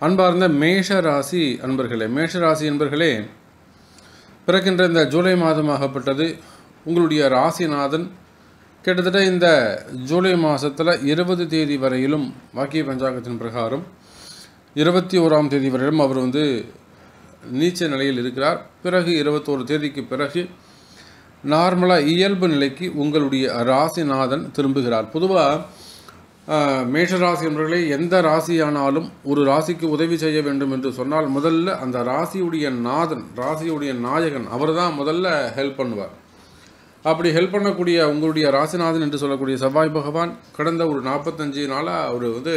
அன்பார்ந்த மேஷ ராசி அன்பர்களே மேஷ ராசி அன்பர்களே பிறக்கின்ற இந்த ஜூலை மாதமாகப்பட்டது உங்களுடைய ராசிநாதன் கிட்டத்தட்ட இந்த ஜூலை மாதத்தில் இருபது தேதி வரையிலும் வாக்கிய பஞ்சாங்கத்தின் பிரகாரம் இருபத்தி ஓராம் தேதி வரையிலும் அவர் வந்து நீச்ச நிலையில் இருக்கிறார் பிறகு இருபத்தோரு தேதிக்கு பிறகு நார்மலாக இயல்பு நிலைக்கு உங்களுடைய ராசிநாதன் திரும்புகிறார் பொதுவாக மேஷராசி என்பவர்களே எந்த ராசியானாலும் ஒரு ராசிக்கு உதவி செய்ய வேண்டும் என்று சொன்னால் முதல்ல அந்த ராசியுடைய நாதன் ராசியுடைய நாயகன் அவர் தான் முதல்ல ஹெல்ப் பண்ணுவார் அப்படி ஹெல்ப் பண்ணக்கூடிய உங்களுடைய ராசிநாதன் என்று சொல்லக்கூடிய செவ்வாய் பகவான் கடந்த ஒரு நாற்பத்தஞ்சு நாளாக அவர் வந்து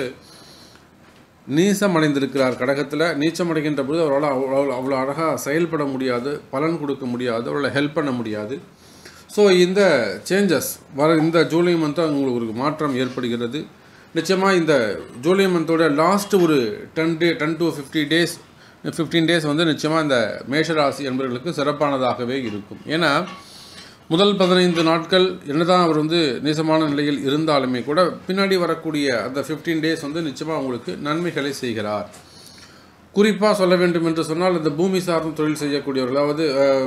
நீசம் அடைந்திருக்கிறார் கடகத்தில் நீச்சம் அடைகின்ற பொழுது அவரால் அவ்வளோ அவ்வளோ அழகாக செயல்பட முடியாது பலன் கொடுக்க முடியாது அவரால் ஹெல்ப் பண்ண முடியாது ஸோ இந்த சேஞ்சஸ் வர இந்த ஜூலை மந்த்து உங்களுக்கு ஒரு மாற்றம் ஏற்படுகிறது நிச்சயமாக இந்த ஜூலை மந்தோட லாஸ்ட் ஒரு ten day ten to fifty days fifteen days வந்து நிச்சயமாக இந்த மேஷராசி என்பவர்களுக்கு சிறப்பானதாகவே இருக்கும் ஏன்னா முதல் பதினைந்து நாட்கள் என்னதான் அவர் வந்து நீசமான நிலையில் இருந்தாலுமே கூட பின்னாடி வரக்கூடிய அந்த ஃபிஃப்டீன் டேஸ் வந்து நிச்சயமாக உங்களுக்கு நன்மைகளை செய்கிறார் குறிப்பாக சொல்ல வேண்டும் என்று சொன்னால் இந்த பூமி சார்ந்த தொழில் செய்யக்கூடியவர்கள் அதாவது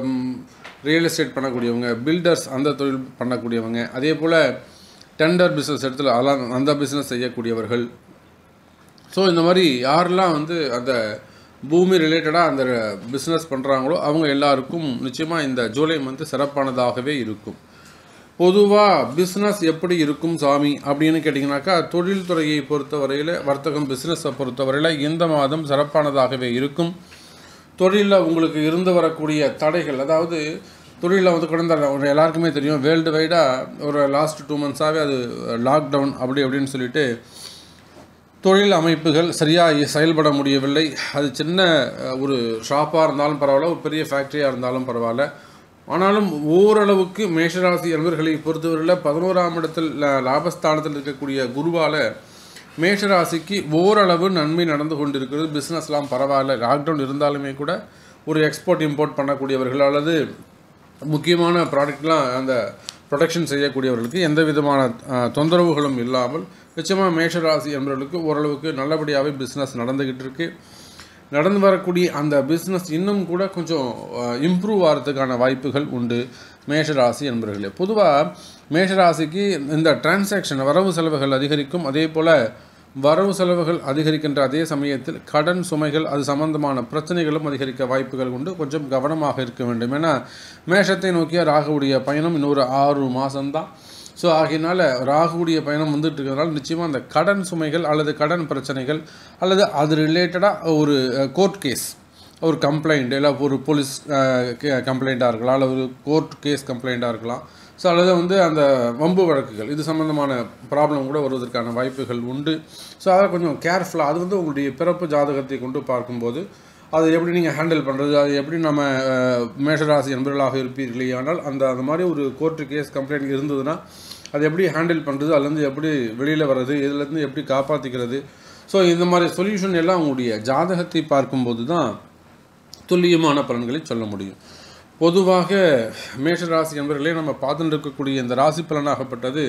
ரியல் எஸ்டேட் பண்ணக்கூடியவங்க பில்டர்ஸ் அந்த தொழில் பண்ணக்கூடியவங்க அதே போல் டெண்டர் பிஸ்னஸ் இடத்துல அதெல்லாம் அந்த பிஸ்னஸ் செய்யக்கூடியவர்கள் ஸோ இந்த மாதிரி யாரெல்லாம் வந்து அந்த பூமி ரிலேட்டடாக அந்த பிஸ்னஸ் பண்ணுறாங்களோ அவங்க எல்லாருக்கும் நிச்சயமாக இந்த ஜூலை மந்த்து சிறப்பானதாகவே இருக்கும் பொதுவாக பிஸ்னஸ் எப்படி இருக்கும் சாமி அப்படின்னு கேட்டிங்கனாக்கா தொழில்துறையை பொறுத்தவரையில் வர்த்தகம் பிஸ்னஸை பொறுத்தவரையில் இந்த மாதம் சிறப்பானதாகவே இருக்கும் தொழிலில் உங்களுக்கு இருந்து வரக்கூடிய தடைகள் அதாவது தொழிலில் வந்து கடந்த எல்லாருக்குமே தெரியும் வேர்ல்டு வைடாக ஒரு லாஸ்ட் டூ மந்த்ஸாகவே அது லாக்டவுன் அப்படி அப்படின்னு சொல்லிட்டு தொழில் அமைப்புகள் சரியாக செயல்பட முடியவில்லை அது சின்ன ஒரு ஷாப்பாக இருந்தாலும் பரவாயில்ல ஒரு பெரிய ஃபேக்ட்ரியாக இருந்தாலும் பரவாயில்ல ஆனாலும் ஓரளவுக்கு மேஷராசி அன்பர்களை பொறுத்தவரையில் பதினோராம் இடத்தில் லாபஸ்தானத்தில் இருக்கக்கூடிய குருவால் மேஷராசிக்கு ஓரளவு நன்மை நடந்து கொண்டிருக்கிறது பிஸ்னஸ்லாம் பரவாயில்ல லாக்டவுன் இருந்தாலுமே கூட ஒரு எக்ஸ்போர்ட் இம்போர்ட் பண்ணக்கூடியவர்கள் அல்லது முக்கியமான ப்ராடக்ட்லாம் அந்த ப்ரொடக்ஷன் செய்யக்கூடியவர்களுக்கு எந்த விதமான தொந்தரவுகளும் இல்லாமல் நிச்சயமாக மேஷராசி என்பவர்களுக்கு ஓரளவுக்கு நல்லபடியாகவே பிஸ்னஸ் நடந்துக்கிட்டு இருக்கு நடந்து வரக்கூடிய அந்த பிஸ்னஸ் இன்னும் கூட கொஞ்சம் இம்ப்ரூவ் ஆகிறதுக்கான வாய்ப்புகள் உண்டு மேஷராசி என்பவர்களே பொதுவாக மேஷராசிக்கு இந்த டிரான்சாக்ஷன் வரவு செலவுகள் அதிகரிக்கும் அதே போல் வரவு செலவுகள் அதிகரிக்கின்ற அதே சமயத்தில் கடன் சுமைகள் அது சம்பந்தமான பிரச்சனைகளும் அதிகரிக்க வாய்ப்புகள் உண்டு கொஞ்சம் கவனமாக இருக்க வேண்டும் ஏன்னா மேஷத்தை நோக்கிய ராகுவுடைய பயணம் இன்னொரு ஆறு மாதம்தான் ஸோ ஆகையினால ராகுவுடைய பயணம் வந்துட்டு இருக்கிறதுனால நிச்சயமாக அந்த கடன் சுமைகள் அல்லது கடன் பிரச்சனைகள் அல்லது அது ரிலேட்டடாக ஒரு கோர்ட் கேஸ் ஒரு கம்ப்ளைண்ட் இல்லை ஒரு போலீஸ் கம்ப்ளைண்ட்டாக இருக்கலாம் அல்லது ஒரு கோர்ட் கேஸ் கம்ப்ளைண்ட்டாக இருக்கலாம் ஸோ அல்லது வந்து அந்த வம்பு வழக்குகள் இது சம்மந்தமான ப்ராப்ளம் கூட வருவதற்கான வாய்ப்புகள் உண்டு ஸோ அதை கொஞ்சம் கேர்ஃபுல்லாக அது வந்து உங்களுடைய பிறப்பு ஜாதகத்தை கொண்டு பார்க்கும்போது அதை எப்படி நீங்கள் ஹேண்டில் பண்ணுறது அது எப்படி நம்ம மேஷராசி என்பவர்களாக இருப்பீர்களே ஆனால் அந்த அந்த மாதிரி ஒரு கோர்ட்டு கேஸ் கம்ப்ளைண்ட் இருந்ததுன்னா அதை எப்படி ஹேண்டில் பண்ணுறது அதுலேருந்து எப்படி வெளியில் வர்றது இதுலேருந்து எப்படி காப்பாற்றிக்கிறது ஸோ இந்த மாதிரி சொல்யூஷன் எல்லாம் உங்களுடைய ஜாதகத்தை பார்க்கும்போது தான் துல்லியமான பலன்களை சொல்ல முடியும் பொதுவாக மேஷராசி என்பவர்களே நம்ம பார்த்துட்டு இருக்கக்கூடிய இந்த ராசி பலனாகப்பட்டது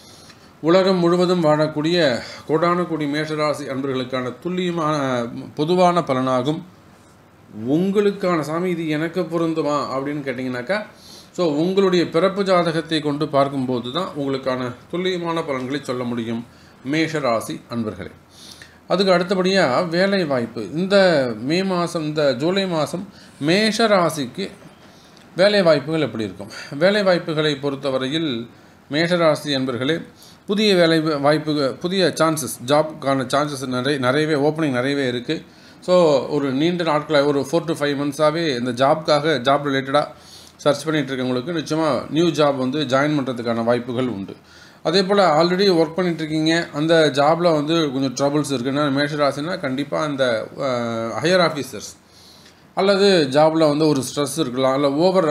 உலகம் முழுவதும் வாழக்கூடிய கோடான கோடி மேஷராசி அன்பர்களுக்கான துல்லியமான பொதுவான பலனாகும் உங்களுக்கான சாமி இது எனக்கு பொருந்துமா அப்படின்னு கேட்டிங்கனாக்கா ஸோ உங்களுடைய பிறப்பு ஜாதகத்தை கொண்டு பார்க்கும்போது தான் உங்களுக்கான துல்லியமான பலன்களை சொல்ல முடியும் மேஷராசி அன்பர்களே அதுக்கு அடுத்தபடியாக வேலை வாய்ப்பு இந்த மே மாதம் இந்த ஜூலை மாதம் மேஷ ராசிக்கு வேலை வாய்ப்புகள் எப்படி இருக்கும் வேலை வாய்ப்புகளை பொறுத்தவரையில் மேஷராசி என்பர்களே புதிய வேலை வாய்ப்பு புதிய சான்சஸ் ஜாப்க்கான சான்சஸ் நிறைய நிறையவே ஓப்பனிங் நிறையவே இருக்குது ஸோ ஒரு நீண்ட நாட்களாக ஒரு ஃபோர் டு ஃபைவ் மந்த்ஸாகவே இந்த ஜாப்க்காக ஜாப் ரிலேட்டடாக சர்ச் பண்ணிகிட்டு இருக்கவங்களுக்கு நிச்சயமாக நியூ ஜாப் வந்து ஜாயின் பண்ணுறதுக்கான வாய்ப்புகள் உண்டு அதே போல் ஆல்ரெடி ஒர்க் பண்ணிகிட்ருக்கீங்க அந்த ஜாபில் வந்து கொஞ்சம் ட்ரபிள்ஸ் இருக்குன்னா மேஷராசினா கண்டிப்பாக அந்த ஹையர் ஆஃபீஸர்ஸ் அல்லது ஜாபில் வந்து ஒரு ஸ்ட்ரெஸ் இருக்கலாம் இல்லை ஓவர்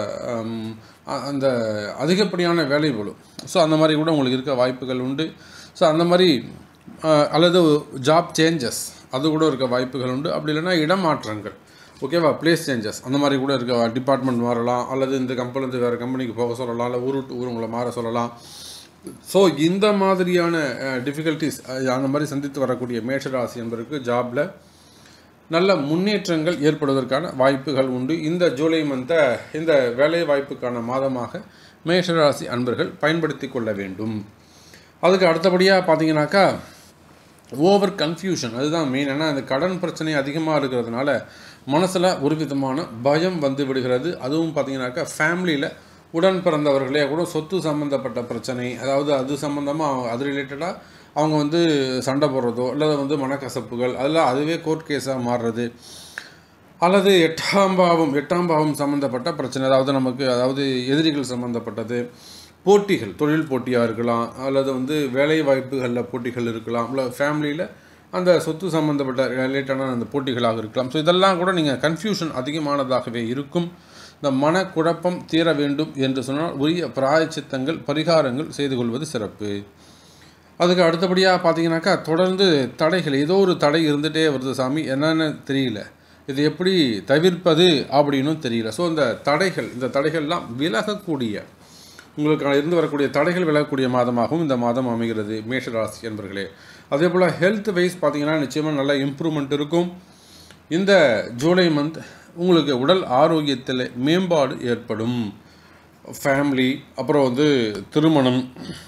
அந்த அதிகப்படியான வேலை பளு ஸோ அந்த மாதிரி கூட உங்களுக்கு இருக்க வாய்ப்புகள் உண்டு ஸோ அந்த மாதிரி அல்லது ஜாப் சேஞ்சஸ் அது கூட இருக்க வாய்ப்புகள் உண்டு அப்படி இல்லைன்னா இடமாற்றங்கள் ஓகேவா பிளேஸ் சேஞ்சஸ் அந்த மாதிரி கூட இருக்க டிபார்ட்மெண்ட் மாறலாம் அல்லது இந்த கம்பெனிலேருந்து வேறு கம்பெனிக்கு போக சொல்லலாம் இல்லை ஊர் விட்டு ஊர் உங்களை மாற சொல்லலாம் ஸோ இந்த மாதிரியான டிஃபிகல்ட்டிஸ் அந்த மாதிரி சந்தித்து வரக்கூடிய மேஷராசி என்பதற்கு ஜாபில் நல்ல முன்னேற்றங்கள் ஏற்படுவதற்கான வாய்ப்புகள் உண்டு இந்த ஜூலை மந்த்தை இந்த வேலை வாய்ப்புக்கான மாதமாக மேஷராசி அன்பர்கள் பயன்படுத்தி கொள்ள வேண்டும் அதுக்கு அடுத்தபடியாக பார்த்தீங்கன்னாக்கா ஓவர் கன்ஃபியூஷன் அதுதான் மெயின் ஏன்னா அந்த கடன் பிரச்சனை அதிகமாக இருக்கிறதுனால மனசில் ஒரு விதமான பயம் வந்து விடுகிறது அதுவும் பார்த்தீங்கன்னாக்கா ஃபேமிலியில் உடன் பிறந்தவர்களே கூட சொத்து சம்மந்தப்பட்ட பிரச்சனை அதாவது அது சம்மந்தமாக அது ரிலேட்டடாக அவங்க வந்து சண்டை போடுறதோ அல்லது வந்து மனக்கசப்புகள் அதெல்லாம் அதுவே கோர்ட் கேஸாக மாறுறது அல்லது எட்டாம் பாவம் எட்டாம் பாவம் சம்மந்தப்பட்ட பிரச்சனை அதாவது நமக்கு அதாவது எதிரிகள் சம்மந்தப்பட்டது போட்டிகள் தொழில் போட்டியாக இருக்கலாம் அல்லது வந்து வேலை வாய்ப்புகளில் போட்டிகள் இருக்கலாம் இல்லை ஃபேமிலியில் அந்த சொத்து சம்மந்தப்பட்ட ரிலேட்டடான அந்த போட்டிகளாக இருக்கலாம் ஸோ இதெல்லாம் கூட நீங்கள் கன்ஃபியூஷன் அதிகமானதாகவே இருக்கும் இந்த மனக்குழப்பம் தீர வேண்டும் என்று சொன்னால் உரிய பிராயச்சித்தங்கள் பரிகாரங்கள் செய்து கொள்வது சிறப்பு அதுக்கு அடுத்தபடியாக பார்த்தீங்கன்னாக்கா தொடர்ந்து தடைகள் ஏதோ ஒரு தடை இருந்துகிட்டே வருது சாமி என்னன்னு தெரியல இது எப்படி தவிர்ப்பது அப்படின்னும் தெரியல ஸோ இந்த தடைகள் இந்த தடைகள்லாம் விலகக்கூடிய உங்களுக்கு இருந்து வரக்கூடிய தடைகள் விலகக்கூடிய மாதமாகவும் இந்த மாதம் அமைகிறது மேஷராசி என்பர்களே அதே போல் ஹெல்த் வைஸ் பார்த்தீங்கன்னா நிச்சயமாக நல்ல இம்ப்ரூவ்மெண்ட் இருக்கும் இந்த ஜூலை மந்த் உங்களுக்கு உடல் ஆரோக்கியத்தில் மேம்பாடு ஏற்படும் ஃபேமிலி அப்புறம் வந்து திருமணம்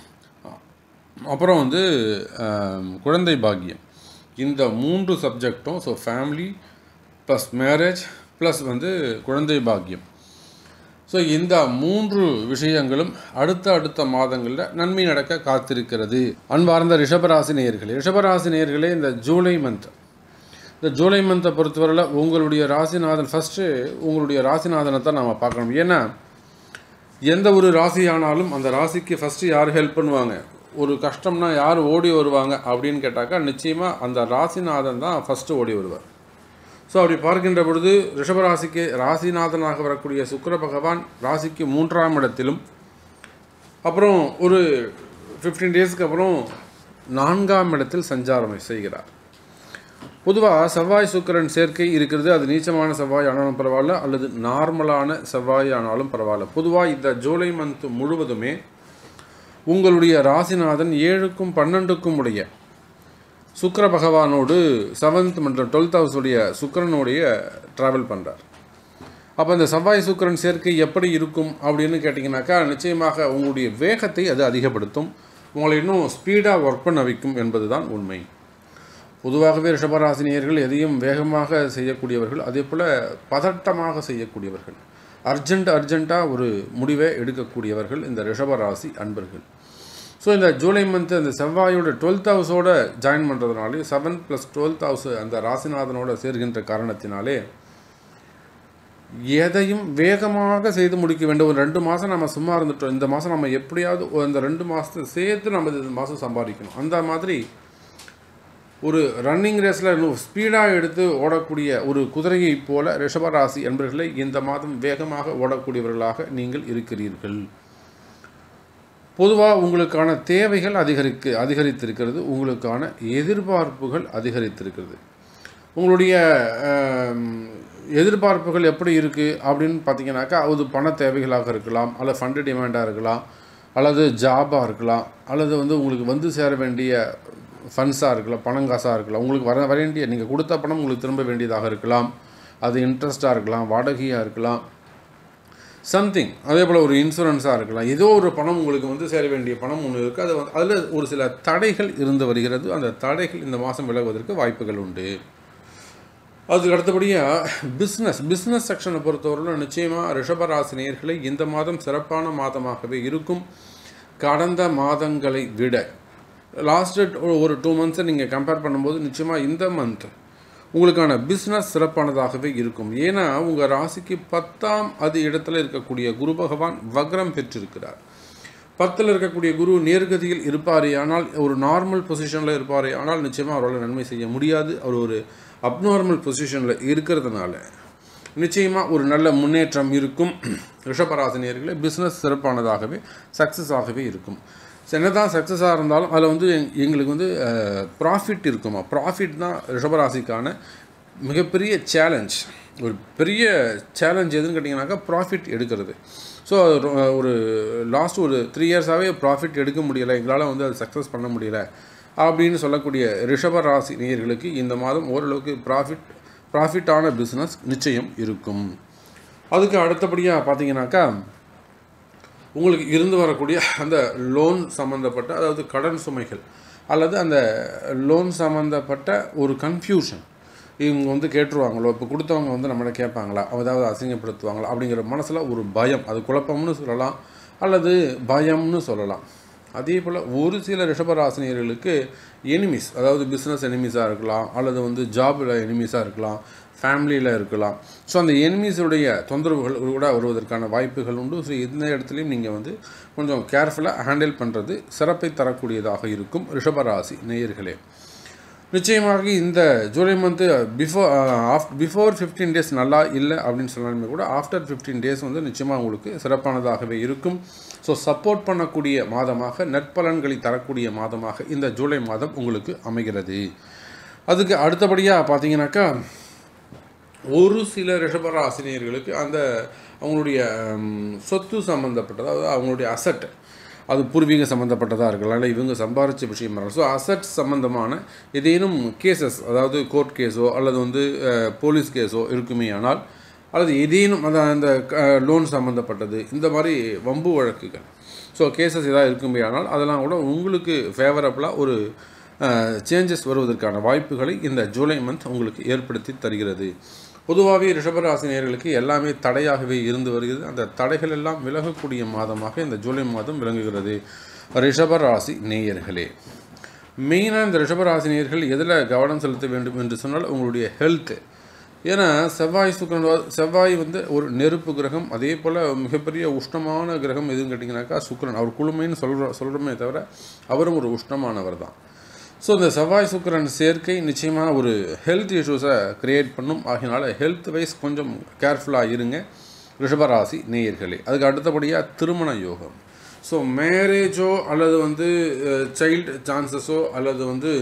அப்புறம் வந்து ஆம், குழந்தை பாக்கியம் இந்த மூன்று சப்ஜெக்டும் so family plus marriage plus வந்து குழந்தை பாக்கியம் ஸோ இந்த மூன்று விஷயங்களும் அடுத்த அடுத்த மாதங்களில் நன்மை நடக்க காத்திருக்கிறது அன்பார்ந்த ரிஷபராசி நேயர்களே ரிஷபராசி நேயர்களே இந்த ஜூலை மந்த் இந்த ஜூலை மந்த்தை பொறுத்தவரையில் உங்களுடைய ராசிநாதன் ஃபஸ்ட்டு உங்களுடைய ராசிநாதனை தான் நம்ம பார்க்கணும் ஏன்னா எந்த ஒரு ராசி ஆனாலும் அந்த ராசிக்கு ஃபஸ்ட்டு யார் ஹெல்ப் பண்ணுவாங்க ஒரு கஷ்டம்னா யார் ஓடி வருவாங்க அப்படின்னு கேட்டாக்கா நிச்சயமாக அந்த ராசிநாதன் தான் ஃபஸ்ட்டு ஓடி வருவார் ஸோ அப்படி பார்க்கின்ற பொழுது ரிஷபராசிக்கு ராசிநாதனாக வரக்கூடிய சுக்கிர பகவான் ராசிக்கு மூன்றாம் இடத்திலும் அப்புறம் ஒரு ஃபிஃப்டீன் டேஸ்க்கு அப்புறம் நான்காம் இடத்தில் சஞ்சாரம் செய்கிறார் பொதுவாக செவ்வாய் சுக்கிரன் சேர்க்கை இருக்கிறது அது நீச்சமான செவ்வாய் ஆனாலும் பரவாயில்ல அல்லது நார்மலான செவ்வாய் ஆனாலும் பரவாயில்ல பொதுவாக இந்த ஜூலை மந்த் முழுவதுமே உங்களுடைய ராசிநாதன் ஏழுக்கும் பன்னெண்டுக்கும் உடைய சுக்கிர பகவானோடு செவன்த் மற்றும் டுவெல்த் ஹவுஸுடைய சுக்கிரனுடைய ட்ராவல் பண்ணுறார் அப்போ இந்த செவ்வாய் சுக்கிரன் சேர்க்கை எப்படி இருக்கும் அப்படின்னு கேட்டிங்கனாக்கா நிச்சயமாக உங்களுடைய வேகத்தை அது அதிகப்படுத்தும் உங்களை இன்னும் ஸ்பீடாக ஒர்க் பண்ண வைக்கும் என்பது தான் உண்மை பொதுவாகவே ரிஷபராசினியர்கள் எதையும் வேகமாக செய்யக்கூடியவர்கள் அதே போல் பதட்டமாக செய்யக்கூடியவர்கள் அர்ஜென்ட் அர்ஜெண்ட்டாக ஒரு முடிவை எடுக்கக்கூடியவர்கள் இந்த ரிஷபராசி அன்பர்கள் ஸோ இந்த ஜூலை மந்த்து அந்த செவ்வாயோட டுவெல்த் ஹவுஸோட ஜாயின் பண்ணுறதுனாலே செவன் ப்ளஸ் டுவெல்த் ஹவுஸ் அந்த ராசிநாதனோட சேர்கின்ற காரணத்தினாலே எதையும் வேகமாக செய்து முடிக்க வேண்டும் ஒரு ரெண்டு மாதம் நம்ம சும்மா இருந்துட்டோம் இந்த மாதம் நம்ம எப்படியாவது ஒரு இந்த ரெண்டு மாதத்தை சேர்த்து நம்ம இந்த மாதம் சம்பாதிக்கணும் அந்த மாதிரி ஒரு ரன்னிங் ரேஸில் இன்னும் ஸ்பீடாக எடுத்து ஓடக்கூடிய ஒரு குதிரையைப் போல ரிஷபராசி என்பர்களை இந்த மாதம் வேகமாக ஓடக்கூடியவர்களாக நீங்கள் இருக்கிறீர்கள் பொதுவாக உங்களுக்கான தேவைகள் அதிகரிக்க அதிகரித்திருக்கிறது உங்களுக்கான எதிர்பார்ப்புகள் அதிகரித்திருக்கிறது உங்களுடைய ஆம், எதிர்பார்ப்புகள் எப்படி இருக்குது அப்படின்னு பார்த்தீங்கன்னாக்கா அது பண தேவைகளாக இருக்கலாம் அல்லது ஃபண்டு டிமாண்டாக இருக்கலாம் அல்லது ஜாபாக இருக்கலாம் அல்லது வந்து உங்களுக்கு வந்து சேர வேண்டிய ஃபண்ட்ஸாக இருக்கலாம் பணங்காசாக இருக்கலாம் உங்களுக்கு வர வர வேண்டிய நீங்கள் கொடுத்த பணம் உங்களுக்கு திரும்ப வேண்டியதாக இருக்கலாம் அது இன்ட்ரெஸ்ட்டாக இருக்கலாம் வாடகையாக இருக்கலாம் சம்திங் அதே போல் ஒரு இன்சூரன்ஸாக இருக்கலாம் ஏதோ ஒரு பணம் உங்களுக்கு வந்து சேர வேண்டிய பணம் ஒன்று இருக்குது அது வந்து அதில் ஒரு சில தடைகள் இருந்து வருகிறது அந்த தடைகள் இந்த மாதம் விலகுவதற்கு வாய்ப்புகள் உண்டு அதுக்கு அடுத்தபடியாக பிஸ்னஸ் பிஸ்னஸ் செக்ஷனை பொறுத்தவரையில் நிச்சயமாக ரிஷபராசினியர்களை இந்த மாதம் சிறப்பான மாதமாகவே இருக்கும் கடந்த மாதங்களை விட லாஸ்ட் ஒரு டூ மந்த்ஸை நீங்கள் கம்பேர் பண்ணும்போது நிச்சயமாக இந்த மந்த் உங்களுக்கான பிஸ்னஸ் சிறப்பானதாகவே இருக்கும் ஏன்னா உங்கள் ராசிக்கு பத்தாம் அது இடத்துல இருக்கக்கூடிய குரு பகவான் வக்ரம் பெற்றிருக்கிறார் பத்தில் இருக்கக்கூடிய குரு நேர்கதியில் இருப்பாரே ஆனால் ஒரு நார்மல் பொசிஷனில் இருப்பாரே ஆனால் நிச்சயமாக அவரால் நன்மை செய்ய முடியாது அவர் ஒரு அப்நார்மல் பொசிஷனில் இருக்கிறதுனால நிச்சயமாக ஒரு நல்ல முன்னேற்றம் இருக்கும் ரிஷபராசினியர்களே பிஸ்னஸ் சிறப்பானதாகவே சக்ஸஸ் ஆகவே இருக்கும் So, என்னதான் சக்ஸஸாக இருந்தாலும் அதில் வந்து எங்- எங்களுக்கு வந்து ப்ராஃபிட் இருக்குமா ப்ராஃபிட் தான் ரிஷபராசிக்கான மிகப்பெரிய சேலஞ்ச் ஒரு பெரிய சேலஞ்ச் எதுன்னு கேட்டிங்கனாக்கா ப்ராஃபிட் எடுக்கிறது ஸோ ஒரு லாஸ்ட் ஒரு த்ரீ இயர்ஸாகவே ப்ராஃபிட் எடுக்க முடியலை எங்களால் வந்து அது சக்ஸஸ் பண்ண முடியல அப்படின்னு சொல்லக்கூடிய ரிஷப ராசி நேயர்களுக்கு இந்த மாதம் ஓரளவுக்கு ப்ராஃபிட் ப்ராஃபிட்டான பிஸ்னஸ் நிச்சயம் இருக்கும் அதுக்கு அடுத்தபடியாக பார்த்தீங்கன்னாக்கா உங்களுக்கு இருந்து வரக்கூடிய அந்த லோன் சம்மந்தப்பட்ட அதாவது கடன் சுமைகள் அல்லது அந்த லோன் சம்மந்தப்பட்ட ஒரு கன்ஃபியூஷன் இவங்க வந்து கேட்டுருவாங்களோ இப்போ கொடுத்தவங்க வந்து நம்மளை கேட்பாங்களா அதாவது அசிங்கப்படுத்துவாங்களா அப்படிங்கிற மனசில் ஒரு பயம் அது குழப்பம்னு சொல்லலாம் அல்லது பயம்னு சொல்லலாம் அதே போல் ஒரு சில ரிஷபராசினியர்களுக்கு எனிமிஸ் அதாவது பிஸ்னஸ் எனிமிஸாக இருக்கலாம் அல்லது வந்து ஜாபில் எனிமிஸாக இருக்கலாம் ஃபேமிலியில் இருக்கலாம் ஸோ அந்த எனிமீஸுடைய தொந்தரவுகள் கூட வருவதற்கான வாய்ப்புகள் உண்டு ஸோ இந்த இடத்துலையும் நீங்கள் வந்து கொஞ்சம் கேர்ஃபுல்லாக ஹேண்டில் பண்ணுறது சிறப்பை தரக்கூடியதாக இருக்கும் ரிஷபராசி நேயர்களே நிச்சயமாக இந்த July month before of before fifteen days நல்லா இல்லை அப்படின்னு சொன்னாலுமே கூட ஆஃப்டர் ஃபிஃப்டீன் டேஸ் வந்து நிச்சயமாக உங்களுக்கு சிறப்பானதாகவே இருக்கும் ஸோ சப்போர்ட் பண்ணக்கூடிய மாதமாக நற்பலன்களை தரக்கூடிய மாதமாக இந்த ஜூலை மாதம் உங்களுக்கு அமைகிறது அதுக்கு அடுத்தபடியாக பார்த்தீங்கன்னாக்கா ஒரு சில ரிஷபராசினியர்களுக்கு அந்த அவங்களுடைய ம், சொத்து சம்மந்தப்பட்டது அதாவது அவங்களுடைய அசட் அது பூர்வீக சம்மந்தப்பட்டதாக இருக்கலாம் இல்லை இவங்க சம்பாரித்த விஷயமா இருக்கலாம் ஸோ அசட் சம்மந்தமான ஏதேனும் கேசஸ் அதாவது கோர்ட் கேஸோ அல்லது வந்து அஹ், போலீஸ் கேஸோ இருக்குமே ஆனால் அல்லது ஏதேனும் அந்த அந்த லோன் சம்மந்தப்பட்டது இந்த மாதிரி வம்பு வழக்குகள் ஸோ கேசஸ் ஏதாவது இருக்குமே ஆனால் அதெல்லாம் கூட உங்களுக்கு ஃபேவரபுளாக ஒரு சேஞ்சஸ் வருவதற்கான வாய்ப்புகளை இந்த ஜூலை மந்த் உங்களுக்கு ஏற்படுத்தி தருகிறது பொதுவாகவே ரிஷபராசினியர்களுக்கு எல்லாமே தடையாகவே இருந்து வருகிறது அந்த தடைகள் எல்லாம் விலகக்கூடிய மாதமாக இந்த ஜூலை மாதம் விளங்குகிறது ரிஷபராசி நேயர்களே மெயினாக இந்த ரிஷபராசினியர்கள் எதில் கவனம் செலுத்த வேண்டும் என்று சொன்னால் உங்களுடைய ஹெல்த்து ஏன்னா செவ்வாய் சுக்கிரன் வ- செவ்வாய் வந்து ஒரு நெருப்பு கிரகம் அதே போல் மிகப்பெரிய உஷ்ணமான கிரகம் எதுன்னு கேட்டிங்கனாக்கா சுக்கிரன் அவர் குளுமைன்னு சொல்கிற சொல்கிறோமே தவிர அவரும் ஒரு உஷ்ணமானவர் தான் ஸோ இந்த செவ்வாய் சுக்கிரன் சேர்க்கை நிச்சயமாக ஒரு ஹெல்த் இஷ்யூஸை கிரியேட் பண்ணும் ஆகினால ஹெல்த் வைஸ் கொஞ்சம் கேர்ஃபுல்லாக இருங்க ரிஷபராசி நேயர்களே அதுக்கு அடுத்தபடியாக திருமண யோகம் ஸோ மேரேஜோ அல்லது வந்து சைல்டு சான்சஸோ அல்லது வந்து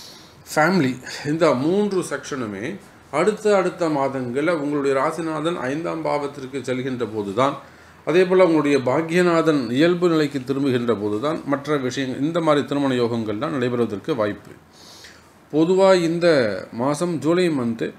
ஃபேமிலி இந்த மூன்று செக்ஷனுமே அடுத்த அடுத்த மாதங்களில் உங்களுடைய ராசிநாதன் ஐந்தாம் பாவத்திற்கு செல்கின்ற போது தான் அதே போல் உங்களுடைய பாக்யநாதன் இயல்பு நிலைக்கு திரும்புகின்ற போது தான் மற்ற விஷயங்கள் இந்த மாதிரி திருமண யோகங்கள்லாம் நடைபெறுவதற்கு வாய்ப்பு பொதுவாக இந்த மாதம் ஜூலை மந்த்து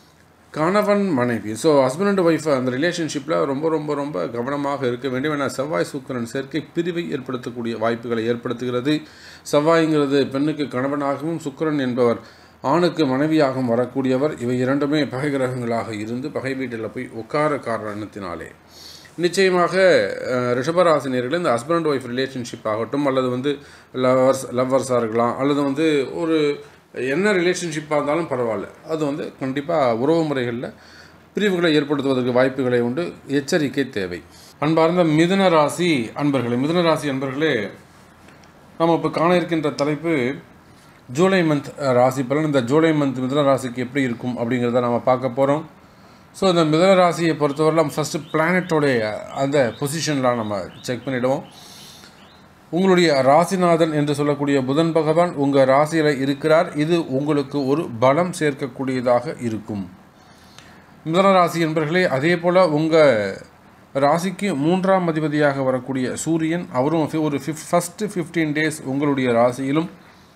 கணவன் மனைவி ஸோ ஹஸ்பண்ட் அண்ட் ஒய்ஃப் அந்த ரிலேஷன்ஷிப்பில் ரொம்ப ரொம்ப ரொம்ப கவனமாக இருக்க வேண்டும் ஏன்னா செவ்வாய் சுக்கிரன் சேர்க்கை பிரிவை ஏற்படுத்தக்கூடிய வாய்ப்புகளை ஏற்படுத்துகிறது செவ்வாய்ங்கிறது பெண்ணுக்கு கணவனாகவும் சுக்கிரன் என்பவர் ஆணுக்கு மனைவியாகவும் வரக்கூடியவர் இவை இரண்டுமே பகை கிரகங்களாக இருந்து பகை வீட்டில் போய் உட்கார காரணத்தினாலே நிச்சயமாக அஹ், ரிஷபராசினியர்கள் இந்த ஹஸ்பண்ட் அண்ட் ஒய்ஃப் ரிலேஷன்ஷிப் ஆகட்டும் அல்லது வந்து லவர்ஸ் லவ்வர்ஸாக இருக்கலாம் அல்லது வந்து ஒரு என்ன ரிலேஷன்ஷிப்பாக இருந்தாலும் பரவாயில்ல அது வந்து கண்டிப்பாக உறவு முறைகளில் பிரிவுகளை ஏற்படுத்துவதற்கு வாய்ப்புகளை உண்டு எச்சரிக்கை தேவை அன்பார்ந்த மிதுன ராசி அன்பர்களே மிதுன ராசி அன்பர்களே நம்ம இப்போ காண இருக்கின்ற தலைப்பு ஜூலை மந்த் ராசி பலன் இந்த ஜூலை மந்த் மிதுன ராசிக்கு எப்படி இருக்கும் அப்படிங்கிறத நம்ம பார்க்க போகிறோம் ஸோ இந்த மிதுன ராசியை பொறுத்தவரையிலும் ஃபஸ்ட்டு பிளானட்டோடைய அந்த பொசிஷன்லாம் நம்ம செக் பண்ணிவிடுவோம் உங்களுடைய ராசிநாதன் என்று சொல்லக்கூடிய புதன் பகவான் உங்கள் ராசியில் இருக்கிறார் இது உங்களுக்கு ஒரு பலம் சேர்க்கக்கூடியதாக இருக்கும் மிதன ராசி என்பர்களே அதே போல் உங்கள் ராசிக்கு மூன்றாம் அதிபதியாக வரக்கூடிய சூரியன் அவரும் fi- ஒரு ஃபிஃப் ஃபஸ்ட்டு ஃபிஃப்டீன் டேஸ் உங்களுடைய ராசியிலும்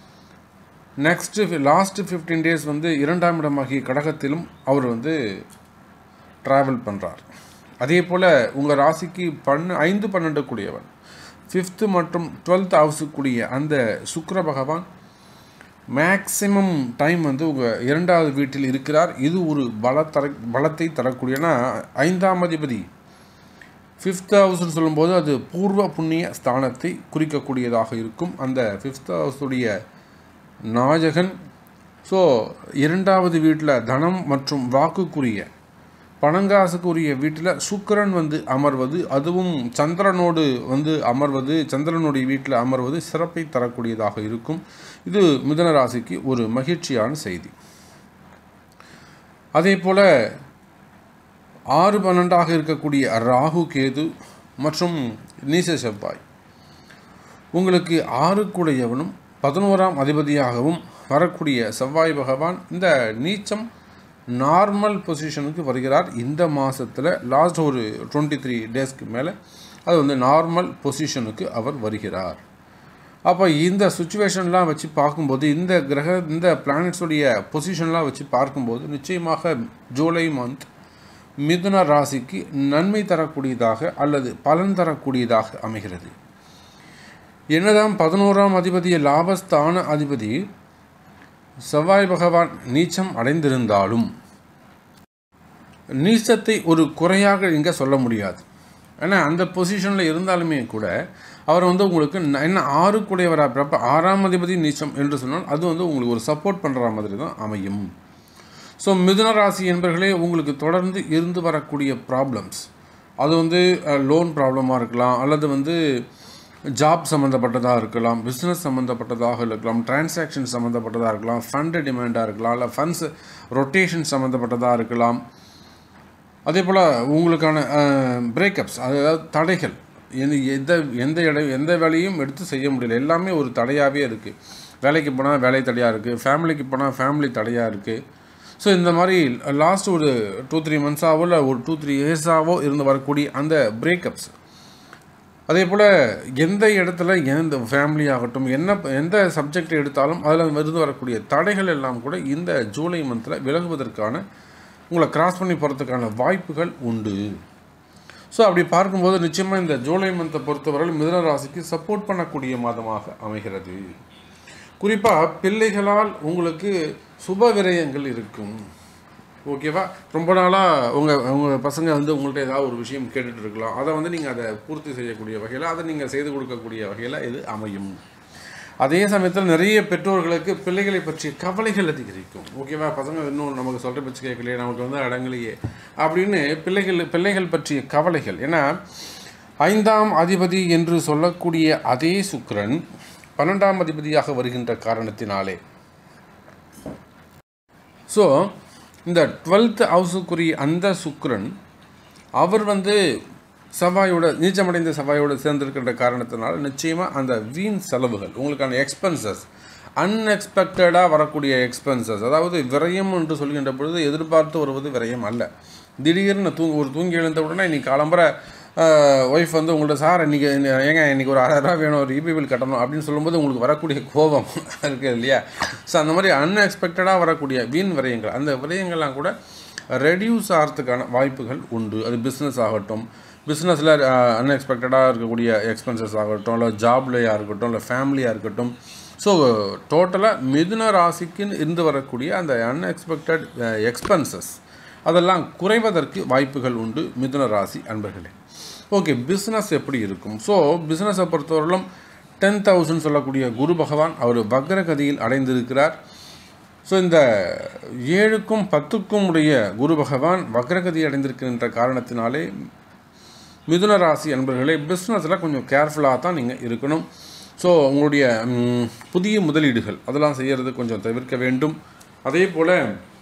நெக்ஸ்ட்டு லாஸ்ட்டு ஃபிஃப்டீன் டேஸ் வந்து இரண்டாம் இடமாகிய கடகத்திலும் அவர் வந்து ட்ராவல் பண்ணுறார் அதே போல் உங்கள் ராசிக்கு பன்னு ஐந்து பன்னெண்டு கூடியவன் ஃபிஃப்த்து மற்றும் டுவெல்த் ஹவுஸுக்குரிய அந்த சுக்கிர பகவான் மேக்ஸிமம் டைம் வந்து உங்கள் இரண்டாவது வீட்டில் இருக்கிறார் இது ஒரு பல தர பலத்தை தரக்கூடியனா ஐந்தாம் அதிபதி ஃபிஃப்த் ஹவுஸ்னு சொல்லும்போது அது பூர்வ புண்ணிய ஸ்தானத்தை குறிக்கக்கூடியதாக இருக்கும் அந்த ஃபிஃப்த் ஹவுஸுடைய நாயகன் ஸோ இரண்டாவது வீட்டில் தனம் மற்றும் வாக்குக்குரிய பணங்காசுக்குரிய வீட்டில் சுக்கிரன் வந்து அமர்வது அதுவும் சந்திரனோடு வந்து அமர்வது சந்திரனுடைய வீட்டில் அமர்வது சிறப்பை தரக்கூடியதாக இருக்கும் இது மிதன ராசிக்கு ஒரு மகிழ்ச்சியான செய்தி அதே போல் ஆறு பன்னெண்டாக இருக்கக்கூடிய ராகு கேது மற்றும் நீச செவ்வாய் உங்களுக்கு ஆறுக்குடையவனும் பதினோராம் அதிபதியாகவும் வரக்கூடிய செவ்வாய் பகவான் இந்த நீச்சம் நார்மல் பொசிஷனுக்கு வருகிறார் இந்த மாதத்தில் லாஸ்ட் ஒரு டுவெண்ட்டி த்ரீ டேஸ்க்கு மேலே அது வந்து நார்மல் பொசிஷனுக்கு அவர் வருகிறார் அப்போ இந்த சுச்சுவேஷன்லாம் வச்சு பார்க்கும்போது இந்த கிரக இந்த பிளானட்ஸுடைய பொசிஷன்லாம் வச்சு பார்க்கும்போது நிச்சயமாக ஜூலை மந்த் மிதுன ராசிக்கு நன்மை தரக்கூடியதாக அல்லது பலன் தரக்கூடியதாக அமைகிறது என்னதான் பதினோராம் அதிபதிய லாபஸ்தான அதிபதி செவ்வாய் பகவான் நீச்சம் அடைந்திருந்தாலும் நீச்சத்தை ஒரு குறையாக இங்கே சொல்ல முடியாது ஏன்னா அந்த பொசிஷனில் இருந்தாலுமே கூட அவர் வந்து உங்களுக்கு ந- என்ன ஆறு கூடையவராக பிறப்ப ஆறாம் அதிபதி நீச்சம் என்று சொன்னால் அது வந்து உங்களுக்கு ஒரு சப்போர்ட் பண்ணுற மாதிரி தான் அமையும் ஸோ மிதுன ராசி என்பர்களே உங்களுக்கு தொடர்ந்து இருந்து வரக்கூடிய ப்ராப்ளம்ஸ் அது வந்து லோன் ப்ராப்ளமாக இருக்கலாம் அல்லது வந்து ஜாப் சம்மந்தப்பட்டதாக இருக்கலாம் பிஸ்னஸ் சம்மந்தப்பட்டதாக இருக்கலாம் டிரான்சாக்ஷன் சம்மந்தப்பட்டதாக இருக்கலாம் ஃபண்டு டிமாண்டாக இருக்கலாம் இல்லை ஃபண்ட்ஸ் ரொட்டேஷன் சம்மந்தப்பட்டதாக இருக்கலாம் அதே போல் உங்களுக்கான பிரேக்கப்ஸ் அதாவது தடைகள் எந்த எந்த எந்த இட எந்த வேலையும் எடுத்து செய்ய முடியல எல்லாமே ஒரு தடையாகவே இருக்குது வேலைக்கு போனால் வேலை தடையாக இருக்குது ஃபேமிலிக்கு போனால் ஃபேமிலி தடையாக இருக்குது ஸோ இந்த மாதிரி லாஸ்ட் ஒரு டூ த்ரீ மந்த்ஸாவோ இல்லை ஒரு டூ த்ரீ இயர்ஸாவோ இருந்து வரக்கூடிய அந்த பிரேக்கப்ஸ் அதே போல் எந்த இடத்துல எந்த ஃபேமிலி ஆகட்டும் என்ன எந்த சப்ஜெக்ட் எடுத்தாலும் அதில் இருந்து வரக்கூடிய தடைகள் எல்லாம் கூட இந்த ஜூலை மந்தில் விலகுவதற்கான உங்களை கிராஸ் பண்ணி போகிறதுக்கான வாய்ப்புகள் உண்டு ஸோ அப்படி பார்க்கும்போது நிச்சயமாக இந்த ஜூலை மந்த்தை பொறுத்தவரை மிதுன ராசிக்கு சப்போர்ட் பண்ணக்கூடிய மாதமாக அமைகிறது குறிப்பாக பிள்ளைகளால் உங்களுக்கு சுப விரயங்கள் இருக்கும் ஓகேவா ரொம்ப நாளாக உங்கள் உங்கள் பசங்க வந்து உங்கள்கிட்ட ஏதாவது ஒரு விஷயம் கேட்டுட்டு இருக்கலாம் அதை வந்து நீங்கள் அதை பூர்த்தி செய்யக்கூடிய வகையில் அதை நீங்கள் செய்து கொடுக்கக்கூடிய வகையில் இது அமையும் அதே சமயத்தில் நிறைய பெற்றோர்களுக்கு பிள்ளைகளை பற்றிய கவலைகள் அதிகரிக்கும் ஓகேவா பசங்க இன்னும் நமக்கு சொல்கிற பேச்சு கேட்கலையே நமக்கு வந்து அடங்கலையே அப்படின்னு பிள்ளைகள் பிள்ளைகள் பற்றிய கவலைகள் ஏன்னா ஐந்தாம் அதிபதி என்று சொல்லக்கூடிய அதே சுக்கிரன் பன்னெண்டாம் அதிபதியாக வருகின்ற காரணத்தினாலே ஸோ இந்த டுவெல்த் ஹவுஸுக்குரிய அந்த சுக்கிரன் அவர் வந்து செவ்வாயோட நீச்சமடைந்த செவ்வாயோட சேர்ந்திருக்கின்ற காரணத்தினால நிச்சயமாக அந்த வீண் செலவுகள் உங்களுக்கான எக்ஸ்பென்சஸ் அன்எக்ஸ்பெக்டடாக வரக்கூடிய எக்ஸ்பென்சஸ் அதாவது விரயம் என்று சொல்கின்ற பொழுது எதிர்பார்த்து வருவது விரயம் அல்ல திடீர்னு தூ ஒரு தூங்கி எழுந்த உடனே இன்னைக்கு காலம்பர ஒய்ஃப் வந்து உங்கள்ட்ட சார் இன்றைக்கி ஏங்க இன்றைக்கி ஒரு ஆயிரம் ரூபாய் வேணும் ஒரு இபி பில் கட்டணும் அப்படின்னு சொல்லும்போது உங்களுக்கு வரக்கூடிய கோபம் இருக்குது இல்லையா ஸோ அந்த மாதிரி அன்எக்ஸ்பெக்டடாக வரக்கூடிய வீண் விரயங்கள் அந்த விரயங்கள்லாம் கூட ரெடியூஸ் ஆகிறதுக்கான வாய்ப்புகள் உண்டு அது பிஸ்னஸ் ஆகட்டும் பிஸ்னஸில் அன்எக்ஸ்பெக்டடாக இருக்கக்கூடிய எக்ஸ்பென்சஸ் ஆகட்டும் இல்லை ஜாப்லையாக இருக்கட்டும் இல்லை ஃபேமிலியாக இருக்கட்டும் ஸோ டோட்டலாக மிதுன ராசிக்குன்னு இருந்து வரக்கூடிய அந்த அன்எக்ஸ்பெக்டட் எக்ஸ்பென்சஸ் அதெல்லாம் குறைவதற்கு வாய்ப்புகள் உண்டு மிதுன ராசி அன்பர்களே ஓகே பிஸ்னஸ் எப்படி இருக்கும் ஸோ பிஸ்னஸை பொறுத்தவரையிலும் டென் தௌசண்ட் சொல்லக்கூடிய குரு பகவான் அவர் வக்ரகதியில் அடைந்திருக்கிறார் ஸோ இந்த ஏழுக்கும் பத்துக்கும் உடைய குரு பகவான் வக்ரகதி அடைந்திருக்கின்ற காரணத்தினாலே மிதுன ராசி அன்பர்களே பிஸ்னஸில் கொஞ்சம் கேர்ஃபுல்லாக தான் நீங்கள் இருக்கணும் ஸோ உங்களுடைய ம், புதிய முதலீடுகள் அதெல்லாம் செய்கிறது கொஞ்சம் தவிர்க்க வேண்டும் அதே போல்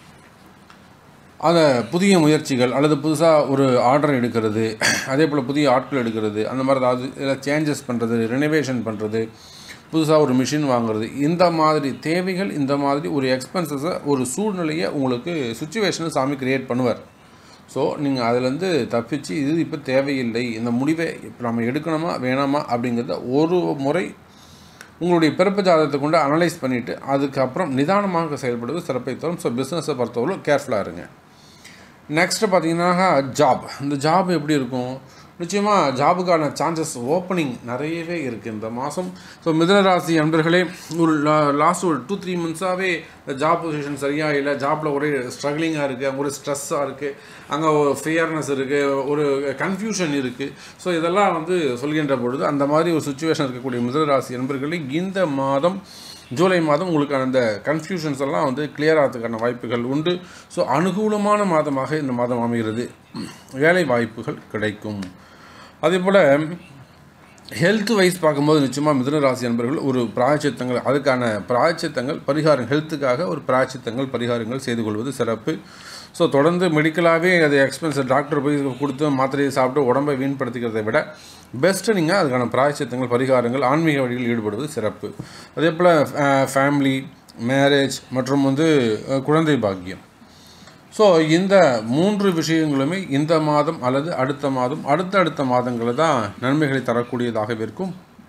அந்த புதிய முயற்சிகள் அல்லது புதுசாக ஒரு ஆர்டர் எடுக்கிறது அதே போல் புதிய ஆட்கள் எடுக்கிறது அந்த மாதிரி ஏதாவது இல்லை சேஞ்சஸ் பண்ணுறது ரெனோவேஷன் பண்ணுறது புதுசாக ஒரு மிஷின் வாங்குறது இந்த மாதிரி தேவைகள் இந்த மாதிரி ஒரு எக்ஸ்பென்சஸை ஒரு சூழ்நிலையை உங்களுக்கு சுச்சுவேஷனை சாமி கிரியேட் பண்ணுவார் ஸோ நீங்கள் அதுலேருந்து தப்பிச்சு இது இப்போ தேவையில்லை இந்த முடிவை இப்போ நம்ம எடுக்கணுமா வேணாமா அப்படிங்கிறத ஒரு முறை உங்களுடைய பிறப்பு ஜாதகத்தை கொண்டு அனலைஸ் பண்ணிவிட்டு அதுக்கப்புறம் நிதானமாக செயல்படுவது சிறப்பை தரும் ஸோ பிஸ்னஸை பொறுத்தவரை கேர்ஃபுல்லாக இருங்க நெக்ஸ்ட்டு பார்த்தீங்கன்னா ஜாப் இந்த ஜாப் எப்படி இருக்கும் நிச்சயமாக ஜாபுக்கான சான்சஸ் ஓப்பனிங் நிறையவே இருக்குது இந்த மாதம் ஸோ மிதனராசி அன்பர்களே ஒரு லாஸ்ட் ஒரு டூ த்ரீ மந்த்ஸாகவே இந்த ஜாப் பொசிஷன் சரியாக இல்லை ஜாப்பில் ஒரே ஸ்ட்ரகிளிங்காக இருக்குது அங்கே ஒரு ஸ்ட்ரெஸ்ஸாக இருக்குது அங்கே ஒரு ஃபியர்னஸ் இருக்குது ஒரு கன்ஃபியூஷன் இருக்குது ஸோ இதெல்லாம் வந்து சொல்கின்ற பொழுது அந்த மாதிரி ஒரு சுச்சுவேஷன் இருக்கக்கூடிய மிதனராசி அன்பர்களே இந்த மாதம் ஜூலை மாதம் உங்களுக்கான அந்த கன்ஃபியூஷன்ஸ் எல்லாம் வந்து கிளியர் ஆகிறதுக்கான வாய்ப்புகள் உண்டு ஸோ அனுகூலமான மாதமாக இந்த மாதம் அமைகிறது வேலை வாய்ப்புகள் கிடைக்கும் அதே போல் ஹெல்த் வைஸ் பார்க்கும்போது நிச்சயமாக மிதுன ராசி அன்பர்கள் ஒரு பிராயச்சித்தங்கள் அதுக்கான பிராயச்சித்தங்கள் பரிகாரம் ஹெல்த்துக்காக ஒரு பிராயச்சித்தங்கள் பரிகாரங்கள் செய்து கொள்வது சிறப்பு ஸோ தொடர்ந்து மெடிக்கலாகவே அது எக்ஸ்பென்ஸ் டாக்டர் போய் கொடுத்து மாத்திரையை சாப்பிட்டு உடம்பை வீண்படுத்திக்கிறதை விட பெஸ்ட்டு நீங்கள் அதுக்கான பிராயச்சித்தங்கள் பரிகாரங்கள் ஆன்மீக வழியில் ஈடுபடுவது சிறப்பு அதே போல் ஃபேமிலி மேரேஜ் மற்றும் வந்து அஹ், குழந்தை பாக்கியம் ஸோ இந்த மூன்று விஷயங்களுமே இந்த மாதம் அல்லது அடுத்த மாதம் அடுத்த அடுத்த மாதங்களில் தான் நன்மைகளை தரக்கூடியதாக இருக்கும்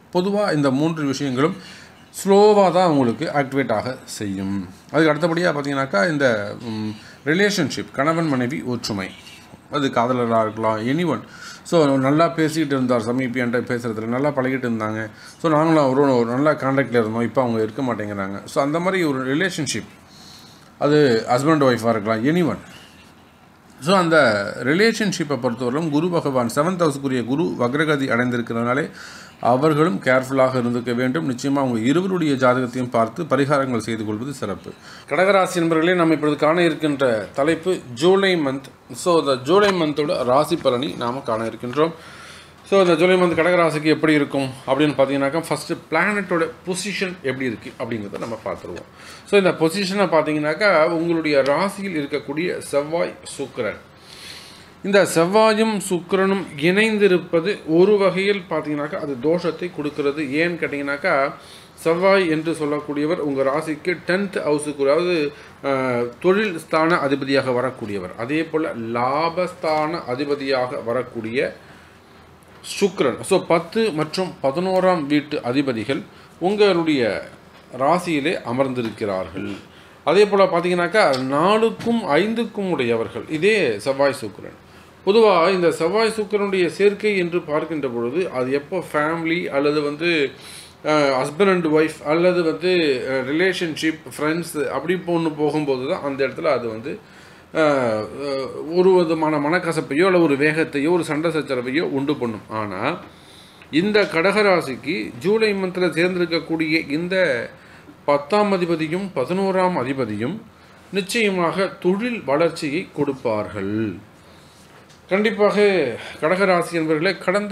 பொதுவாக இந்த மூன்று விஷயங்களும் ஸ்லோவாக தான் உங்களுக்கு ஆக்டிவேட் ஆக செய்யும் அதுக்கு அடுத்தபடியாக பார்த்தீங்கன்னாக்கா இந்த ரிலேஷன்ஷிப் கணவன் மனைவி ஒற்றுமை அது காதலராக இருக்கலாம் எனி ஒன் ஸோ நல்லா பேசிக்கிட்டு இருந்தார் சமீபி என்கிட்ட பேசுகிறதுல நல்லா பழகிட்டு இருந்தாங்க ஸோ நாங்களும் அவரும் ஒரு நல்ல கான்டாக்டில் இருந்தோம் இப்போ அவங்க இருக்க மாட்டேங்கிறாங்க ஸோ அந்த மாதிரி ஒரு ரிலேஷன்ஷிப் அது ஹஸ்பண்ட் ஒய்ஃபாக இருக்கலாம் எனி ஒன் ஸோ அந்த ரிலேஷன்ஷிப்பை பொறுத்தவரையிலும் குரு பகவான் செவன்த் ஹவுஸுக்குரிய குரு வக்ரகதி அடைந்திருக்கிறதுனாலே அவர்களும் கேர்ஃபுல்லாக இருந்துக்க வேண்டும் நிச்சயமாக அவங்க இருவருடைய ஜாதகத்தையும் பார்த்து பரிகாரங்கள் செய்து கொள்வது சிறப்பு கடகராசி நண்பர்களே நம்ம இப்பொழுது காண இருக்கின்ற தலைப்பு ஜூலை மந்த் ஸோ இந்த ஜூலை மந்தோட ராசி பலனை நாம் காண இருக்கின்றோம் ஸோ இந்த ஜூலை மந்த் கடகராசிக்கு எப்படி இருக்கும் அப்படின்னு பார்த்தீங்கன்னாக்கா ஃபஸ்ட்டு பிளானட்டோட பொசிஷன் எப்படி இருக்குது அப்படிங்கிறத நம்ம பார்த்துருவோம் ஸோ இந்த பொசிஷனை பார்த்தீங்கன்னாக்கா உங்களுடைய ராசியில் இருக்கக்கூடிய செவ்வாய் சுக்கிரன் இந்த செவ்வாயும் சுக்கிரனும் இணைந்திருப்பது ஒரு வகையில் பார்த்தீங்கன்னாக்கா அது தோஷத்தை கொடுக்கிறது ஏன்னு கேட்டிங்கனாக்கா செவ்வாய் என்று சொல்லக்கூடியவர் உங்கள் ராசிக்கு டென்த் ஹவுஸுக்கு அதாவது அஹ், தொழில் ஸ்தான அதிபதியாக வரக்கூடியவர் அதே போல் லாபஸ்தான அதிபதியாக வரக்கூடிய சுக்கிரன் ஸோ பத்து மற்றும் பதினோராம் வீட்டு அதிபதிகள் உங்களுடைய ராசியிலே அமர்ந்திருக்கிறார்கள் அதே போல் பார்த்தீங்கன்னாக்கா நாலுக்கும் ஐந்துக்கும் உடையவர்கள் இதே செவ்வாய் சுக்கிரன் பொதுவாக இந்த செவ்வாய் சுக்கிரனுடைய சேர்க்கை என்று பார்க்கின்ற பொழுது அது எப்போ ஃபேமிலி அல்லது வந்து ஹஸ்பண்ட் அண்ட் ஒய்ஃப் அல்லது வந்து ரிலேஷன்ஷிப் ஃப்ரெண்ட்ஸ் அப்படி ஒன்று போகும்போது தான் அந்த இடத்துல அது வந்து அஹ், அஹ், ஒரு விதமான மனக்கசப்பையோ அல்ல ஒரு வேகத்தையோ ஒரு சண்டை சச்சரவையோ உண்டு பண்ணும் ஆனால் இந்த கடகராசிக்கு ஜூலை மந்தில் தேர்ந்தெடுக்கக்கூடிய இந்த பத்தாம் அதிபதியும் பதினோராம் அதிபதியும் நிச்சயமாக தொழில் வளர்ச்சியை கொடுப்பார்கள் கண்டிப்பாக கடகராசி என்பவர்களே கடந்த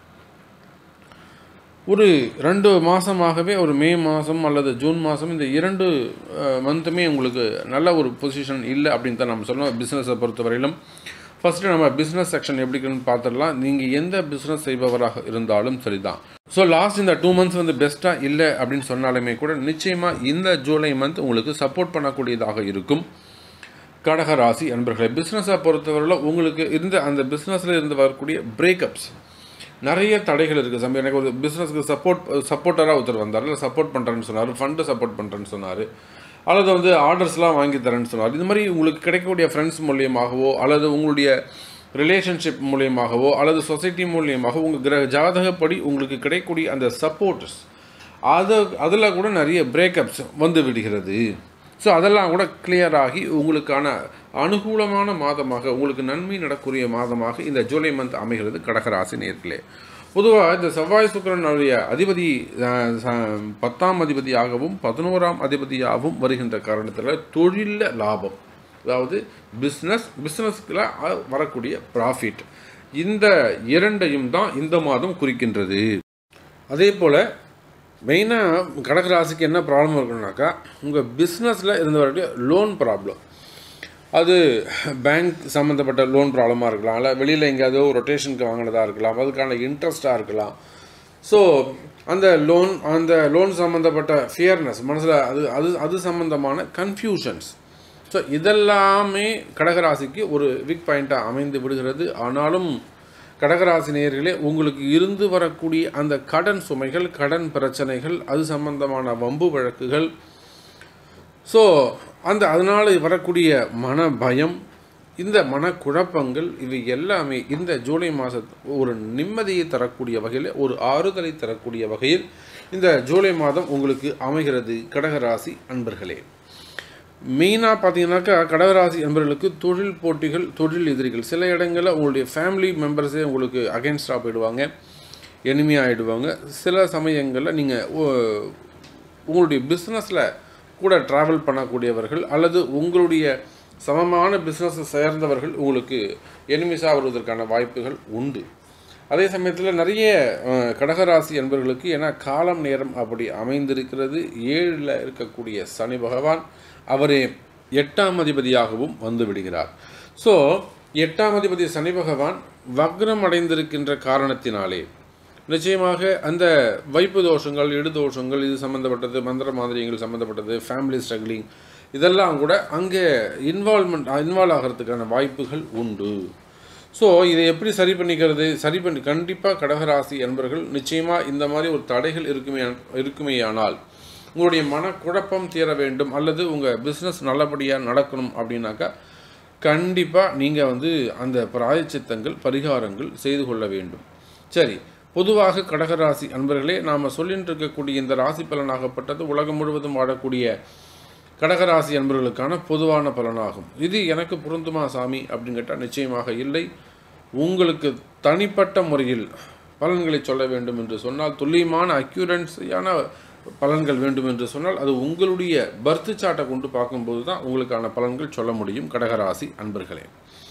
ஒரு ரெண்டு மாதமாகவே ஒரு மே மாதம் அல்லது ஜூன் மாதம் இந்த இரண்டு மந்த்துமே உங்களுக்கு நல்ல ஒரு பொசிஷன் இல்லை அப்படின்னு தான் நம்ம சொல்லணும் பிஸ்னஸை பொறுத்தவரையிலும் ஃபஸ்ட்டு நம்ம பிஸ்னஸ் செக்ஷன் எப்படி இருக்குன்னு பார்த்துடலாம் நீங்கள் எந்த பிஸ்னஸ் செய்பவராக இருந்தாலும் சரிதான் ஸோ லாஸ்ட் இந்த டூ மந்த்ஸ் வந்து பெஸ்ட்டாக இல்லை அப்படின்னு சொன்னாலுமே கூட நிச்சயமாக இந்த ஜூலை மந்த் உங்களுக்கு சப்போர்ட் பண்ணக்கூடியதாக இருக்கும் கடக ராசி அன்பர்களே பிஸ்னஸை பொறுத்தவரையில் உங்களுக்கு இருந்த அந்த பிஸ்னஸில் இருந்து வரக்கூடிய பிரேக்கப்ஸ் நிறைய தடைகள் இருக்குது சம்பி எனக்கு ஒரு பிஸ்னஸ்க்கு சப்போர்ட் சப்போர்ட்டராக ஒருத்தர் வந்தார் இல்லை சப்போர்ட் பண்ணுறேன்னு சொன்னார் ஃபண்டு சப்போர்ட் பண்ணுறேன்னு சொன்னார் அல்லது வந்து ஆர்டர்ஸ்லாம் வாங்கி தரேன்னு சொன்னார் இது மாதிரி உங்களுக்கு கிடைக்கக்கூடிய ஃப்ரெண்ட்ஸ் மூலியமாகவோ அல்லது உங்களுடைய ரிலேஷன்ஷிப் மூலியமாகவோ அல்லது சொசைட்டி மூலியமாக உங்கள் கிரக ஜாதகப்படி உங்களுக்கு கிடைக்கக்கூடிய அந்த சப்போர்ட்ஸ் அது அதில் கூட நிறைய பிரேக்கப்ஸ் வந்து விடுகிறது ஸோ அதெல்லாம் கூட clear ஆகி உங்களுக்கான அனுகூலமான மாதமாக உங்களுக்கு நன்மை நடக்கூடிய மாதமாக இந்த ஜூலை மந்த் அமைகிறது கடகராசி நேர்களே பொதுவாக இந்த செவ்வாய் சுக்கிரனுடைய அதிபதி அஹ், ச- பத்தாம் அதிபதியாகவும் பதினோராம் அதிபதியாகவும் வருகின்ற காரணத்தில் தொழிலில் லாபம் அதாவது பிஸ்னஸ் பிஸ்னஸ்க்குள்ள வரக்கூடிய ப்ராஃபிட் இந்த இரண்டையும் தான் இந்த மாதம் குறிக்கின்றது அதே போல் மெயினாக கடகராசிக்கு என்ன ப்ராப்ளம் இருக்குன்னாக்கா உங்கள் பிஸ்னஸில் இருந்து வரக்கூடிய லோன் ப்ராப்ளம் அது பேங்க் சம்மந்தப்பட்ட லோன் ப்ராப்ளமாக இருக்கலாம் இல்லை வெளியில் எங்கேயாவது ரொட்டேஷனுக்கு வாங்கினதாக இருக்கலாம் அதுக்கான இன்ட்ரெஸ்ட்டாக இருக்கலாம் ஸோ அந்த லோன் அந்த லோன் சம்மந்தப்பட்ட ஃபியர்னஸ் மனசில் அது அது அது சம்மந்தமான கன்ஃபியூஷன்ஸ் ஸோ இதெல்லாமே கடகராசிக்கு ஒரு வீக் பாயிண்ட்டாக அமைந்து விடுகிறது ஆனாலும் கடகராசி நேயர்களே உங்களுக்கு இருந்து வரக்கூடிய அந்த கடன் சுமைகள் கடன் பிரச்சனைகள் அது சம்பந்தமான வம்பு வழக்குகள் ஸோ அந்த அதனால் வரக்கூடிய மன பயம் இந்த மனக்குழப்பங்கள் இவை எல்லாமே இந்த ஜூலை மாத ஒரு நிம்மதியை தரக்கூடிய வகையில் ஒரு ஆறுதலை தரக்கூடிய வகையில் இந்த ஜூலை மாதம் உங்களுக்கு அமைகிறது கடகராசி அன்பர்களே மெயினாக பார்த்தீங்கன்னாக்கா கடகராசி அன்பர்களுக்கு தொழில் போட்டிகள் தொழில் எதிரிகள் சில இடங்களில் உங்களுடைய ஃபேமிலி மெம்பர்ஸே உங்களுக்கு அகேன்ஸ்டாக போயிடுவாங்க enemy ஆகிடுவாங்க சில சமயங்களில் நீங்கள் உங்களுடைய பிஸ்னஸில் கூட ட்ராவல் பண்ணக்கூடியவர்கள் அல்லது உங்களுடைய சமமான பிஸ்னஸை சேர்ந்தவர்கள் உங்களுக்கு எனிமிஸாக வருவதற்கான வாய்ப்புகள் உண்டு அதே சமயத்தில் நிறைய அஹ், கடகராசி என்பவர்களுக்கு ஏன்னா காலம் நேரம் அப்படி அமைந்திருக்கிறது ஏழில் இருக்கக்கூடிய சனி பகவான் அவரே எட்டாம் அதிபதியாகவும் வந்து விடுகிறார் ஸோ எட்டாம் அதிபதி சனி பகவான் வக்ரம் அடைந்திருக்கின்ற காரணத்தினாலே நிச்சயமாக அந்த வைப்பு தோஷங்கள் இடு தோஷங்கள் இது சம்மந்தப்பட்டது மந்திர மாதிரியங்கள் சம்மந்தப்பட்டது ஃபேமிலி ஸ்ட்ரகிளிங் இதெல்லாம் கூட அங்கே இன்வால்மெண்ட் இன்வால்வ் ஆகிறதுக்கான வாய்ப்புகள் உண்டு ஸோ இதை எப்படி சரி பண்ணிக்கிறது சரி பண்ணி கண்டிப்பாக கடகராசி என்பர்கள் நிச்சயமாக இந்த மாதிரி ஒரு தடைகள் இருக்குமே இருக்குமேயானால் உங்களுடைய மனக்குழப்பம் தீர வேண்டும் அல்லது உங்கள் பிஸ்னஸ் நல்லபடியாக நடக்கணும் அப்படின்னாக்கா கண்டிப்பாக நீங்கள் வந்து அந்த பிராயச்சித்தங்கள் பரிகாரங்கள் செய்து கொள்ள வேண்டும் சரி பொதுவாக கடகராசி அன்பர்களே நாம் சொல்லிட்டு இருக்கக்கூடிய இந்த ராசி பலனாகப்பட்டது உலகம் முழுவதும் வாழக்கூடிய கடகராசி அன்பர்களுக்கான பொதுவான பலனாகும் இது எனக்கு பொருந்துமா சாமி அப்படின்னு கேட்டால் நிச்சயமாக இல்லை உங்களுக்கு தனிப்பட்ட முறையில் பலன்களை சொல்ல வேண்டும் என்று சொன்னால் துல்லியமான அக்யூரன்ஸியான பலன்கள் வேண்டும் என்று சொன்னால் அது உங்களுடைய பர்த் சார்ட்டை கொண்டு பார்க்கும்போது தான் உங்களுக்கான பலன்கள் சொல்ல முடியும் கடகராசி அன்பர்களே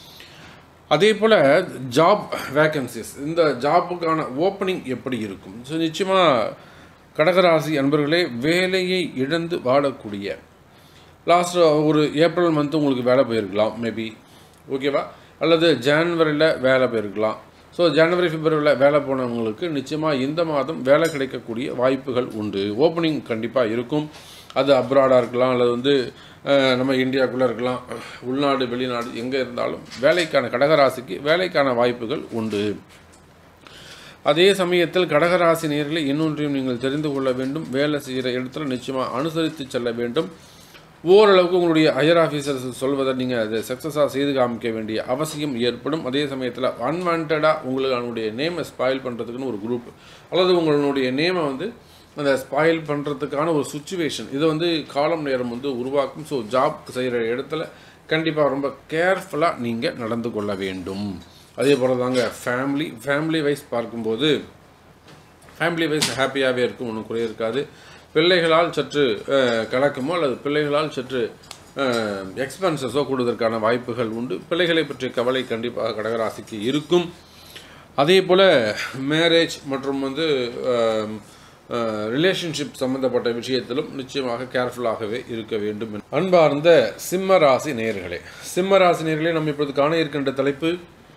அதே போல் ஜாப் வேக்கன்சிஸ் இந்த ஜாப்புக்கான ஓப்பனிங் எப்படி இருக்கும் ஸோ நிச்சயமாக கடகராசி அன்பர்களே வேலையை இழந்து வாழக்கூடிய லாஸ்ட் ஒரு ஏப்ரல் மந்த் உங்களுக்கு வேலை போயிருக்கலாம் மேபி ஓகேவா அல்லது ஜான்வரியில் வேலை போயிருக்கலாம் ஸோ ஜனவரி பிப்ரவரியில் வேலை போனவங்களுக்கு நிச்சயமாக இந்த மாதம் வேலை கிடைக்கக்கூடிய வாய்ப்புகள் உண்டு ஓப்பனிங் கண்டிப்பாக இருக்கும் அது அப்ராடாக இருக்கலாம் அல்லது வந்து அஹ், நம்ம இந்தியாவுக்குள்ளே இருக்கலாம் உள்நாடு வெளிநாடு எங்கே இருந்தாலும் வேலைக்கான கடகராசிக்கு வேலைக்கான வாய்ப்புகள் உண்டு அதே சமயத்தில் கடகராசி நேர்களை இன்னொன்றையும் நீங்கள் தெரிந்து கொள்ள வேண்டும் வேலை செய்கிற இடத்துல நிச்சயமாக அனுசரித்து செல்ல வேண்டும் ஓரளவுக்கு உங்களுடைய ஹையர் ஆஃபீஸர்ஸ் சொல்வதை நீங்கள் அதை சக்ஸஸாக செய்து காமிக்க வேண்டிய அவசியம் ஏற்படும் அதே சமயத்தில் அன்வான்டாக உங்களுடைய நேமை ஸ்பாயில் பண்ணுறதுக்குன்னு ஒரு குரூப் அல்லது உங்களுடைய நேமை வந்து அந்த ஸ்பாயில் பண்ணுறதுக்கான ஒரு சுச்சுவேஷன் இதை வந்து காலம் நேரம் வந்து உருவாக்கும் ஸோ ஜாப் செய்கிற இடத்துல கண்டிப்பாக ரொம்ப கேர்ஃபுல்லாக நீங்கள் நடந்து கொள்ள வேண்டும் அதே போல் தாங்க ஃபேமிலி ஃபேமிலி வைஸ் பார்க்கும்போது ஃபேமிலி வைஸ் ஹாப்பியாகவே இருக்கும் ஒன்றும் குறை இருக்காது பிள்ளைகளால் சற்று அஹ், கலக்கமோ அல்லது பிள்ளைகளால் சற்று எக்ஸ்பென்சஸோ கூடுவதற்கான வாய்ப்புகள் உண்டு பிள்ளைகளை பற்றிய கவலை கண்டிப்பாக கடகராசிக்கு இருக்கும் அதே போல் மேரேஜ் மற்றும் வந்து ரிலேஷன்ஷிப் சம்பந்தப்பட்ட விஷயத்திலும் நிச்சயமாக கேர்ஃபுல்லாகவே இருக்க வேண்டும் அன்பார்ந்த சிம்ம ராசி நேயர்களே சிம்ம ராசி நேயர்களே நம்ம இப்பொழுது காண இருக்கின்ற தலைப்பு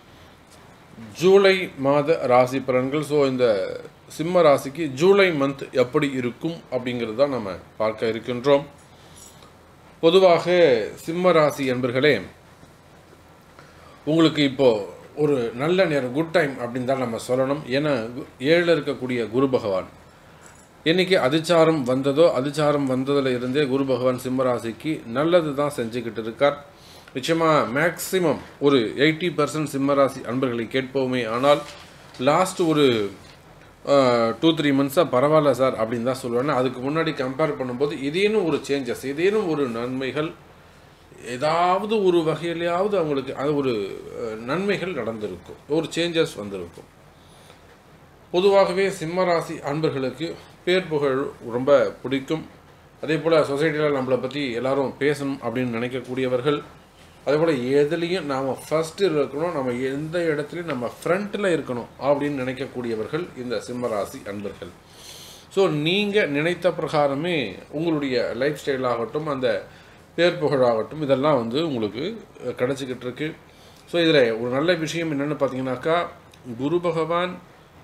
ஜூலை மாத ராசி பலன்கள் ஸோ இந்த சிம்ம ராசிக்கு ஜூலை மந்த் எப்படி இருக்கும் அப்படிங்கிறது தான் நம்ம பார்க்க இருக்கின்றோம் பொதுவாக சிம்ம ராசி என்பர்களே உங்களுக்கு இப்போ ஒரு நல்ல நேரம் குட் டைம் அப்படின்னு தான் நம்ம சொல்லணும் ஏன்னா கு- ஏழில் இருக்கக்கூடிய குரு பகவான் என்னைக்கு அதிச்சாரம் வந்ததோ அதிச்சாரம் வந்ததுல இருந்தே குரு பகவான் சிம்மராசிக்கு நல்லது தான் செஞ்சுக்கிட்டு இருக்கார் நிச்சயமாக மேக்ஸிமம் ஒரு எயிட்டி பர்சன்ட் சிம்மராசி அன்பர்களை கேட்போமே ஆனால் லாஸ்ட் ஒரு டூ த்ரீ மந்த்ஸாக பரவாயில்ல சார் அப்படின்னு தான் சொல்லுவேன் அதுக்கு முன்னாடி கம்பேர் பண்ணும்போது ஏதேனும் ஒரு சேஞ்சஸ் ஏதேனும் ஒரு நன்மைகள் ஏதாவது ஒரு வகையிலையாவது அவங்களுக்கு அது ஒரு அஹ், நன்மைகள் நடந்திருக்கும் ஒரு சேஞ்சஸ் வந்திருக்கும் பொதுவாகவே சிம்ம ராசி அன்பர்களுக்கு பேர் புகழ் ரொம்ப பிடிக்கும் அதே போல் சொசைட்டியில் நம்மளை பற்றி எல்லாரும் பேசணும் அப்படின்னு நினைக்கக்கூடியவர்கள் அதே போல் எதுலேயும் நாம் ஃபஸ்ட்டு இருக்கணும் நம்ம எந்த இடத்துலையும் நம்ம ஃப்ரண்ட்டில் இருக்கணும் அப்படின்னு நினைக்கக்கூடியவர்கள் இந்த சிம்ம ராசி அன்பர்கள் ஸோ நீங்கள் நினைத்த பிரகாரமே உங்களுடைய லைஃப் ஸ்டைல் ஆகட்டும் அந்த பேர் புகழாகட்டும் இதெல்லாம் வந்து உங்களுக்கு அஹ், கிடைச்சிக்கிட்டு இருக்கு ஸோ இதில் ஒரு நல்ல விஷயம் என்னென்னு பார்த்தீங்கன்னாக்கா குரு பகவான்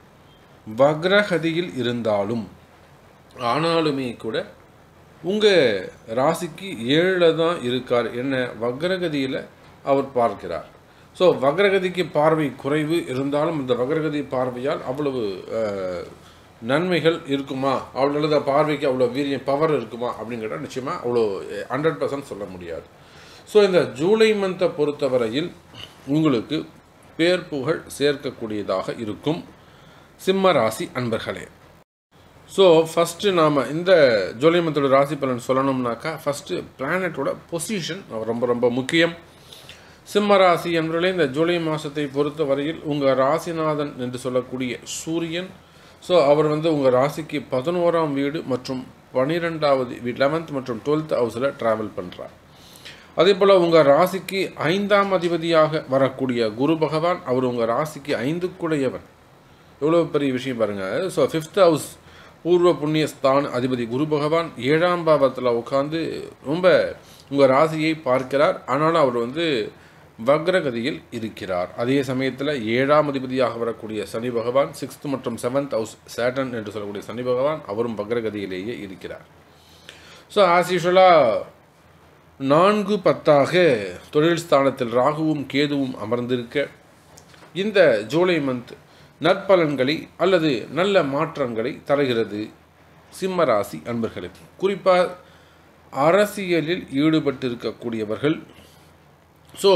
வக்ரகதியில் இருந்தாலும் ஆனாலுமே கூட உங்கள் ராசிக்கு ஏழில் தான் இருக்கார் என்ன வக்ரகதியில் அவர் பார்க்கிறார் ஸோ வக்ரகதிக்கு பார்வை குறைவு இருந்தாலும் இந்த வக்ரகதி பார்வையால் அவ்வளவு அஹ், நன்மைகள் இருக்குமா அவ்வளோ அல்லது பார்வைக்கு அவ்வளோ வீரியம் பவர் இருக்குமா அப்படின்னு கேட்டால் நிச்சயமாக அவ்வளோ ஹண்ட்ரட் பர்சன்ட் சொல்ல முடியாது ஸோ இந்த ஜூலை மந்த்தை பொறுத்தவரையில் உங்களுக்கு பேர் புகழ் சேர்க்கக்கூடியதாக இருக்கும் சிம்ம ராசி அன்பர்களே ஸோ ஃபஸ்ட்டு நாம் இந்த ஜூலை மந்தோட ராசி பலன் சொல்லணும்னாக்கா ஃபஸ்ட்டு பிளானட்டோட பொசிஷன் ரொம்ப ரொம்ப முக்கியம் சிம்ம ராசி என்பவர்களே இந்த ஜூலை மாதத்தை பொறுத்த வரையில் உங்கள் ராசிநாதன் என்று சொல்லக்கூடிய சூரியன் ஸோ அவர் வந்து உங்கள் ராசிக்கு பதினோராம் வீடு மற்றும் பன்னிரெண்டாவது வீடு லெவன்த் மற்றும் டுவெல்த் ஹவுஸில் ட்ராவல் பண்ணுறார் அதே போல் உங்கள் ராசிக்கு ஐந்தாம் அதிபதியாக வரக்கூடிய குரு பகவான் அவர் உங்கள் ராசிக்கு ஐந்துக்குடையவன் எவ்வளோ பெரிய விஷயம் பாருங்கள் ஸோ ஃபிஃப்த் ஹவுஸ் பூர்வ புண்ணிய ஸ்தான் அதிபதி குரு பகவான் ஏழாம் பாவத்தில் உட்காந்து ரொம்ப உங்கள் ராசியை பார்க்கிறார் ஆனாலும் அவர் வந்து வக்ரகதியில் இருக்கிறார் அதே சமயத்தில் ஏழாம் அதிபதியாக வரக்கூடிய சனி பகவான் சிக்ஸ்த் மற்றும் செவன்த் ஹவுஸ் சேட்டன் என்று சொல்லக்கூடிய சனி பகவான் அவரும் வக்ரகதியிலேயே இருக்கிறார் ஸோ ஆஸ் யூஷுவலாக நான்கு பத்தாக தொழில் ஸ்தானத்தில் ராகுவும் கேதுவும் அமர்ந்திருக்க இந்த ஜூலை மந்த் நற்பலன்களை அல்லது நல்ல மாற்றங்களை தருகிறது சிம்ம ராசி அன்பர்களுக்கு குறிப்பாக அரசியலில் ஈடுபட்டிருக்கக்கூடியவர்கள் ஸோ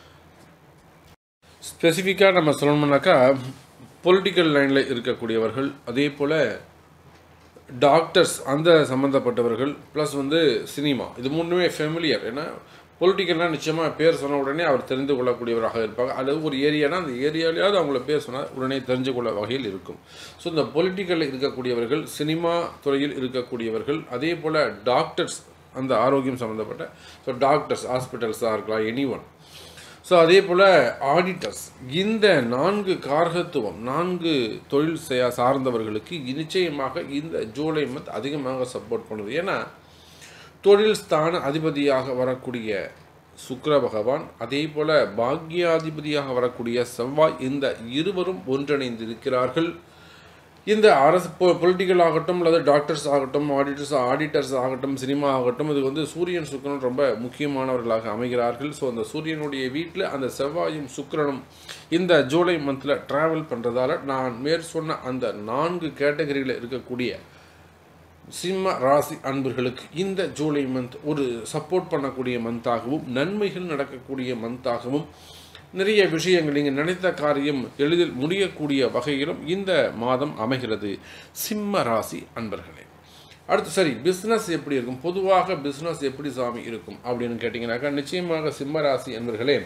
ஸ்பெசிஃபிக்காக நம்ம சொல்லணும்னாக்கா பொலிட்டிக்கல் லைனில் இருக்கக்கூடியவர்கள் அதே போல் டாக்டர்ஸ் அந்த சம்மந்தப்பட்டவர்கள் ப்ளஸ் வந்து சினிமா இது மூணுமே ஃபெமிலியர் ஏன்னா பொலிட்டிக்கல்னால் நிச்சயமாக பேர் சொன்ன உடனே அவர் தெரிந்து கொள்ளக்கூடியவராக இருப்பாங்க அல்லது ஒரு ஏரியானா அந்த ஏரியாலையாவது அவங்கள பேர் சொன்னால் உடனே தெரிஞ்சு கொள்ள வகையில் இருக்கும் ஸோ இந்த பொலிட்டிக்கலில் இருக்கக்கூடியவர்கள் சினிமா துறையில் இருக்கக்கூடியவர்கள் அதே போல் டாக்டர்ஸ் அந்த ஆரோக்கியம் சம்மந்தப்பட்ட ஸோ டாக்டர்ஸ் ஹாஸ்பிட்டல்ஸாக இருக்கலாம் எனி ஒன் ஸோ அதே போல் ஆடிட்டர்ஸ் இந்த நான்கு காரகத்துவம் நான்கு தொழில் செய்ய சார்ந்தவர்களுக்கு நிச்சயமாக இந்த ஜூலை மந்த் அதிகமாக சப்போர்ட் பண்ணுது ஏன்னா தொழில் ஸ்தான அதிபதியாக வரக்கூடிய சுக்கிர பகவான் அதே போல் பாக்யாதிபதியாக வரக்கூடிய செவ்வாய் இந்த இருவரும் ஒன்றிணைந்து இருக்கிறார்கள் இந்த அரசு பொலிட்டிக்கல் ஆகட்டும் அல்லது டாக்டர்ஸ் ஆகட்டும் ஆடிட்டர்ஸ் ஆடிட்டர்ஸ் ஆகட்டும் சினிமா ஆகட்டும் இது வந்து சூரியன் சுக்கிரன் ரொம்ப முக்கியமானவர்களாக அமைகிறார்கள் ஸோ அந்த சூரியனுடைய வீட்டில் அந்த செவ்வாயும் சுக்கிரனும் இந்த ஜூலை மந்தில் ட்ராவல் பண்ணுறதால நான் மேற் சொன்ன அந்த நான்கு கேட்டகரியில் இருக்கக்கூடிய சிம்ம ராசி அன்பர்களுக்கு இந்த ஜூலை மந்த் ஒரு சப்போர்ட் பண்ணக்கூடிய மந்தாகவும் நன்மைகள் நடக்கக்கூடிய மந்தாகவும் நிறைய விஷயங்கள் நீங்கள் நினைத்த காரியம் எளிதில் முடியக்கூடிய வகையிலும் இந்த மாதம் அமைகிறது சிம்ம ராசி அன்பர்களே அடுத்து சரி பிஸ்னஸ் எப்படி இருக்கும் பொதுவாக பிஸ்னஸ் எப்படி சாமி இருக்கும் அப்படின்னு கேட்டிங்கனாக்கா நிச்சயமாக சிம்ம ராசி அன்பர்களே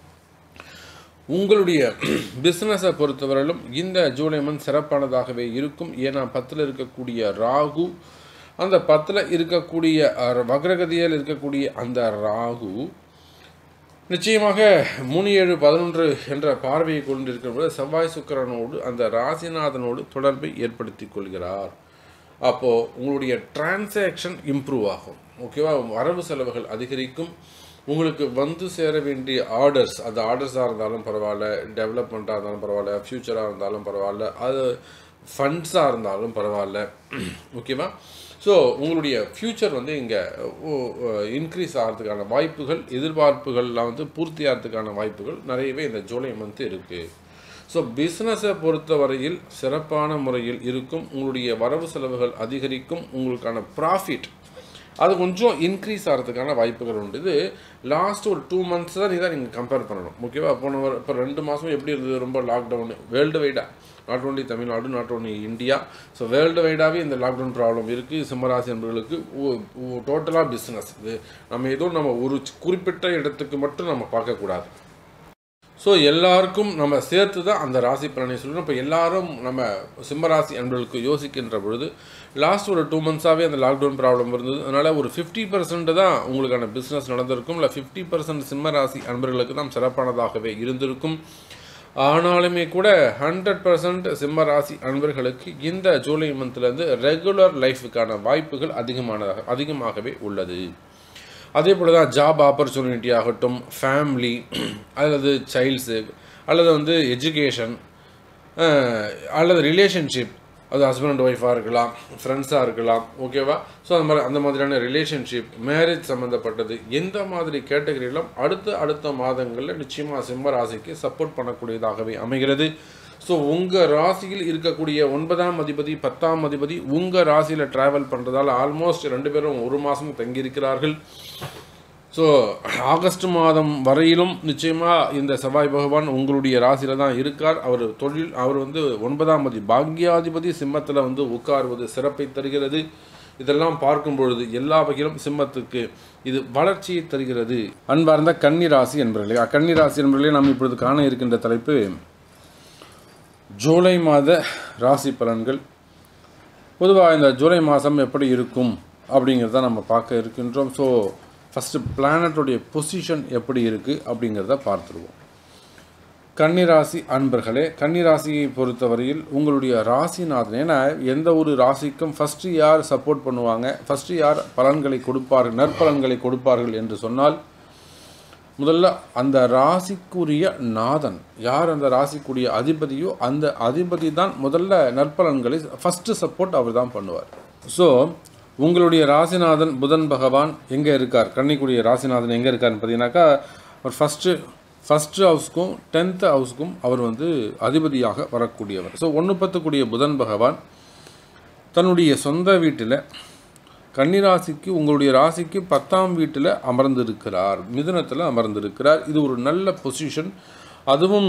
உங்களுடைய பிஸ்னஸை பொறுத்தவரையிலும் இந்த ஜூலை மந்த் சிறப்பானதாகவே இருக்கும் ஏன்னா பத்தில் இருக்கக்கூடிய ராகு அந்த பத்தில் இருக்கக்கூடிய அஹ், வக்ரகதியில் இருக்கக்கூடிய அந்த ராகு நிச்சயமாக மூணு ஏழு பதினொன்று என்ற பார்வையை கொண்டிருக்கிற செவ்வாய் சுக்கிரனோடு அந்த ராசிநாதனோடு தொடர்பை ஏற்படுத்தி கொள்கிறார் அப்போது உங்களுடைய டிரான்சாக்ஷன் இம்ப்ரூவ் ஆகும் ஓகேவா வரவு செலவுகள் அதிகரிக்கும் உங்களுக்கு வந்து சேர வேண்டிய ஆர்டர்ஸ் அது ஆர்டர்ஸாக இருந்தாலும் பரவாயில்ல டெவலப்மெண்ட்டாக இருந்தாலும் பரவாயில்ல ஃப்யூச்சராக இருந்தாலும் பரவாயில்ல அது ஃபண்ட்ஸாக இருந்தாலும் பரவாயில்ல ஓகேவா ஸோ உங்களுடைய ஃப்யூச்சர் வந்து இங்கே இன்க்ரீஸ் ஆகிறதுக்கான வாய்ப்புகள் எதிர்பார்ப்புகள்லாம் வந்து பூர்த்தி ஆகிறதுக்கான வாய்ப்புகள் நிறையவே இந்த ஜூலை மந்த் இருக்குது ஸோ பிஸ்னஸை பொறுத்தவரையில் சிறப்பான முறையில் இருக்கும் உங்களுடைய வரவு செலவுகள் அதிகரிக்கும் உங்களுக்கான ப்ராஃபிட் அது கொஞ்சம் இன்க்ரீஸ் ஆகிறதுக்கான வாய்ப்புகள் உண்டு இது லாஸ்ட் ஒரு டூ மந்த்ஸ் தான் இதை நீங்கள் கம்பேர் பண்ணணும் ஓகேவா போன வர இப்போ ரெண்டு மாதம் எப்படி இருந்தது ரொம்ப லாக்டவுன் வேர்ல்டு வைடாக not only Tamil Nadu not only India so world வைடாகவே இந்த லாக்டவுன் ப்ராப்ளம் இருக்குது சிம்மராசி என்பவர்களுக்கு டோட்டலாக பிஸ்னஸ் இது நம்ம ஏதோ நம்ம ஒரு குறிப்பிட்ட இடத்துக்கு மட்டும் நம்ம பார்க்கக்கூடாது ஸோ எல்லாருக்கும் நம்ம சேர்த்து தான் அந்த ராசி பலனை சொல்லணும் இப்போ எல்லாரும் நம்ம சிம்மராசி அன்பர்களுக்கு யோசிக்கின்ற பொழுது லாஸ்ட் ஒரு டூ மந்த்ஸாகவே அந்த லாக்டவுன் ப்ராப்ளம் இருந்தது அதனால் ஒரு ஃபிஃப்டி பர்சன்ட் தான் உங்களுக்கான பிஸ்னஸ் நடந்திருக்கும் இல்லை ஃபிஃப்டி பர்சன்ட் சிம்மராசி அன்பர்களுக்கு தான் சிறப்பானதாகவே இருந்திருக்கும் ஆனாலுமே கூட ஹண்ட்ரட் பர்சன்ட் சிம்ம ராசி அன்பர்களுக்கு இந்த ஜூலை மந்த்லேருந்து ரெகுலர் லைஃபுக்கான வாய்ப்புகள் அதிகமானதாக அதிகமாகவே உள்ளது அதே போல் தான் ஜாப் ஆப்பர்ச்சுனிட்டி ஆகட்டும் ஃபேமிலி அல்லது சைல்ட்ஸு அல்லது வந்து எஜுகேஷன் அல்லது ரிலேஷன்ஷிப் அது ஹஸ்பண்ட் அண்ட் ஒய்ஃபாக இருக்கலாம் ஃப்ரெண்ட்ஸாக இருக்கலாம் ஓகேவா ஸோ அந்த மாதிரி அந்த மாதிரியான ரிலேஷன்ஷிப் மேரேஜ் சம்மந்தப்பட்டது எந்த மாதிரி கேட்டகரியிலும் அடுத்த அடுத்த மாதங்களில் நிச்சயமாக சிம்ம ராசிக்கு சப்போர்ட் பண்ணக்கூடியதாகவே அமைகிறது ஸோ உங்கள் ராசியில் இருக்கக்கூடிய ஒன்பதாம் அதிபதி பத்தாம் அதிபதி உங்கள் ராசியில் ட்ராவல் பண்ணுறதால ஆல்மோஸ்ட் ரெண்டு பேரும் ஒரு மாதம் தங்கியிருக்கிறார்கள் ஸோ ஆகஸ்ட் மாதம் வரையிலும் நிச்சயமாக இந்த செவ்வாய் பகவான் உங்களுடைய ராசியில் தான் இருக்கார் அவர் தொழில் அவர் வந்து ஒன்பதாம் அதிபதி பாக்யாதிபதி சிம்மத்தில் வந்து உட்காருவது சிறப்பை தருகிறது இதெல்லாம் பார்க்கும் பொழுது எல்லா வகையிலும் சிம்மத்துக்கு இது வளர்ச்சியை தருகிறது அன்பார்ந்த கன்னி ராசி என்பர்களே கன்னி ராசி என்பர்களே நாம் இப்பொழுது காண இருக்கின்ற தலைப்பு ஜூலை மாத ராசி பலன்கள் பொதுவாக இந்த ஜூலை மாதம் எப்படி இருக்கும் அப்படிங்கிறத நம்ம பார்க்க இருக்கின்றோம் ஸோ ஃபஸ்ட்டு பிளானட்டுடைய பொசிஷன் எப்படி இருக்குது அப்படிங்கிறத பார்த்துருவோம் கன்னிராசி அன்பர்களே கன்னிராசியை பொறுத்தவரையில் உங்களுடைய ராசிநாதன் ஏன்னா எந்த ஒரு ராசிக்கும் ஃபஸ்ட்டு யார் சப்போர்ட் பண்ணுவாங்க ஃபஸ்ட்டு யார் பலன்களை கொடுப்பார்கள் நற்பலன்களை கொடுப்பார்கள் என்று சொன்னால் முதல்ல அந்த ராசிக்குரிய நாதன் யார் அந்த ராசிக்குரிய அதிபதியோ அந்த அதிபதி தான் முதல்ல நற்பலன்களை ஃபஸ்ட்டு சப்போர்ட் அவர் தான் பண்ணுவார் ஸோ உங்களுடைய ராசிநாதன் புதன் பகவான் எங்கே இருக்கார் கன்னிக்குரிய ராசிநாதன் எங்கே இருக்காருன்னு பார்த்தீங்கன்னாக்கா அவர் ஃபஸ்ட்டு ஃபஸ்ட் ஹவுஸ்க்கும் டென்த் ஹவுஸ்க்கும் அவர் வந்து அதிபதியாக வரக்கூடியவர் ஸோ ஒன்று பத்துக்குடிய புதன் பகவான் தன்னுடைய சொந்த வீட்டில் கன்னிராசிக்கு உங்களுடைய ராசிக்கு பத்தாம் வீட்டில் அமர்ந்திருக்கிறார் மிதுனத்தில் அமர்ந்திருக்கிறார் இது ஒரு நல்ல பொசிஷன் அதுவும்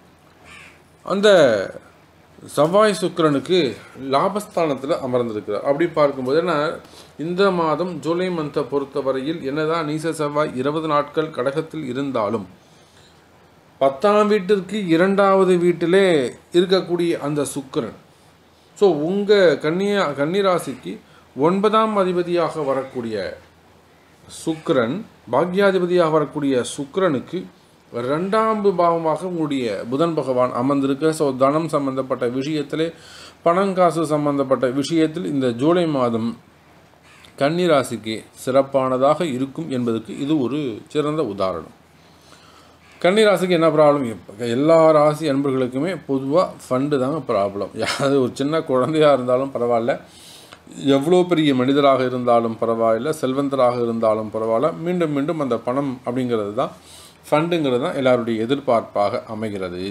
அந்த செவ்வாய் சுக்கிரனுக்கு லாபஸ்தானத்தில் அமர்ந்திருக்கிறார் அப்படி பார்க்கும்போது ஏன்னா இந்த மாதம் ஜூலை மந்த்தை பொறுத்தவரையில் என்னதான் நீச செவ்வாய் இருபது நாட்கள் கடகத்தில் இருந்தாலும் பத்தாம் வீட்டிற்கு இரண்டாவது வீட்டிலே இருக்கக்கூடிய அந்த சுக்கிரன் ஸோ உங்கள் கன்னியா கன்னிராசிக்கு ஒன்பதாம் அதிபதியாக வரக்கூடிய சுக்கிரன் பாக்யாதிபதியாக வரக்கூடிய சுக்கிரனுக்கு ரெண்டாம் பாவமாக உங்களுடைய புதன் பகவான் அமர்ந்திருக்க ஸோ தனம் சம்பந்தப்பட்ட விஷயத்திலே பணங்காசு சம்பந்தப்பட்ட விஷயத்தில் இந்த ஜூலை மாதம் கன்னிராசிக்கு சிறப்பானதாக இருக்கும் என்பதற்கு இது ஒரு சிறந்த உதாரணம் கன்னிராசிக்கு என்ன ப்ராப்ளம் இப்போ எல்லா ராசி அன்பர்களுக்குமே பொதுவாக ஃபண்டு தாங்க ப்ராப்ளம் யாராவது ஒரு சின்ன குழந்தையாக இருந்தாலும் பரவாயில்ல எவ்வளோ பெரிய மனிதராக இருந்தாலும் பரவாயில்ல செல்வந்தராக இருந்தாலும் பரவாயில்ல மீண்டும் மீண்டும் அந்த பணம் அப்படிங்கிறது தான் ஃபண்டுங்கிறது தான் எல்லாருடைய எதிர்பார்ப்பாக அமைகிறது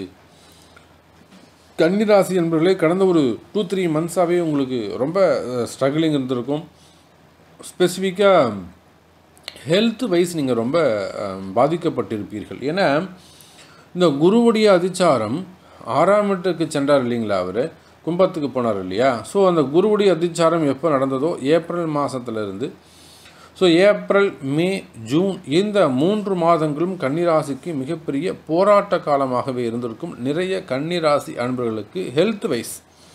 கன்னிராசி என்பவர்களே கடந்த ஒரு டூ த்ரீ மந்த்ஸாகவே உங்களுக்கு ரொம்ப ஸ்ட்ரகிளிங் இருந்திருக்கும் ஸ்பெசிஃபிக்காக ஹெல்த் வைஸ் நீங்கள் ரொம்ப அஹ், பாதிக்கப்பட்டிருப்பீர்கள் ஏன்னா இந்த குருவுடைய அதிச்சாரம் ஆறாம் வீட்டுக்கு சென்றார் இல்லைங்களா அவர் கும்பத்துக்கு போனார் இல்லையா ஸோ அந்த குருவுடைய அதிச்சாரம் எப்போ நடந்ததோ ஏப்ரல் மாதத்துலேருந்து ஸோ ஏப்ரல் மே ஜூன் இந்த மூன்று மாதங்களும் கன்னிராசிக்கு மிகப்பெரிய போராட்ட காலமாகவே இருந்திருக்கும் நிறைய கன்னிராசி அன்பர்களுக்கு ஹெல்த் வைஸ்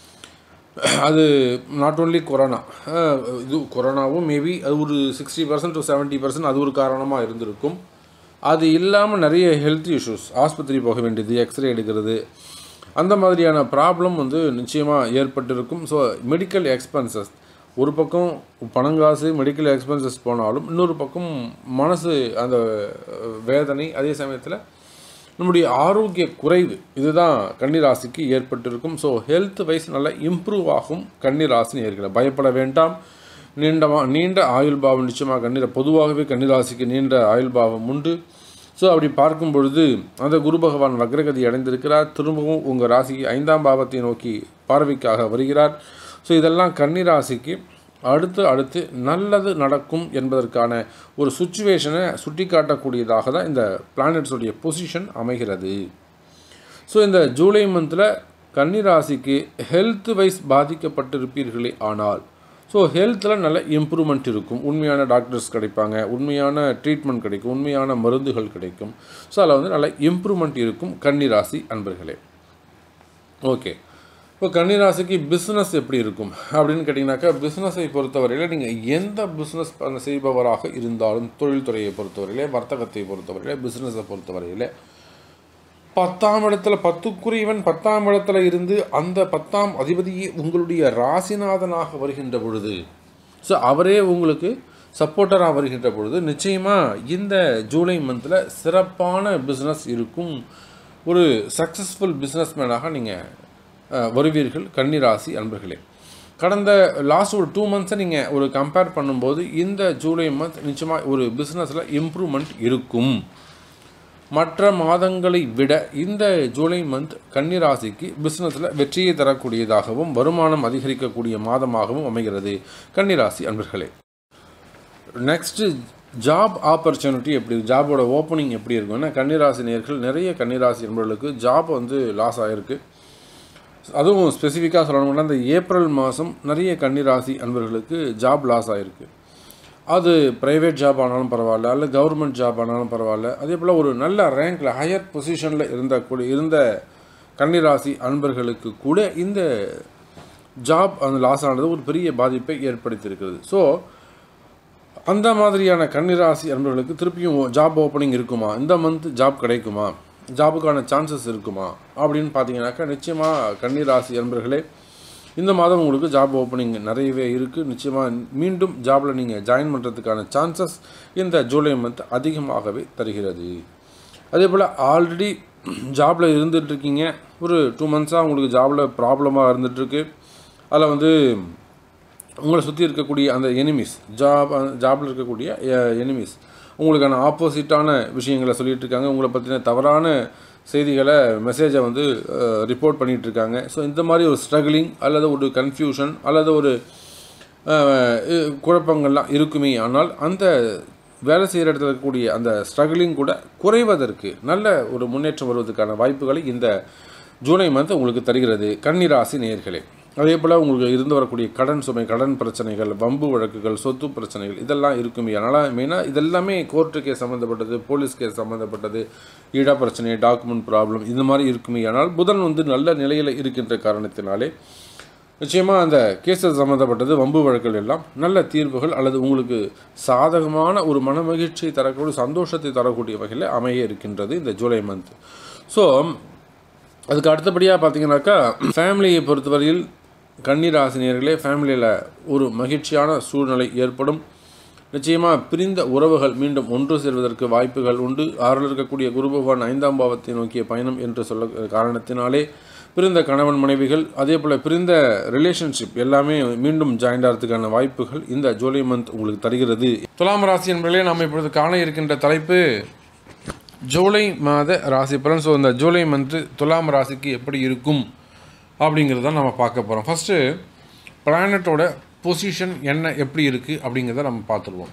அது நாட் ஓன்லி கொரோனா இது கொரோனாவும் மேபி அது ஒரு sixty percent to seventy percent அது ஒரு காரணமாக இருந்திருக்கும் அது இல்லாமல் நிறைய ஹெல்த் இஷ்யூஸ் ஆஸ்பத்திரி போக வேண்டியது எக்ஸ்ரே எடுக்கிறது அந்த மாதிரியான ப்ராப்ளம் வந்து நிச்சயமாக ஏற்பட்டிருக்கும் ஸோ மெடிக்கல் எக்ஸ்பென்சஸ் ஒரு பக்கம் பணங்காசு மெடிக்கல் எக்ஸ்பென்சஸ் போனாலும் இன்னொரு பக்கம் மனசு அந்த அஹ், வேதனை அதே சமயத்தில் நம்முடைய ஆரோக்கிய குறைவு இதுதான் கன்னிராசிக்கு ஏற்பட்டிருக்கும் ஸோ ஹெல்த் வைஸ் நல்லா இம்ப்ரூவ் ஆகும் கன்னிராசி நேர்களை பயப்பட வேண்டாம் நீண்டமா நீண்ட ஆயுள் பாவம் நிச்சயமாக கண்ணீர பொதுவாகவே கன்னிராசிக்கு நீண்ட ஆயுள் பாவம் உண்டு ஸோ அப்படி பார்க்கும் பொழுது அந்த குரு பகவான் வக்ரகதி அடைந்திருக்கிறார் திரும்பவும் உங்கள் ராசிக்கு ஐந்தாம் பாவத்தை நோக்கி பார்வைக்காக வருகிறார் ஸோ இதெல்லாம் கன்னிராசிக்கு அடுத்து அடுத்து நல்லது நடக்கும் என்பதற்கான ஒரு சுச்சுவேஷனை சுட்டி காட்டக்கூடியதாக தான் இந்த பிளானட்ஸுடைய பொசிஷன் அமைகிறது ஸோ இந்த ஜூலை மந்தில் கன்னிராசிக்கு ஹெல்த் வைஸ் பாதிக்கப்பட்டிருப்பீர்களே ஆனால் ஸோ ஹெல்த்தில் நல்ல இம்ப்ரூவ்மெண்ட் இருக்கும் உண்மையான டாக்டர்ஸ் கிடைப்பாங்க உண்மையான ட்ரீட்மெண்ட் கிடைக்கும் உண்மையான மருந்துகள் கிடைக்கும் ஸோ அதில் வந்து நல்ல இம்ப்ரூவ்மெண்ட் இருக்கும் கன்னிராசி அன்பர்களே ஓகே இப்போ கன்னிராசிக்கு பிஸ்னஸ் எப்படி இருக்கும் அப்படின்னு கேட்டிங்கனாக்கா பிஸ்னஸை பொறுத்தவரையில் நீங்கள் எந்த பிஸ்னஸ் செய்பவராக இருந்தாலும் தொழில்துறையை பொறுத்தவரையிலே வர்த்தகத்தை பொறுத்தவரையிலே பிஸ்னஸை பொறுத்தவரையிலே பத்தாம் இடத்துல பத்துக்குரியவன் பத்தாம் இடத்துல இருந்து அந்த பத்தாம் அதிபதியே உங்களுடைய ராசிநாதனாக வருகின்ற பொழுது ஸோ அவரே உங்களுக்கு சப்போர்ட்டராக வருகின்ற பொழுது நிச்சயமாக இந்த ஜூலை மந்தில் சிறப்பான பிஸ்னஸ் இருக்கும் ஒரு சக்ஸஸ்ஃபுல் பிஸ்னஸ்மேனாக நீங்கள் வருவீர்கள் கன்னிராசி அன்பர்களே கடந்த லாஸ்ட் ஒரு டூ மந்த்ஸை நீங்கள் ஒரு கம்பேர் பண்ணும்போது இந்த ஜூலை மந்த் நிச்சயமாக ஒரு பிஸ்னஸில் இம்ப்ரூவ்மெண்ட் இருக்கும் மற்ற மாதங்களை விட இந்த ஜூலை மந்த் கன்னிராசிக்கு பிஸ்னஸில் வெற்றியை தரக்கூடியதாகவும் வருமானம் அதிகரிக்கக்கூடிய மாதமாகவும் அமைகிறது கன்னிராசி அன்பர்களே நெக்ஸ்ட்டு ஜாப் ஆப்பர்ச்சுனிட்டி எப்படி ஜாபோட ஓப்பனிங் எப்படி இருக்கும்னா கன்னிராசி நேர்கள் நிறைய கன்னிராசி என்பவர்களுக்கு ஜாப் வந்து லாஸ் ஆகிருக்கு அதுவும் ஸ்பெசிஃபிக்காக சொல்லணும்னா இந்த ஏப்ரல் மாதம் நிறைய கன்னிராசி அன்பர்களுக்கு ஜாப் லாஸ் ஆகிருக்கு அது ப்ரைவேட் ஜாப் ஆனாலும் பரவாயில்ல அல்ல கவர்மெண்ட் ஜாப் ஆனாலும் பரவாயில்ல அதே போல் ஒரு நல்ல ரேங்கில் ஹையர் பொசிஷனில் இருந்த கூட இருந்த கன்னிராசி அன்பர்களுக்கு கூட இந்த ஜாப் அந்த லாஸ் ஆனது ஒரு பெரிய பாதிப்பை ஏற்படுத்தியிருக்கிறது ஸோ அந்த மாதிரியான கன்னிராசி அன்பர்களுக்கு திருப்பியும் ஜாப் ஓப்பனிங் இருக்குமா இந்த மந்த் ஜாப் கிடைக்குமா ஜாபுக்கான சான்சஸ் இருக்குமா அப்படின்னு பார்த்தீங்கன்னாக்கா நிச்சயமாக கன்னிராசி அன்பர்களே இந்த மாதம் உங்களுக்கு ஜாப் ஓப்பனிங் நிறையவே இருக்குது நிச்சயமாக மீண்டும் ஜாபில் நீங்கள் ஜாயின் பண்ணுறதுக்கான சான்சஸ் இந்த ஜூலை மந்த் அதிகமாகவே தருகிறது அதே போல் ஆல்ரெடி ஜாபில் இருந்துகிட்ருக்கீங்க ஒரு டூ மந்த்ஸாக உங்களுக்கு ஜாபில் ப்ராப்ளமாக இருந்துகிட்ருக்கு அதில் வந்து உங்களை சுற்றி இருக்கக்கூடிய அந்த எனிமீஸ் ஜாப் ஜாபில் இருக்கக்கூடிய எனிமீஸ் உங்களுக்கான ஆப்போசிட்டான விஷயங்களை சொல்லிட்டு இருக்காங்க உங்களை பற்றின தவறான செய்திகளை மெசேஜை வந்து ரிப்போர்ட் பண்ணிகிட்டு இருக்காங்க ஸோ இந்த மாதிரி ஒரு ஸ்ட்ரகிளிங் அல்லது ஒரு கன்ஃபியூஷன் அல்லது ஒரு அஹ், இ- குழப்பங்கள்லாம் இருக்குமே ஆனால் அந்த வேலை செய்கிற இடத்துல இருக்கக்கூடிய அந்த ஸ்ட்ரகிளிங் கூட குறைவதற்கு நல்ல ஒரு முன்னேற்றம் வருவதற்கான வாய்ப்புகளை இந்த ஜூலை மந்த் உங்களுக்கு தருகிறது கன்னிராசி நேயர்களே அதே போல் உங்களுக்கு இருந்து வரக்கூடிய கடன் சுமை கடன் பிரச்சனைகள் வம்பு வழக்குகள் சொத்து பிரச்சனைகள் இதெல்லாம் இருக்குமே அதனால் மெயினாக இதெல்லாமே கோர்ட்டு கேஸ் சம்மந்தப்பட்டது போலீஸ் கேஸ் சம்மந்தப்பட்டது ஈடா பிரச்சனை டாக்குமெண்ட் ப்ராப்ளம் இந்த மாதிரி இருக்குமே ஆனால் புதன் வந்து நல்ல நிலையில் இருக்கின்ற காரணத்தினாலே நிச்சயமாக அந்த கேஸஸ் சம்மந்தப்பட்டது வம்பு வழக்குகள் எல்லாம் நல்ல தீர்வுகள் அல்லது உங்களுக்கு சாதகமான ஒரு மன மகிழ்ச்சியை தரக்கூடிய சந்தோஷத்தை தரக்கூடிய வகையில் அமைய இருக்கின்றது இந்த ஜூலை மந்த் ஸோ அதுக்கு அடுத்தபடியாக பார்த்தீங்கன்னாக்கா ஃபேமிலியை பொறுத்தவரையில் கண்ணீர் ஆசினியர்களே ஃபேமிலியில் ஒரு மகிழ்ச்சியான சூழ்நிலை ஏற்படும் நிச்சயமாக பிரிந்த உறவுகள் மீண்டும் ஒன்று சேர்வதற்கு வாய்ப்புகள் உண்டு ஆறில் இருக்கக்கூடிய குரு பகவான் ஐந்தாம் பாவத்தை நோக்கிய பயணம் என்று சொல்ல காரணத்தினாலே பிரிந்த கணவன் மனைவிகள் அதே போல் பிரிந்த ரிலேஷன்ஷிப் எல்லாமே மீண்டும் ஜாயிண்ட் ஆகிறதுக்கான வாய்ப்புகள் இந்த ஜூலை மந்த் உங்களுக்கு தருகிறது துலாம் ராசி என்பதிலே நாம் இப்பொழுது காண இருக்கின்ற தலைப்பு ஜூலை மாத ராசி பலன் ஸோ இந்த ஜூலை மந்த்து துலாம் ராசிக்கு எப்படி இருக்கும் அப்படிங்கிறத நம்ம பார்க்க போகிறோம் ஃபஸ்ட்டு பிளானட்டோட பொசிஷன் என்ன எப்படி இருக்குது அப்படிங்கிறத நம்ம பார்த்துருவோம்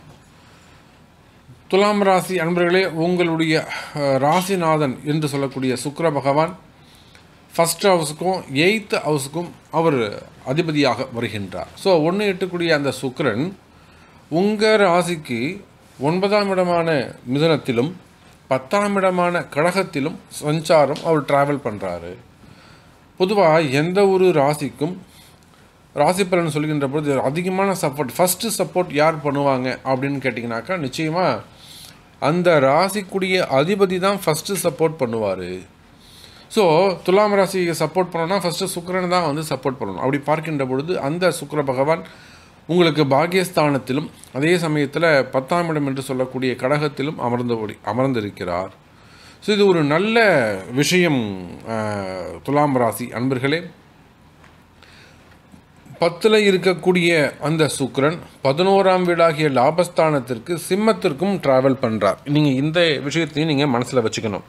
துலாம் ராசி அன்பர்களே உங்களுடைய அஹ், ராசிநாதன் என்று சொல்லக்கூடிய சுக்கிர பகவான் ஃபஸ்ட் ஹவுஸுக்கும் எயித்து ஹவுஸுக்கும் அவர் அதிபதியாக வருகின்றார் ஸோ ஒன்று எட்டுக்கூடிய அந்த சுக்கிரன் உங்கள் ராசிக்கு ஒன்பதாம் இடமான மிதுனத்திலும் பத்தாம் இடமான கடகத்திலும் சஞ்சாரம் அவர் டிராவல் பண்ணுறாரு பொதுவாக எந்த ஒரு ராசிக்கும் ராசி பலன் சொல்கின்ற பொழுது அதிகமான சப்போர்ட் ஃபஸ்ட்டு சப்போர்ட் யார் பண்ணுவாங்க அப்படின்னு கேட்டிங்கனாக்கா நிச்சயமாக அந்த ராசிக்குரிய அதிபதி தான் ஃபஸ்ட்டு சப்போர்ட் பண்ணுவார் ஸோ துலாம் ராசியை சப்போர்ட் பண்ணணும்னா ஃபஸ்ட்டு சுக்கிரன் தான் வந்து சப்போர்ட் பண்ணணும் அப்படி பார்க்கின்ற பொழுது அந்த சுக்கிர பகவான் உங்களுக்கு பாக்கியஸ்தானத்திலும் அதே சமயத்தில் பத்தாம் இடம் என்று சொல்லக்கூடிய கடகத்திலும் அமர்ந்தபடி அமர்ந்திருக்கிறார் ஸோ இது ஒரு நல்ல விஷயம் அஹ், துலாம் ராசி அன்பர்களே பத்தில் இருக்கக்கூடிய அந்த சுக்கிரன் பதினோராம் வீடாகிய லாபஸ்தானத்திற்கு சிம்மத்திற்கும் டிராவல் பண்ணுறார் நீங்கள் இந்த விஷயத்தையும் நீங்கள் மனசில் வச்சுக்கணும்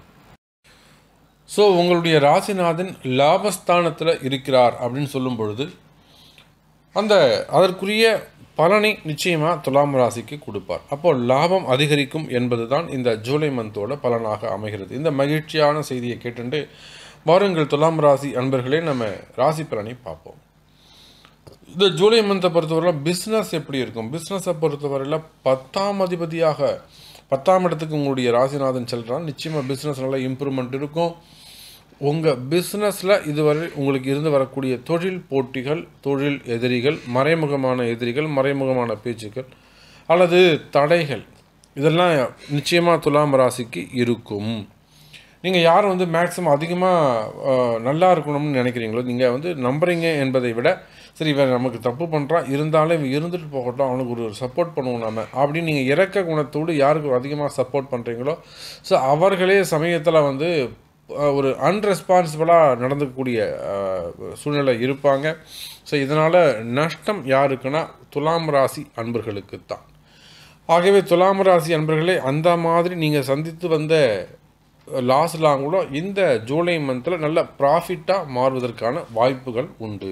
ஸோ உங்களுடைய ராசிநாதன் லாபஸ்தானத்தில் இருக்கிறார் அப்படின்னு சொல்லும் பொழுது அந்த அதற்குரிய பலனை நிச்சயமாக துலாம் ராசிக்கு கொடுப்பார் அப்போ லாபம் அதிகரிக்கும் என்பது தான் இந்த ஜூலை மந்தோட பலனாக அமைகிறது இந்த மகிழ்ச்சியான செய்தியை கேட்டுண்டு வாருங்கள் துலாம் ராசி அன்பர்களே நம்ம ராசி பலனை பார்ப்போம் இந்த ஜூலை மந்த்தை பொறுத்தவரையில் பிஸ்னஸ் எப்படி இருக்கும் பிஸ்னஸை பொறுத்தவரையில் பத்தாம் அதிபதியாக பத்தாம் இடத்துக்கு உங்களுடைய ராசிநாதன் செல்றான் நிச்சயமாக பிஸ்னஸ் நல்லா இம்ப்ரூவ்மெண்ட் இருக்கும் உங்கள் பிஸ்னஸில் இதுவரை உங்களுக்கு இருந்து வரக்கூடிய தொழில் போட்டிகள் தொழில் எதிரிகள் மறைமுகமான எதிரிகள் மறைமுகமான பேச்சுக்கள் அல்லது தடைகள் இதெல்லாம் நிச்சயமாக துலாம் ராசிக்கு இருக்கும் நீங்கள் யார் வந்து மேக்ஸிமம் அதிகமாக நல்லா இருக்கணும்னு நினைக்கிறீங்களோ நீங்கள் வந்து நம்புறீங்க என்பதை விட சரி இவன் நமக்கு தப்பு பண்ணுறான் இருந்தாலும் இவன் இருந்துட்டு போகட்டும் அவனுக்கு ஒரு சப்போர்ட் பண்ணுவோம் நம்ம அப்படின்னு நீங்கள் இறக்க குணத்தோடு யாருக்கு அதிகமாக சப்போர்ட் பண்ணுறீங்களோ ஸோ அவர்களே சமயத்தில் வந்து அஹ், ஒரு அன்ரெஸ்பான்சிபிளாக நடந்துக்கக்கூடிய அஹ், சூழ்நிலை இருப்பாங்க ஸோ இதனால் நஷ்டம் யாருக்குன்னா துலாம் ராசி அன்பர்களுக்கு தான் ஆகவே துலாம் ராசி அன்பர்களே அந்த மாதிரி நீங்கள் சந்தித்து வந்த லாஸ்லாம் கூட இந்த ஜூலை மந்தில் நல்ல ப்ராஃபிட்டாக மாறுவதற்கான வாய்ப்புகள் உண்டு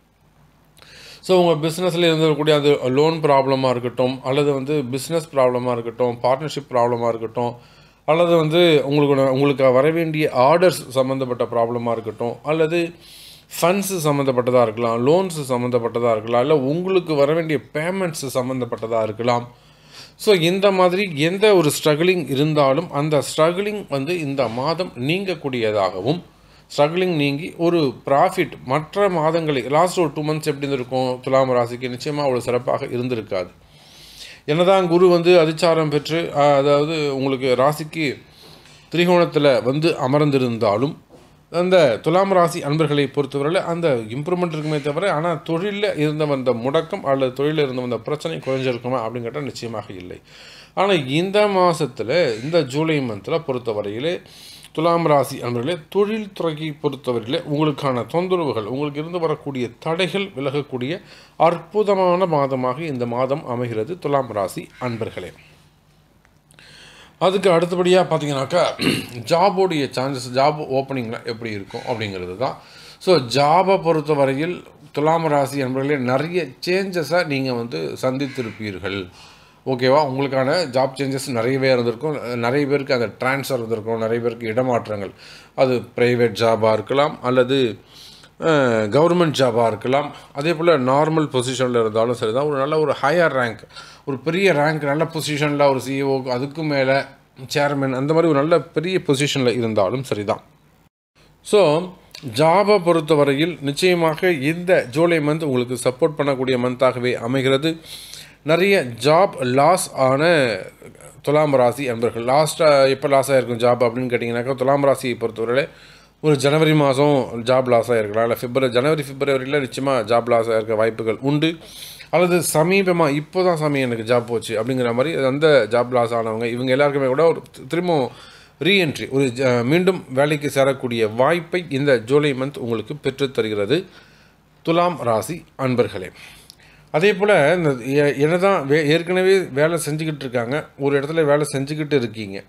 ஸோ உங்கள் பிஸ்னஸில் இருந்தக்கூடிய அது லோன் ப்ராப்ளமாக இருக்கட்டும் அல்லது வந்து பிஸ்னஸ் ப்ராப்ளமாக இருக்கட்டும் பார்ட்னர்ஷிப் ப்ராப்ளமாக இருக்கட்டும் அல்லது வந்து உங்களுக்கு உங்களுக்கு வர வேண்டிய ஆர்டர்ஸ் சம்மந்தப்பட்ட ப்ராப்ளமாக இருக்கட்டும் அல்லது ஃபண்ட்ஸு சம்மந்தப்பட்டதாக இருக்கலாம் லோன்ஸு சம்மந்தப்பட்டதாக இருக்கலாம் இல்லை உங்களுக்கு வர வேண்டிய பேமெண்ட்ஸ் சம்மந்தப்பட்டதாக இருக்கலாம் ஸோ இந்த மாதிரி எந்த ஒரு ஸ்ட்ரகிளிங் இருந்தாலும் அந்த ஸ்ட்ரகிளிங் வந்து இந்த மாதம் நீங்கக்கூடியதாகவும் ஸ்ட்ரகிளிங் நீங்கி ஒரு ப்ராஃபிட் மற்ற மாதங்களை லாஸ்ட் ஒரு டூ மந்த்ஸ் எப்படி இருந்திருக்கும் துலாம் ராசிக்கு நிச்சயமாக அவ்வளோ சிறப்பாக இருந்திருக்காது என்னதான் குரு வந்து அதிச்சாரம் பெற்று அஹ், அதாவது உங்களுக்கு ராசிக்கு திரிகோணத்தில் வந்து அமர்ந்திருந்தாலும் அந்த துலாம் ராசி அன்பர்களை பொறுத்தவரையில் அந்த இம்ப்ரூவ்மெண்ட் இருக்குமே தவிர ஆனால் தொழிலில் இருந்த வந்த முடக்கம் அல்லது தொழிலில் இருந்த வந்த பிரச்சனை குறைஞ்சிருக்குமா அப்படின்னு கேட்டால் நிச்சயமாக இல்லை ஆனால் இந்த மாதத்தில் இந்த ஜூலை மந்தில் பொறுத்தவரையிலே துலாம் ராசி அன்பர்களே தொழில் துறையை பொறுத்தவரையிலே உங்களுக்கான தொந்தரவுகள் உங்களுக்கு இருந்து வரக்கூடிய தடைகள் விலகக்கூடிய அற்புதமான மாதமாக இந்த மாதம் அமைகிறது துலாம் ராசி அன்பர்களே அதுக்கு அடுத்தபடியாக பார்த்தீங்கன்னாக்கா ஜாபோடைய சான்சஸ் ஜாப் ஓப்பனிங்லாம் எப்படி இருக்கும் அப்படிங்கிறது தான் ஸோ ஜாபை பொறுத்த வரையில் துலாம் ராசி என்பவர்களே நிறைய சேஞ்சஸை நீங்கள் வந்து சந்தித்திருப்பீர்கள் ஓகேவா உங்களுக்கான ஜாப் சேஞ்சஸ் நிறையவே இருந்திருக்கும் நிறைய பேருக்கு அந்த ட்ரான்ஸ்ஃபர் இருந்திருக்கும் நிறைய பேருக்கு இடமாற்றங்கள் அது ப்ரைவேட் ஜாபாக இருக்கலாம் அல்லது கவர்மெண்ட் ஜாபாக இருக்கலாம் அதே போல் நார்மல் பொசிஷனில் இருந்தாலும் சரி தான் ஒரு நல்ல ஒரு ஹையர் ரேங்க் ஒரு பெரிய ரேங்க் நல்ல பொசிஷனில் ஒரு சிஇஓ அதுக்கும் மேலே சேர்மன் அந்த மாதிரி ஒரு நல்ல பெரிய பொசிஷனில் இருந்தாலும் சரி தான் ஸோ ஜாபை பொறுத்தவரையில் நிச்சயமாக இந்த ஜூலை மந்த் உங்களுக்கு சப்போர்ட் பண்ணக்கூடிய மந்த்தாகவே அமைகிறது நிறைய ஜாப் லாஸ் ஆன துலாம் ராசி அன்பர்கள் லாஸ்ட்டாக எப்போ லாஸ் ஆகிருக்கும் ஜாப் அப்படின்னு கேட்டிங்கனாக்கா துலாம் ராசியை பொறுத்தவரையில் ஒரு ஜனவரி மாதம் ஜாப் லாஸ் ஆகிருக்கலாம் இல்லை பிப்ரவரி ஜனவரி பிப்ரவரியில் நிச்சயமாக ஜாப் லாஸ் ஆகிருக்க வாய்ப்புகள் உண்டு அல்லது சமீபமாக இப்போ தான் சாமி எனக்கு ஜாப் போச்சு அப்படிங்கிற மாதிரி அந்த ஜாப் லாஸ் ஆனவங்க இவங்க எல்லாருக்குமே கூட ஒரு திரும்பவும் ரீஎன்ட்ரி ஒரு ஜ- மீண்டும் வேலைக்கு சேரக்கூடிய வாய்ப்பை இந்த ஜூலை மந்த் உங்களுக்கு பெற்றுத் தருகிறது துலாம் ராசி அன்பர்களே அதே போல் இந்த எ- என்னதான் வே ஏற்கனவே வேலை செஞ்சுக்கிட்டு இருக்காங்க ஒரு இடத்துல வேலை செஞ்சுக்கிட்டு இருக்கீங்க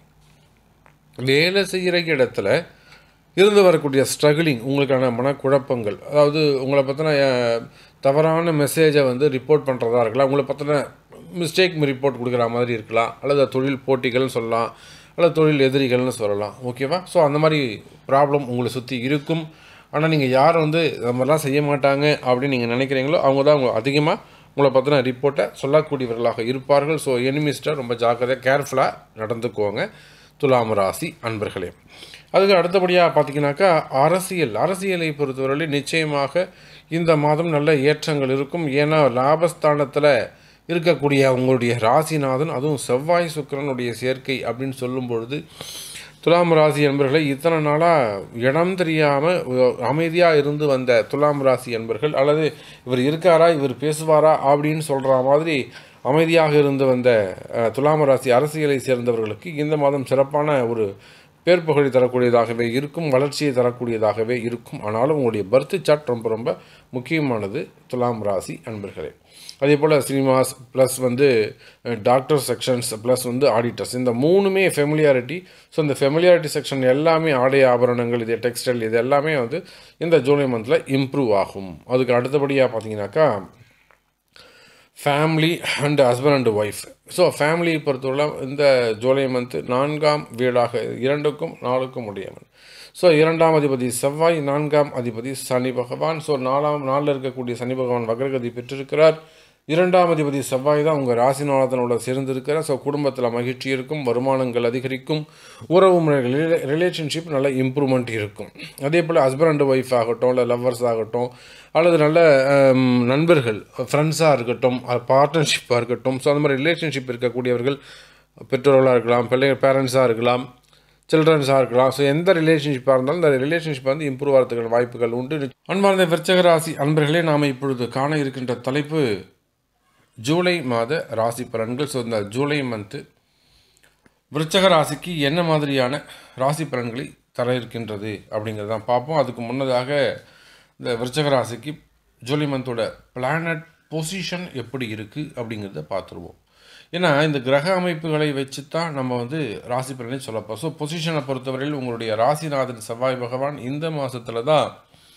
வேலை செய்கிற இடத்துல இருந்து வரக்கூடிய ஸ்ட்ரகிளிங் உங்களுக்கான மனக்குழப்பங்கள் அதாவது உங்களை பற்றின தவறான மெசேஜை வந்து ரிப்போர்ட் பண்ணுறதா இருக்கலாம் உங்களை பற்றின மிஸ்டேக் ரிப்போர்ட் கொடுக்குற மாதிரி இருக்கலாம் அல்லது தொழில் போட்டிகள்னு சொல்லலாம் அல்லது தொழில் எதிரிகள்னு சொல்லலாம் ஓகேவா ஸோ அந்த மாதிரி ப்ராப்ளம் உங்களை சுற்றி இருக்கும் ஆனால் நீங்கள் யார் வந்து இந்த மாதிரிலாம் செய்ய மாட்டாங்க அப்படின்னு நீங்கள் நினைக்கிறீங்களோ அவங்க தான் உங்களை அதிகமாக உங்களை பற்றின ரிப்போர்ட்டை சொல்லக்கூடியவர்களாக இருப்பார்கள் ஸோ எனிமிஸ்ட்டை ரொம்ப ஜாக்கிரதையாக கேர்ஃபுல்லாக நடந்துக்குவாங்க துலாம் ராசி அன்பர்களே அதுக்கு அடுத்தபடியாக பார்த்தீங்கன்னாக்கா அரசியல் அரசியலை பொறுத்தவரையிலே நிச்சயமாக இந்த மாதம் நல்ல ஏற்றங்கள் இருக்கும் ஏன்னா லாபஸ்தானத்தில் இருக்கக்கூடிய உங்களுடைய ராசிநாதன் அதுவும் செவ்வாய் சுக்கிரனுடைய சேர்க்கை அப்படின்னு சொல்லும் பொழுது துலாம் ராசி என்பர்களை இத்தனை நாளாக இடம் தெரியாமல் அமைதியாக இருந்து வந்த துலாம் ராசி என்பர்கள் அல்லது இவர் இருக்காரா இவர் பேசுவாரா அப்படின்னு சொல்கிற மாதிரி அமைதியாக இருந்து வந்த அஹ், துலாம் ராசி அரசியலை சேர்ந்தவர்களுக்கு இந்த மாதம் சிறப்பான ஒரு பேர் புகழை தரக்கூடியதாகவே இருக்கும் வளர்ச்சியை தரக்கூடியதாகவே இருக்கும் ஆனாலும் உங்களுடைய பர்த் சார்ட் ரொம்ப ரொம்ப முக்கியமானது துலாம் ராசி அன்பர்களே அதே போல் சினிமாஸ் ப்ளஸ் வந்து டாக்டர் செக்ஷன்ஸ் ப்ளஸ் வந்து ஆடிட்டர்ஸ் இந்த மூணுமே ஃபெமிலியாரிட்டி ஸோ இந்த ஃபெமிலியாரிட்டி செக்ஷன் எல்லாமே ஆடை ஆபரணங்கள் இது டெக்ஸ்டைல் இது எல்லாமே வந்து இந்த ஜூலை மந்தில் இம்ப்ரூவ் ஆகும் அதுக்கு அடுத்தபடியாக பார்த்தீங்கன்னாக்கா family and husband and wife so ஃபேமிலியை பொறுத்தவரை இந்த ஜூலை மந்த்து நான்காம் வீடாக இரண்டுக்கும் நாலுக்கும் உடையவன் ஸோ இரண்டாம் அதிபதி செவ்வாய் நான்காம் அதிபதி சனி பகவான் ஸோ நாலாம் நாளில் இருக்கக்கூடிய சனி பகவான் வக்ரகதி பெற்றிருக்கிறார் இரண்டாம் அதிபதி செவ்வாய் தான் உங்கள் ராசிநாதனோட சேர்ந்திருக்கிறார் ஸோ குடும்பத்தில் மகிழ்ச்சி இருக்கும் வருமானங்கள் அதிகரிக்கும் உறவு முறைகள் ரிலேஷன்ஷிப் நல்ல இம்ப்ரூவ்மெண்ட் இருக்கும் அதே போல் ஹஸ்பண்ட் அண்ட் ஒய்ஃப் ஆகட்டும் இல்லை லவ்வர்ஸ் ஆகட்டும் அல்லது நல்ல ஹம், நண்பர்கள் ஃப்ரெண்ட்ஸாக இருக்கட்டும் பார்ட்னர்ஷிப்பாக இருக்கட்டும் ஸோ அந்த மாதிரி ரிலேஷன்ஷிப் இருக்கக்கூடியவர்கள் பெற்றோர்களாக இருக்கலாம் பிள்ளைங்க பேரண்ட்ஸாக இருக்கலாம் சில்ட்ரன்ஸாக இருக்கலாம் ஸோ எந்த ரிலேஷன்ஷிப்பாக இருந்தாலும் இந்த ரிலேஷன்ஷிப் வந்து இம்ப்ரூவ் ஆகிறதுக்கான வாய்ப்புகள் உண்டு அன்பார்ந்த விருச்சக ராசி அன்பர்களே நாம் இப்பொழுது காண இருக்கின்ற தலைப்பு ஜூலை மாத ராசி பலன்கள் ஸோ இந்த ஜூலை மந்த்து விருச்சக ராசிக்கு என்ன மாதிரியான ராசி பலன்களை தர இருக்கின்றது அப்படிங்கிறத தான் பார்ப்போம் அதுக்கு முன்னதாக இந்த விருச்சக ராசிக்கு ஜூலை மந்தோட பிளானட் பொசிஷன் எப்படி இருக்குது அப்படிங்கிறத பார்த்துருவோம் ஏன்னா இந்த கிரக அமைப்புகளை வச்சு தான் நம்ம வந்து ராசி பலனை சொல்லப்போம் ஸோ பொசிஷனை பொறுத்தவரையில் உங்களுடைய ராசிநாதன் செவ்வாய் பகவான் இந்த மாதத்தில் தான்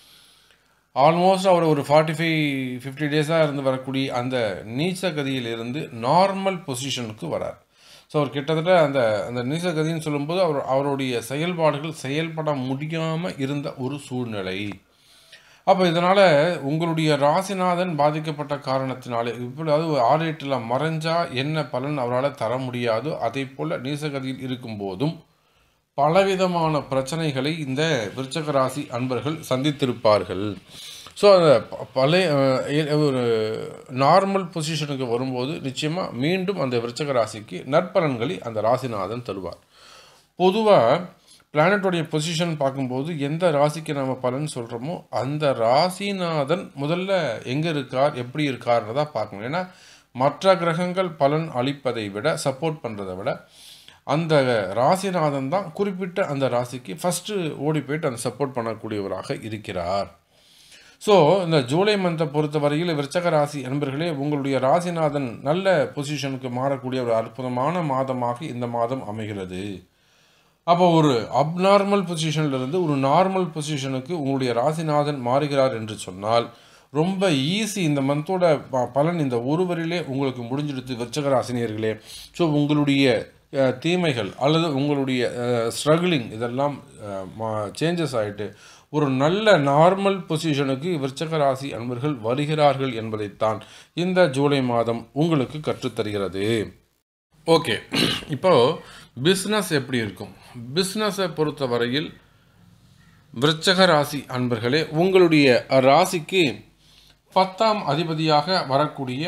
ஆல்மோஸ்ட் அவர் ஒரு ஃபார்ட்டி ஃபைவ் ஃபிஃப்டி டேஸாக இருந்து வரக்கூடிய அந்த நீச்ச கதியிலிருந்து நார்மல் பொசிஷனுக்கு வரார் ஸோ அவர் கிட்டத்தட்ட அந்த அந்த நீச்ச கதின்னு சொல்லும்போது அவர் அவருடைய செயல்பாடுகள் செயல்பட முடியாமல் இருந்த ஒரு சூழ்நிலை அப்போ இதனால் உங்களுடைய ராசிநாதன் பாதிக்கப்பட்ட காரணத்தினாலே இப்பொழுது ஆறு எட்டில் மறைஞ்சா என்ன பலன் அவரால் தர முடியாதோ அதே போல் நீசகதியில் இருக்கும்போதும் பலவிதமான பிரச்சனைகளை இந்த விருச்சக ராசி அன்பர்கள் சந்தித்திருப்பார்கள் ஸோ அந்த ப- பழைய அஹ், எ- ஒரு நார்மல் பொசிஷனுக்கு வரும்போது நிச்சயமாக மீண்டும் அந்த விருச்சக ராசிக்கு நற்பலன்களை அந்த ராசிநாதன் தருவார் பொதுவாக பிளானட்டோடைய பொசிஷன் பார்க்கும்போது எந்த ராசிக்கு நம்ம பலன் சொல்கிறோமோ அந்த ராசிநாதன் முதல்ல எங்கே இருக்கார் எப்படி இருக்கார்ன்றதா பார்க்கணும் ஏன்னா மற்ற கிரகங்கள் பலன் அளிப்பதை விட சப்போர்ட் பண்ணுறதை விட அந்த ராசிநாதன் தான் குறிப்பிட்ட அந்த ராசிக்கு ஃபஸ்ட்டு ஓடி போயிட்டு அந்த சப்போர்ட் பண்ணக்கூடியவராக இருக்கிறார் ஸோ இந்த ஜூலை மந்த்தை பொறுத்த வரையில் விருச்சக ராசி அன்பர்களே உங்களுடைய ராசிநாதன் நல்ல பொசிஷனுக்கு மாறக்கூடிய ஒரு அற்புதமான மாதமாக இந்த மாதம் அமைகிறது அப்போ ஒரு அப்நார்மல் பொசிஷன்லேருந்து ஒரு நார்மல் பொசிஷனுக்கு உங்களுடைய ராசிநாதன் மாறுகிறார் என்று சொன்னால் ரொம்ப ஈஸி இந்த மந்தோட ப- பலன் இந்த ஒரு வரியிலே உங்களுக்கு முடிஞ்சிடுது விருச்சக ராசினியர்களே ஸோ உங்களுடைய அஹ், தீமைகள் அல்லது உங்களுடைய ஸ்ட்ரகிளிங் இதெல்லாம் சேஞ்சஸ் ஆகிட்டு ஒரு நல்ல நார்மல் பொசிஷனுக்கு விருச்சக ராசி அன்பர்கள் வருகிறார்கள் என்பதைத்தான் இந்த ஜூலை மாதம் உங்களுக்கு கற்றுத்தருகிறது ஓகே இப்போ பிஸ்னஸ் எப்படி இருக்கும் பிஸ்னஸை பொறுத்த வரையில் விருச்சக ராசி அன்பர்களே உங்களுடைய ராசிக்கு பத்தாம் அதிபதியாக வரக்கூடிய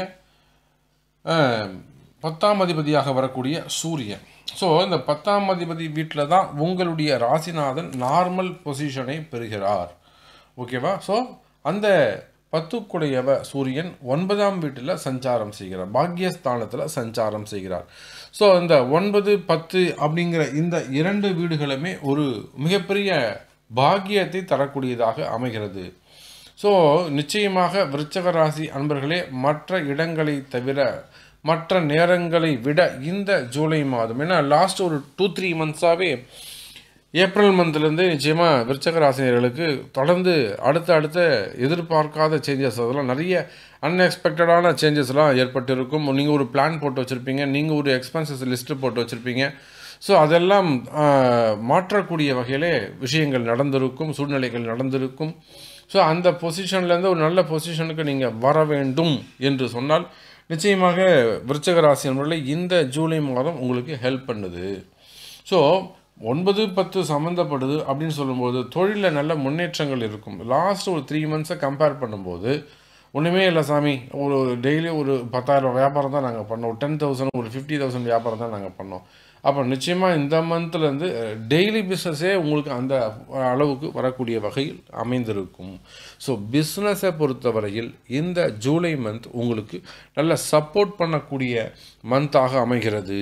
அஹ், பத்தாம் அதிபதியாக வரக்கூடிய சூரியன் ஸோ இந்த பத்தாம் அதிபதி வீட்டில் தான் உங்களுடைய ராசிநாதன் நார்மல் பொசிஷனை பெறுகிறார் ஓகேவா ஸோ அந்த பத்துக்குடையவ சூரியன் ஒன்பதாம் வீட்டில் சஞ்சாரம் செய்கிறார் பாக்யஸ்தானத்தில் சஞ்சாரம் செய்கிறார் ஸோ இந்த ஒன்பது பத்து அப்படிங்கிற இந்த இரண்டு வீடுகளுமே ஒரு மிகப்பெரிய பாக்கியத்தை தரக்கூடியதாக அமைகிறது ஸோ நிச்சயமாக விருச்சக ராசி அன்பர்களே மற்ற இடங்களை தவிர மற்ற நேரங்களை விட இந்த ஜூலை மாதம் ஏன்னா லாஸ்ட் ஒரு டூ த்ரீ மந்த்ஸாகவே ஏப்ரல் மந்த்லேருந்து நிச்சயமாக விருச்சக ராசினியர்களுக்கு தொடர்ந்து அடுத்த அடுத்த எதிர்பார்க்காத சேஞ்சஸ் அதெல்லாம் நிறைய அன்எக்ஸ்பெக்டடான சேஞ்சஸ்லாம் ஏற்பட்டிருக்கும் நீங்கள் ஒரு பிளான் போட்டு வச்சுருப்பீங்க நீங்கள் ஒரு எக்ஸ்பென்சஸ் லிஸ்ட்டு போட்டு வச்சுருப்பீங்க ஸோ அதெல்லாம் ஆஹ், மாற்றக்கூடிய வகையிலே விஷயங்கள் நடந்திருக்கும் சூழ்நிலைகள் நடந்திருக்கும் ஸோ அந்த பொசிஷன்லேருந்து ஒரு நல்ல பொசிஷனுக்கு நீங்கள் வர வேண்டும் என்று சொன்னால் நிச்சயமாக விருச்சக ராசி நண்பர்களே இந்த ஜூலை மாதம் உங்களுக்கு ஹெல்ப் பண்ணுது ஸோ ஒன்பது பத்து சம்மந்தப்படுது அப்படின்னு சொல்லும்போது தொழிலில் நல்ல முன்னேற்றங்கள் இருக்கும் லாஸ்ட் ஒரு த்ரீ மந்த்ஸை கம்பேர் பண்ணும்போது ஒன்றுமே இல்லை சாமி ஒரு டெய்லி ஒரு பத்தாயிரம் வியாபாரம் தான் நாங்கள் பண்ணோம் டென் தௌசண்ட் ஒரு ஃபிஃப்டி தௌசண்ட் வியாபாரம் தான் நாங்கள் பண்ணோம் அப்போ நிச்சயமாக இந்த மந்த்லேருந்து டெய்லி பிஸ்னஸே உங்களுக்கு அந்த அளவுக்கு வரக்கூடிய வகையில் அமைந்திருக்கும் ஸோ பிஸ்னஸை பொறுத்தவரையில் இந்த ஜூலை மந்த் உங்களுக்கு நல்ல சப்போர்ட் பண்ணக்கூடிய மந்தாக அமைகிறது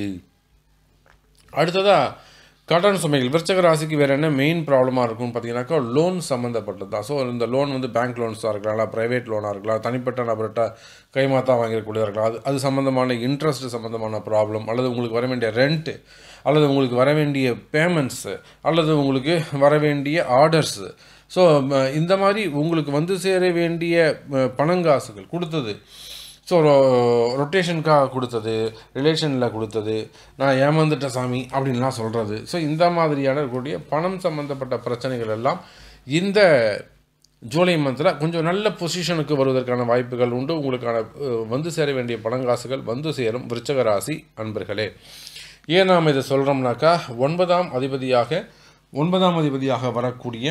அடுத்ததாக கடன் சுமைகள் விருச்சக ராசிக்கு வேறு என்ன மெயின் ப்ராப்ளமாக இருக்கும்னு பார்த்தீங்கன்னாக்கா லோன் சம்மந்தப்பட்டது தான் ஸோ இந்த லோன் வந்து பேங்க் லோன்ஸாக இருக்கலாம் இல்லை ப்ரைவேட் லோனாக இருக்கலாம் தனிப்பட்ட நபர்கிட்ட கைமாத்தா வாங்கிடக்கூடியதாக இருக்கலாம் அது அது சம்மந்தமான இன்ட்ரெஸ்ட் சம்மந்தமான ப்ராப்ளம் அல்லது உங்களுக்கு வர வேண்டிய ரெண்ட்டு அல்லது உங்களுக்கு வர வேண்டிய பேமெண்ட்ஸு அல்லது உங்களுக்கு வர வேண்டிய ஆர்டர்ஸு ஸோ இந்த மாதிரி உங்களுக்கு வந்து சேர வேண்டிய ம, பணங்காசுகள் கொடுத்தது ஸோ ரொட்டேஷனுக்காக கொடுத்தது ரிலேஷனில் கொடுத்தது நான் ஏமாந்துட்டேன் சாமி அப்படின்லாம் சொல்கிறது ஸோ இந்த மாதிரியான இருக்கக்கூடிய பணம் சம்மந்தப்பட்ட பிரச்சனைகள் எல்லாம் இந்த ஜூலை மந்தில் கொஞ்சம் நல்ல பொசிஷனுக்கு வருவதற்கான வாய்ப்புகள் உண்டு உங்களுக்கான அஹ், வந்து சேர வேண்டிய பணங்காசுகள் வந்து சேரும் விருச்சக ராசி அன்பர்களே ஏன் நாம் இதை சொல்கிறோம்னாக்கா ஒன்பதாம் அதிபதியாக ஒன்பதாம் அதிபதியாக வரக்கூடிய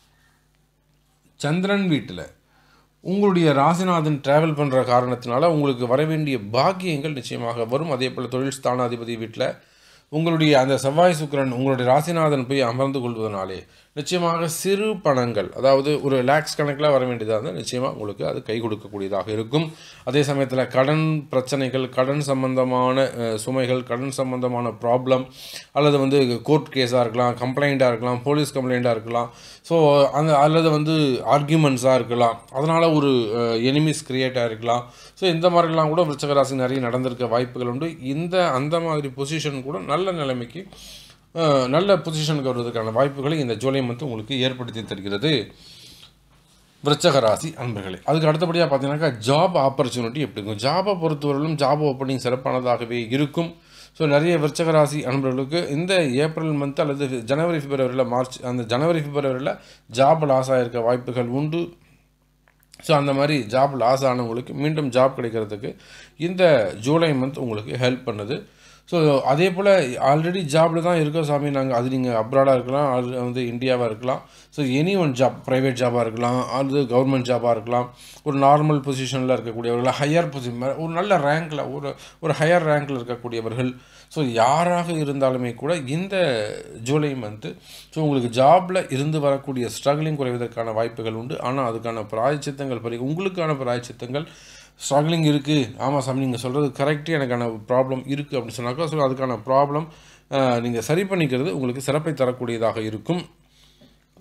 சந்திரன் வீட்டில் உங்களுடைய ராசிநாதன் டிராவல் பண்ணுற காரணத்தினால உங்களுக்கு வர வேண்டிய பாக்கியங்கள் நிச்சயமாக வரும் அதே போல் தொழில் ஸ்தானாதிபதி வீட்டில் உங்களுடைய அந்த செவ்வாய் சுக்கிரன் உங்களுடைய ராசிநாதன் போய் அமர்ந்து கொள்வதனாலே நிச்சயமாக சிறு பணங்கள் அதாவது ஒரு லேக்ஸ் கணக்கில் வர வேண்டியதாக இருந்தால் நிச்சயமாக உங்களுக்கு அது கை கொடுக்கக்கூடியதாக இருக்கும் அதே சமயத்தில் கடன் பிரச்சனைகள் கடன் சம்பந்தமான அஹ், சுமைகள் கடன் சம்பந்தமான ப்ராப்ளம் அல்லது வந்து கோர்ட் கேஸாக இருக்கலாம் கம்ப்ளைண்ட்டாக இருக்கலாம் போலீஸ் கம்ப்ளைண்ட்டாக இருக்கலாம் ஸோ அந்த அல்லது வந்து ஆர்கியூமெண்ட்ஸாக இருக்கலாம் அதனால் ஒரு எனிமிஸ் கிரியேட் ஆகிருக்கலாம் ஸோ இந்த மாதிரிலாம் கூட விருச்சக ராசி நிறைய நடந்திருக்க வாய்ப்புகள் உண்டு இந்த அந்த மாதிரி பொசிஷன் கூட நல்ல நிலைமைக்கு அஹ், நல்ல பொசிஷனுக்கு வருவதற்கான வாய்ப்புகளை இந்த ஜூலை மந்த் உங்களுக்கு ஏற்படுத்தி தருகிறது விருச்சக ராசி அன்பர்களே அதுக்கு அடுத்தபடியாக பார்த்தீங்கன்னாக்கா ஜாப் ஆப்பர்ச்சுனிட்டி எப்படி இருக்கும் ஜாபை பொறுத்தவரையிலும் ஜாப் ஓப்பனிங் சிறப்பானதாகவே இருக்கும் ஸோ நிறைய விருச்சக ராசி அன்பர்களுக்கு இந்த ஏப்ரல் மந்த் அல்லது ஜனவரி பிப்ரவரியில் மார்ச் அந்த ஜனவரி பிப்ரவரியில் ஜாப் லாஸ் ஆகிருக்க வாய்ப்புகள் உண்டு ஸோ அந்த மாதிரி ஜாப் லாஸ் ஆனவங்களுக்கு மீண்டும் ஜாப் கிடைக்கிறதுக்கு இந்த ஜூலை மந்த் உங்களுக்கு ஹெல்ப் பண்ணுது ஸோ அதே போல் ஆல்ரெடி ஜாபில் தான் இருக்கோம் சாமி நாங்கள் அது நீங்கள் அப்ராடாக இருக்கலாம் அது வந்து இந்தியாவாக இருக்கலாம் so any one job private ஜாபாக இருக்கலாம் அல்லது கவர்மெண்ட் ஜாபாக இருக்கலாம் ஒரு நார்மல் பொசிஷனில் இருக்கக்கூடியவர்கள் ஹையர் பொசிஷன் ஒரு நல்ல ரேங்க்கில் ஒரு ஒரு ஹையர் ரேங்க்கில் இருக்கக்கூடியவர்கள் ஸோ யாராக இருந்தாலுமே கூட இந்த ஜூலை மந்த்து ஸோ உங்களுக்கு ஜாபில் இருந்து வரக்கூடிய ஸ்ட்ரகிளிங் குறைவதற்கான வாய்ப்புகள் உண்டு ஆனால் அதுக்கான பிராயச்சித்தங்கள் பரி உங்களுக்கான பிராயச்சித்தங்கள் ஸ்ட்ரகிளிங் இருக்குது ஆமாம் சாமி நீங்கள் சொல்கிறது கரெக்டு எனக்கான ப்ராப்ளம் இருக்குது அப்படின்னு சொன்னாக்கா ஸோ அதுக்கான ப்ராப்ளம் நீங்கள் சரி பண்ணிக்கிறது உங்களுக்கு சிறப்பை தரக்கூடியதாக இருக்கும்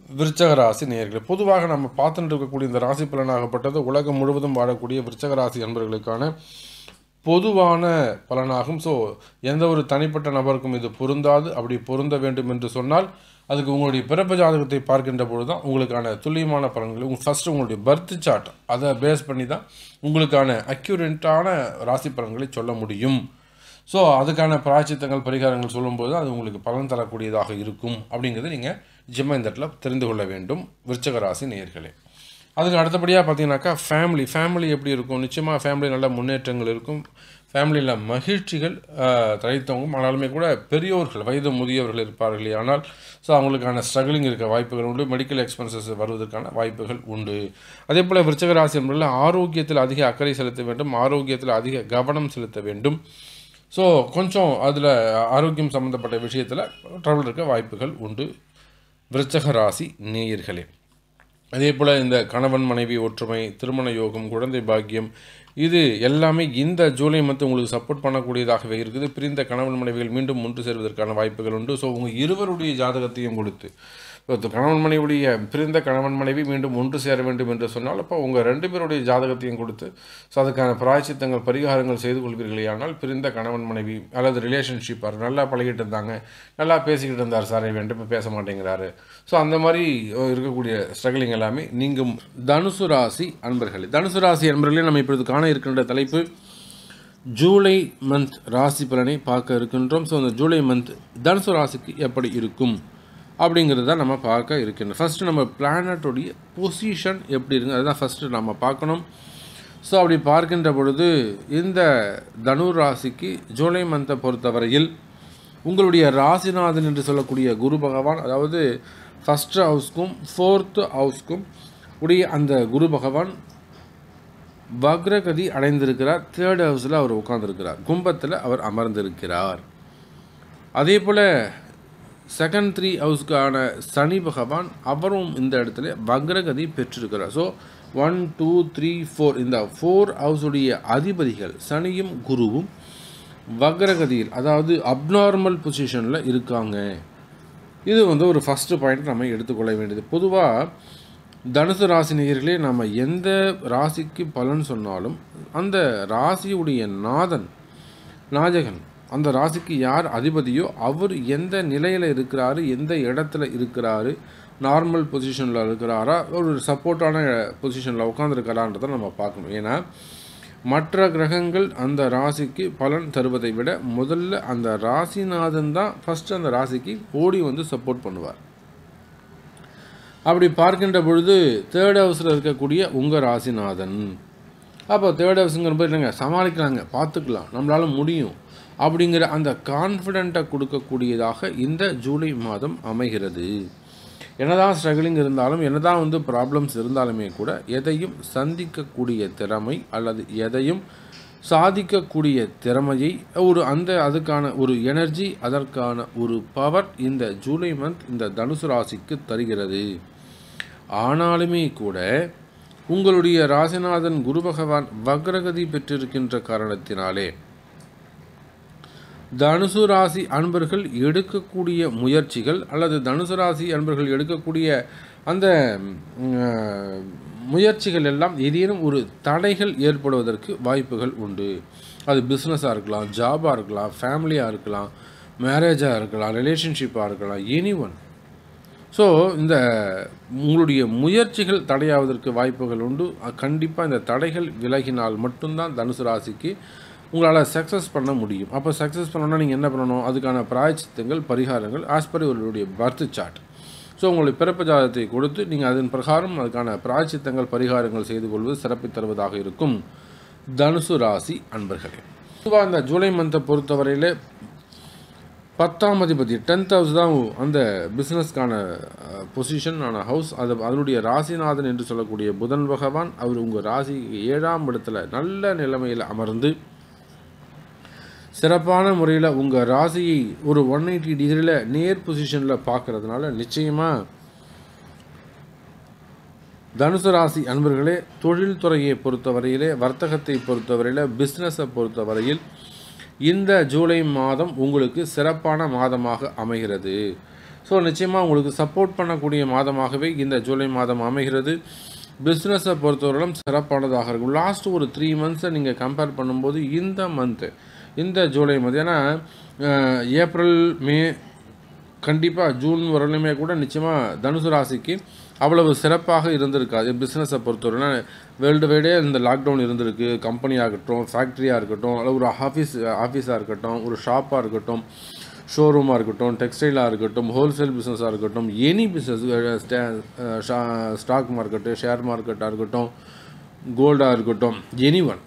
விருச்சக ராசி நேயர்களே பொதுவாக நம்ம பார்த்துட்டு இருக்கக்கூடிய இந்த ராசி பலனாகப்பட்டது உலகம் முழுவதும் வாழக்கூடிய விருச்சக ராசி என்பவர்களுக்கான பொதுவான பலனாகும் ஸோ எந்த ஒரு தனிப்பட்ட நபருக்கும் இது பொருந்தாது அப்படி பொருந்த வேண்டும் என்று சொன்னால் அதுக்கு உங்களுடைய பிறப்பு ஜாதகத்தை பார்க்கின்ற பொழுது தான் உங்களுக்கான துல்லியமான பலன்கள் உங்கள் ஃபஸ்ட்டு உங்களுடைய பர்த் சார்ட் அதை பேஸ் பண்ணி தான் உங்களுக்கான அக்யூரேட்டான ராசி பலன்களை சொல்ல முடியும் ஸோ அதுக்கான பிராய்ச்சித்தங்கள் பரிகாரங்கள் சொல்லும்போது அது உங்களுக்கு பலன் தரக்கூடியதாக இருக்கும் அப்படிங்கிறது நீங்கள் ஜிம்ம இந்த இடத்துல தெரிந்து கொள்ள வேண்டும் விருச்சக ராசி நேயர்களே அதுக்கு அடுத்தபடியாக பார்த்தீங்கன்னாக்கா ஃபேமிலி ஃபேமிலி எப்படி இருக்கும் நிச்சயமாக ஃபேமிலி நல்ல முன்னேற்றங்கள் இருக்கும் ஃபேமிலியில் மகிழ்ச்சிகள் ஆஹ், தழைத்தவங்க ஆனாலுமே கூட பெரியோர்கள் வயது முதியவர்கள் இருப்பார்களே ஆனால் ஸோ அவங்களுக்கான ஸ்ட்ரகிளிங் இருக்க வாய்ப்புகள் உண்டு மெடிக்கல் எக்ஸ்பென்சஸ் வருவதற்கான வாய்ப்புகள் உண்டு அதே போல் விருச்சக ராசி என்பதில் ஆரோக்கியத்தில் அதிக அக்கறை செலுத்த வேண்டும் ஆரோக்கியத்தில் அதிக கவனம் செலுத்த வேண்டும் ஸோ கொஞ்சம் அதில் ஆரோக்கியம் சம்மந்தப்பட்ட விஷயத்தில் ட்ரபிள் இருக்க வாய்ப்புகள் உண்டு விருச்சக ராசி நேயர்களே அதே போல் இந்த கணவன் மனைவி ஒற்றுமை திருமண யோகம் குழந்தை பாக்கியம் இது எல்லாமே இந்த ஜூலை மந்த் உங்களுக்கு சப்போர்ட் பண்ணக்கூடியதாகவே இருக்குது பிரிந்த கணவன் மனைவிகள் மீண்டும் ஒன்று சேர்வதற்கான வாய்ப்புகள் உண்டு ஸோ உங்கள் இருவருடைய ஜாதகத்தையும் கொடுத்து இப்போ கணவன் மனைவியுடைய பிரிந்த கணவன் மனைவி மீண்டும் ஒன்று சேர வேண்டும் என்று சொன்னால் அப்போ உங்கள் ரெண்டு பேருடைய ஜாதகத்தையும் கொடுத்து ஸோ அதுக்கான பிராய்ச்சித்தங்கள் பரிகாரங்கள் செய்து கொள்வீர்களேயானால் பிரிந்த கணவன் மனைவி அல்லது ரிலேஷன்ஷிப் நல்லா பழகிட்டு இருந்தாங்க நல்லா பேசிக்கிட்டு இருந்தார் சார் இவன் இப்போ பேச மாட்டேங்கிறாரு ஸோ அந்த மாதிரி அஹ், இருக்கக்கூடிய ஸ்ட்ரகிளிங் எல்லாமே நீங்கும் தனுசு ராசி அன்பர்களே தனுசு ராசி அன்பர்களே நம்ம இப்பொழுது காண இருக்கின்ற தலைப்பு ஜூலை மந்த் ராசி பலனை பார்க்க இருக்கின்றோம் ஸோ அந்த ஜூலை மந்த் தனுசு ராசிக்கு எப்படி இருக்கும் அப்படிங்கிறத நம்ம பார்க்க இருக்கின்றோம் ஃபஸ்ட்டு நம்ம பிளானட்டோடைய பொசிஷன் எப்படி இருக்கு அதுதான் ஃபஸ்ட்டு நம்ம பார்க்கணும் ஸோ அப்படி பார்க்கின்ற பொழுது இந்த தனுர் ராசிக்கு ஜூலை மந்த்தை பொறுத்தவரையில் உங்களுடைய ராசிநாதன் என்று சொல்லக்கூடிய குரு பகவான் அதாவது ஃபஸ்ட்டு ஹவுஸ்க்கும் ஃபோர்த்து ஹவுஸ்க்கும் உடைய அந்த குரு பகவான் வக்ரகதி அடைந்திருக்கிறார் தேர்ட் ஹவுஸில் அவர் உட்கார்ந்திருக்கிறார் கும்பத்தில் அவர் அமர்ந்திருக்கிறார் அதே போல் செகண்ட் த்ரீ ஹவுஸ்க்கான சனி பகவான் அவரும் இந்த இடத்துல வக்ரகதி பெற்றிருக்கிறார் so one two three four இந்த ஃபோர் ஹவுஸுடைய அதிபதிகள் சனியும் குருவும் வக்ரகதியில் அதாவது அப்நார்மல் பொசிஷனில் இருக்காங்க இது வந்து ஒரு ஃபஸ்ட்டு பாயிண்ட் நம்ம எடுத்துக்கொள்ள வேண்டியது பொதுவாக தனுசு ராசி நேயர்களே நம்ம எந்த ராசிக்கு பலன் சொன்னாலும் அந்த ராசியுடைய நாதன் நாயகன் அந்த ராசிக்கு யார் அதிபதியோ அவர் எந்த நிலையில் இருக்கிறாரு எந்த இடத்துல இருக்கிறாரு நார்மல் பொசிஷனில் இருக்கிறாரா ஒரு சப்போர்ட்டான பொசிஷனில் உட்காந்துருக்கிறான்றதை நம்ம பார்க்கணும் ஏன்னா மற்ற கிரகங்கள் அந்த ராசிக்கு பலன் தருவதை விட முதல்ல அந்த ராசிநாதன் தான் ஃபஸ்ட்டு அந்த ராசிக்கு ஓடி வந்து சப்போர்ட் பண்ணுவார் அப்படி பார்க்கின்ற பொழுது தேர்ட் ஹவுஸில் இருக்கக்கூடிய உங்கள் ராசிநாதன் அப்போ தேர்ட் ஹவுஸுங்கிற போது இல்லைங்க சமாளிக்கலாங்க பார்த்துக்கலாம் நம்மளால் முடியும் அப்படிங்கிற அந்த கான்ஃபிடெண்ட்டை கொடுக்கக்கூடியதாக இந்த ஜூலை மாதம் அமைகிறது என்னதான் ஸ்ட்ரகிளிங் இருந்தாலும் என்னதான் வந்து ப்ராப்ளம்ஸ் இருந்தாலுமே கூட எதையும் சந்திக்கக்கூடிய திறமை அல்லது எதையும் சாதிக்கக்கூடிய திறமையை ஒரு அந்த அதுக்கான ஒரு எனர்ஜி அதற்கான ஒரு பவர் இந்த ஜூலை மந்த் இந்த தனுசு ராசிக்கு தருகிறது ஆனாலுமே கூட உங்களுடைய ராசிநாதன் குரு பகவான் வக்ரகதி பெற்றிருக்கின்ற காரணத்தினாலே தனுசு ராசி அன்பர்கள் எடுக்கக்கூடிய முயற்சிகள் அல்லது தனுசு ராசி அன்பர்கள் எடுக்கக்கூடிய அந்த ம், முயற்சிகள் எல்லாம் ஏதேனும் ஒரு தடைகள் ஏற்படுவதற்கு வாய்ப்புகள் உண்டு அது பிஸ்னஸாக இருக்கலாம் ஜாபாக இருக்கலாம் ஃபேமிலியாக இருக்கலாம் மேரேஜாக இருக்கலாம் ரிலேஷன்ஷிப்பாக இருக்கலாம் எனி ஒன் ஸோ இந்த உங்களுடைய முயற்சிகள் தடையாவதற்கு வாய்ப்புகள் உண்டு கண்டிப்பாக இந்த தடைகள் விலகினால் மட்டும்தான் தனுசு ராசிக்கு உங்களால் சக்ஸஸ் பண்ண முடியும் அப்போ சக்ஸஸ் பண்ணணும்னா நீங்கள் என்ன பண்ணணும் அதுக்கான பிராயச்சித்தங்கள் பரிகாரங்கள் ஆஸ் பர் உங்களுடைய பர்த் சார்ட் ஸோ உங்களுடைய பிறப்பு ஜாதகத்தை கொடுத்து நீங்கள் அதன் பிரகாரம் அதுக்கான பிராயச்சித்தங்கள் பரிகாரங்கள் செய்து கொள்வது சிறப்பை தருவதாக இருக்கும் தனுசு ராசி அன்பர்களே பொதுவாக இந்த ஜூலை மந்த்தை பொறுத்தவரையில் பத்தாம் அதிபதி டென்த் ஹவுஸ் தான் அந்த பிஸ்னஸ்க்கான பொசிஷன் ஆன ஹவுஸ் அது அதனுடைய ராசிநாதன் என்று சொல்லக்கூடிய புதன் பகவான் அவர் உங்கள் ராசி ஏழாம் இடத்துல நல்ல நிலைமையில் அமர்ந்து சிறப்பான முறையில் உங்கள் ராசியை ஒரு ஒன் எயிட்டி டிகிரியில் நேர் பொசிஷனில் பார்க்கறதுனால நிச்சயமாக தனுசு ராசி அன்பர்களே தொழில்துறையை பொறுத்தவரையிலே வர்த்தகத்தை பொறுத்தவரையில் பிஸ்னஸை பொறுத்தவரையில் இந்த ஜூலை மாதம் உங்களுக்கு சிறப்பான மாதமாக அமைகிறது ஸோ நிச்சயமாக உங்களுக்கு சப்போர்ட் பண்ணக்கூடிய மாதமாகவே இந்த ஜூலை மாதம் அமைகிறது பிஸ்னஸை பொறுத்தவரையிலும் சிறப்பானதாக இருக்கும் லாஸ்ட் ஒரு த்ரீ மந்த்ஸை நீங்கள் கம்பேர் பண்ணும்போது இந்த மந்த்து இந்த ஜூலை மந்த் ஏன்னா அஹ், ஏப்ரல் மே கண்டிப்பாக ஜூன் வரலுமே கூட நிச்சயமாக தனுசு ராசிக்கு அவ்வளவு சிறப்பாக இருந்திருக்காது பிஸ்னஸை பொறுத்தவரைனா வேர்ல்டு வைடே இந்த லாக்டவுன் இருந்திருக்கு கம்பெனி ஆகட்டும் ஃபேக்ட்ரியாக இருக்கட்டும் அல்லது ஒரு ஆஃபீஸ் ஆஃபீஸாக இருக்கட்டும் ஒரு ஷாப்பாக இருக்கட்டும் ஷோரூமாக இருக்கட்டும் டெக்ஸ்டைலாக இருக்கட்டும் ஹோல்சேல் பிஸ்னஸாக இருக்கட்டும் any business stock market share மார்க்கெட்டாக இருக்கட்டும் கோல்டாக இருக்கட்டும் எனி ஒன்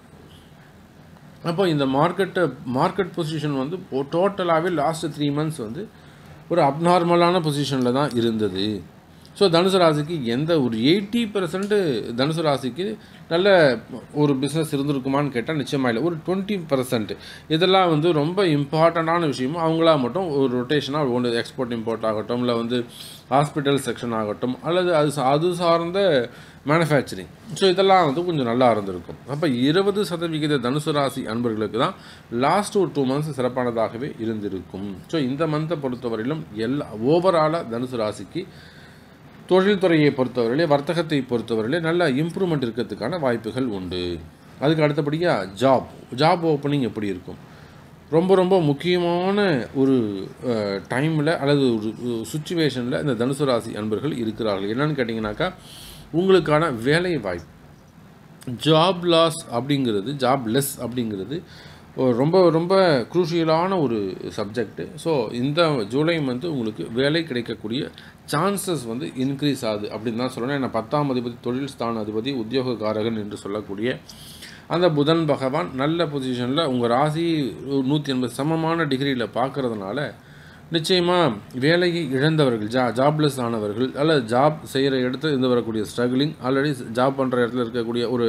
அப்போ இந்த மார்க்கெட்டு மார்க்கெட் பொசிஷன் வந்து டோட்டலாகவே லாஸ்ட் த்ரீ மந்த்ஸ் வந்து ஒரு அப்நார்மலான பொசிஷனில் தான் இருந்தது ஸோ தனுசு ராசிக்கு எந்த ஒரு எயிட்டி பர்சன்ட் தனுசு ராசிக்கு நல்ல ஒரு பிஸ்னஸ் இருந்திருக்குமான்னு கேட்டால் நிச்சயமாக இல்லை ஒரு டுவெண்ட்டி பர்சன்ட் இதெல்லாம் வந்து ரொம்ப இம்பார்ட்டண்ட்டான விஷயமும் அவங்களா மட்டும் ஒரு ரொட்டேஷனாக ஒன்று எக்ஸ்போர்ட் இம்போர்ட் ஆகட்டும் இல்லை வந்து ஹாஸ்பிட்டல் செக்ஷன் ஆகட்டும் அல்லது அது சா- அது சார்ந்த மேனுஃபேக்சரிங் ஸோ இதெல்லாம் வந்து கொஞ்சம் நல்லா இருந்திருக்கும் அப்போ இருபது சதவிகித தனுசு ராசி அன்பர்களுக்கு தான் லாஸ்ட் ஒரு டூ மந்த்ஸ் சிறப்பானதாகவே இருந்திருக்கும் ஸோ இந்த மந்த்தை பொறுத்தவரையிலும் எல்லா ஓவராலாக தனுசு ராசிக்கு தொழில்துறையை பொறுத்தவரையிலே வர்த்தகத்தை பொறுத்தவரையிலே நல்ல இம்ப்ரூவ்மெண்ட் இருக்கிறதுக்கான வாய்ப்புகள் உண்டு அதுக்கு அடுத்தபடியாக ஜாப் ஜாப் ஓப்பனிங் எப்படி இருக்கும் ரொம்ப ரொம்ப முக்கியமான ஒரு டைமில் அல்லது ஒரு சுச்சுவேஷனில் இந்த தனுசு ராசி அன்பர்கள் இருக்கிறார்கள் என்னன்னு கேட்டிங்கனாக்கா உங்களுக்கான வேலை வாய்ப்பு ஜாப் லாஸ் அப்படிங்கிறது ஜாப் லெஸ் அப்படிங்கிறது ஒரு ரொம்ப ரொம்ப குரூஷியலான ஒரு சப்ஜெக்ட்டு ஸோ இந்த ஜூலை மந்த்து உங்களுக்கு வேலை கிடைக்கக்கூடிய சான்சஸ் வந்து இன்க்ரீஸ் ஆகுது அப்படின்னு தான் சொல்லணும் ஏன்னா பத்தாம் அதிபதி தொழில் ஸ்தான அதிபதி உத்தியோகக்காரகன் என்று சொல்லக்கூடிய அந்த புதன் பகவான் நல்ல பொசிஷனில் உங்கள் ராசி நூற்றி எண்பது சமமான டிகிரியில் பார்க்கறதுனால நிச்சயமாக வேலையை இழந்தவர்கள் ஜா ஜாப்லெஸ் ஆனவர்கள் அல்லது ஜாப் செய்கிற இடத்துல இருந்து வரக்கூடிய ஸ்ட்ரகிளிங் ஆல்ரெடி ஜாப் பண்ணுற இடத்துல இருக்கக்கூடிய ஒரு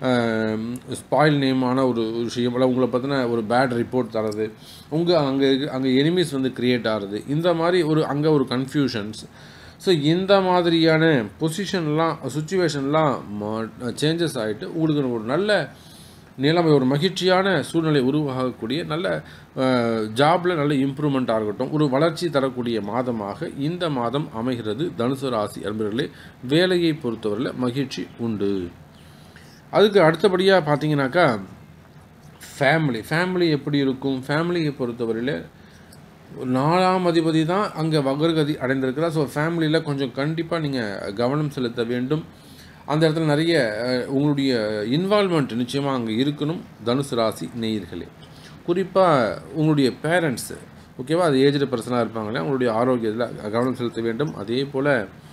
ஸ்பாயில் நேமான ஒரு விஷயம் அல்ல உங்களை பற்றின ஒரு பேட் ரிப்போர்ட் தரது உங்கள் அங்கே அங்கே எனிமீஸ் வந்து கிரியேட் ஆகிறது இந்த மாதிரி ஒரு அங்கே ஒரு கன்ஃபியூஷன்ஸ் ஸோ இந்த மாதிரியான பொசிஷன்லாம் சுச்சுவேஷன்லாம் சேஞ்சஸ் ஆகிட்டு உங்களுக்கு ஒரு நல்ல நிலைமை ஒரு மகிழ்ச்சியான சூழ்நிலை உருவாகக்கூடிய நல்ல ஜாபில் நல்ல இம்ப்ரூவ்மெண்ட்டாக இருக்கட்டும் ஒரு வளர்ச்சி தரக்கூடிய மாதமாக இந்த மாதம் அமைகிறது தனுசு ராசி அன்பர்களே வேலையை பொறுத்தவரையில் மகிழ்ச்சி உண்டு அதுக்கு அடுத்தபடியாக பார்த்தீங்கன்னாக்கா ஃபேமிலி ஃபேமிலி எப்படி இருக்கும் ஃபேமிலியை பொறுத்தவரையில் நாலாம் அதிபதி தான் அங்கே வக்ரகதி அடைந்திருக்கிறார் ஸோ ஃபேமிலியில் கொஞ்சம் கண்டிப்பாக நீங்கள் கவனம் செலுத்த வேண்டும் அந்த இடத்துல நிறைய அஹ், உங்களுடைய இன்வால்மெண்ட் நிச்சயமாக அங்கே இருக்கணும் தனுசு ராசி நேயர்களே குறிப்பாக உங்களுடைய பேரண்ட்ஸு ஓகேவா அது ஏஜ்டு பர்சனாக இருப்பாங்களே உங்களுடைய ஆரோக்கியத்தில் கவனம் செலுத்த வேண்டும் அதே போல்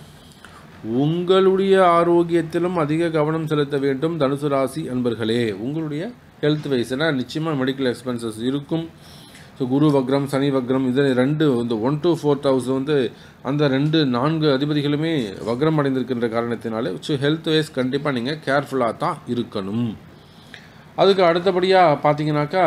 உங்களுடைய ஆரோக்கியத்திலும் அதிக கவனம் செலுத்த வேண்டும் தனுசு ராசி அன்பர்களே உங்களுடைய ஹெல்த் வைஸ்னா நிச்சயமாக மெடிக்கல் எக்ஸ்பென்சஸ் இருக்கும் ஸோ குரு வக்ரம் சனி வக்ரம் இது ரெண்டு இந்த ஒன் டு ஃபோர்த் ஹவுஸ் வந்து அந்த ரெண்டு நான்கு அதிபதிகளுமே வக்ரம் அடைந்திருக்கின்ற காரணத்தினாலே ஸோ ஹெல்த் வைஸ் கண்டிப்பாக நீங்கள் கேர்ஃபுல்லாக தான் இருக்கணும் அதுக்கு அடுத்தபடியாக பார்த்தீங்கன்னாக்கா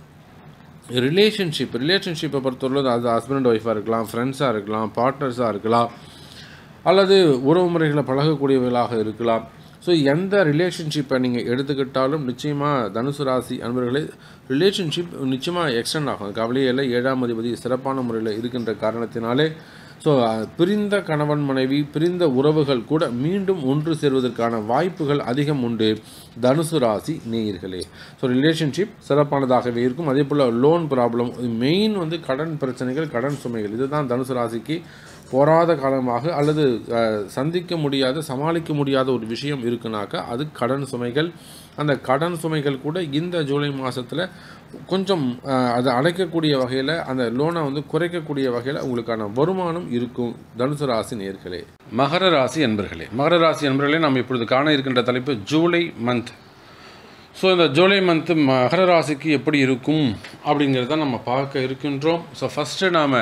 ரிலேஷன்ஷிப் ரிலேஷன்ஷிப்பை பொறுத்தவரை அது ஹஸ்பண்ட் ஒய்ஃபாக இருக்கலாம் ஃப்ரெண்ட்ஸாக இருக்கலாம் பார்ட்னர்ஸாக இருக்கலாம் அல்லது உறவு முறைகளை பழகக்கூடியவர்களாக இருக்கலாம் ஸோ எந்த ரிலேஷன்ஷிப்பை நீங்கள் எடுத்துக்கிட்டாலும் நிச்சயமாக தனுசு ராசி அன்பர்களே ரிலேஷன்ஷிப் நிச்சயமாக எக்ஸ்டெண்ட் ஆகும் கவலையில் ஏழாம் அதிபதி சிறப்பான முறையில் இருக்கின்ற காரணத்தினாலே ஸோ பிரிந்த கணவன் மனைவி பிரிந்த உறவுகள் கூட மீண்டும் ஒன்று சேர்வதற்கான வாய்ப்புகள் அதிகம் உண்டு தனுசு ராசி நேயர்களே ஸோ ரிலேஷன்ஷிப் சிறப்பானதாகவே இருக்கும் அதே போல் லோன் ப்ராப்ளம் மெயின் வந்து கடன் பிரச்சனைகள் கடன் சுமைகள் இதுதான் தனுசு ராசிக்கு போராத காலமாக அல்லது அஹ், சந்திக்க முடியாத சமாளிக்க முடியாத ஒரு விஷயம் இருக்குனாக்கா அது கடன் சுமைகள் அந்த கடன் சுமைகள் கூட இந்த ஜூலை மாதத்தில் கொஞ்சம் அஹ், அதை அடைக்கக்கூடிய வகையில் அந்த லோனை வந்து குறைக்கக்கூடிய வகையில் உங்களுக்கான வருமானம் இருக்கும் தனுசு ராசி நேர்களே மகர ராசி என்பர்களே மகர ராசி என்பர்களே நாம் இப்பொழுது காண இருக்கின்ற தலைப்பு ஜூலை மந்த் ஸோ இந்த ஜூலை மந்த்து மகர ராசிக்கு எப்படி இருக்கும் அப்படிங்கிறத நம்ம பார்க்க இருக்கின்றோம் ஸோ ஃபஸ்ட்டு நாம்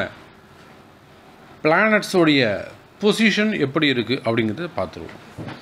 பிளானட்ஸோடைய பொசிஷன் எப்படி இருக்குது அப்படிங்கிறத பார்த்துருவோம்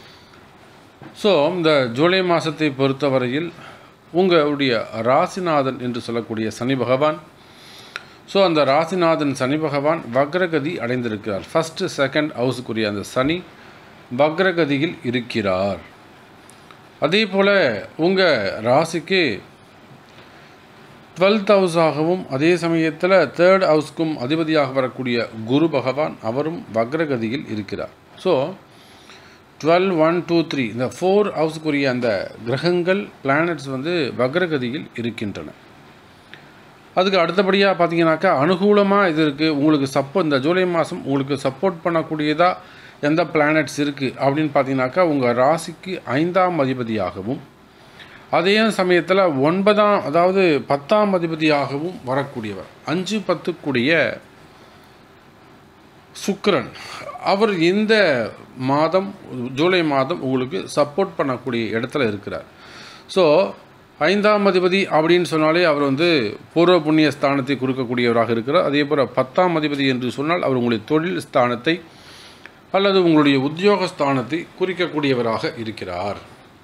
ஸோ இந்த ஜூலை மாதத்தை பொறுத்தவரையில் உங்களுடைய ராசிநாதன் என்று சொல்லக்கூடிய சனி பகவான் ஸோ அந்த ராசிநாதன் சனி பகவான் வக்ரகதி அடைந்திருக்கிறார் ஃபஸ்ட்டு செகண்ட் ஹவுஸுக்குரிய அந்த சனி வக்ரகதியில் இருக்கிறார் அதே போல் உங்கள் ராசிக்கு டுவெல்த் ஹவுஸாகவும் அதே சமயத்தில் தேர்ட் ஹவுஸ்க்கும் அதிபதியாக வரக்கூடிய குரு பகவான் அவரும் வக்ரகதியில் இருக்கிறார் so twelve one two three இந்த ஃபோர் ஹவுஸுக்குரிய அந்த கிரகங்கள் பிளானட்ஸ் வந்து வக்ரகதியில் இருக்கின்றன அதுக்கு அடுத்தபடியாக பார்த்தீங்கன்னாக்கா அனுகூலமாக இது இருக்குது உங்களுக்கு சப்போ இந்த ஜூலை மாதம் உங்களுக்கு சப்போர்ட் பண்ணக்கூடியதாக எந்த பிளானட்ஸ் இருக்குது அப்படின்னு பார்த்தீங்கன்னாக்கா உங்கள் ராசிக்கு ஐந்தாம் அதிபதியாகவும் அதே சமயத்தில் ஒன்பதாம் அதாவது பத்தாம் அதிபதியாகவும் வரக்கூடியவர் அஞ்சு பத்துக்குடைய சுக்கிரன் அவர் இந்த மாதம் ஜூலை மாதம் உங்களுக்கு சப்போர்ட் பண்ணக்கூடிய இடத்துல இருக்கிறார் ஸோ ஐந்தாம் அதிபதி அப்படின்னு சொன்னாலே அவர் வந்து பூர்வ புண்ணிய ஸ்தானத்தை கொடுக்கக்கூடியவராக இருக்கிறார் அதே போல் பத்தாம் அதிபதி என்று சொன்னால் அவர் உங்களுடைய தொழில் ஸ்தானத்தை அல்லது உங்களுடைய உத்தியோக ஸ்தானத்தை குறிக்கக்கூடியவராக இருக்கிறார்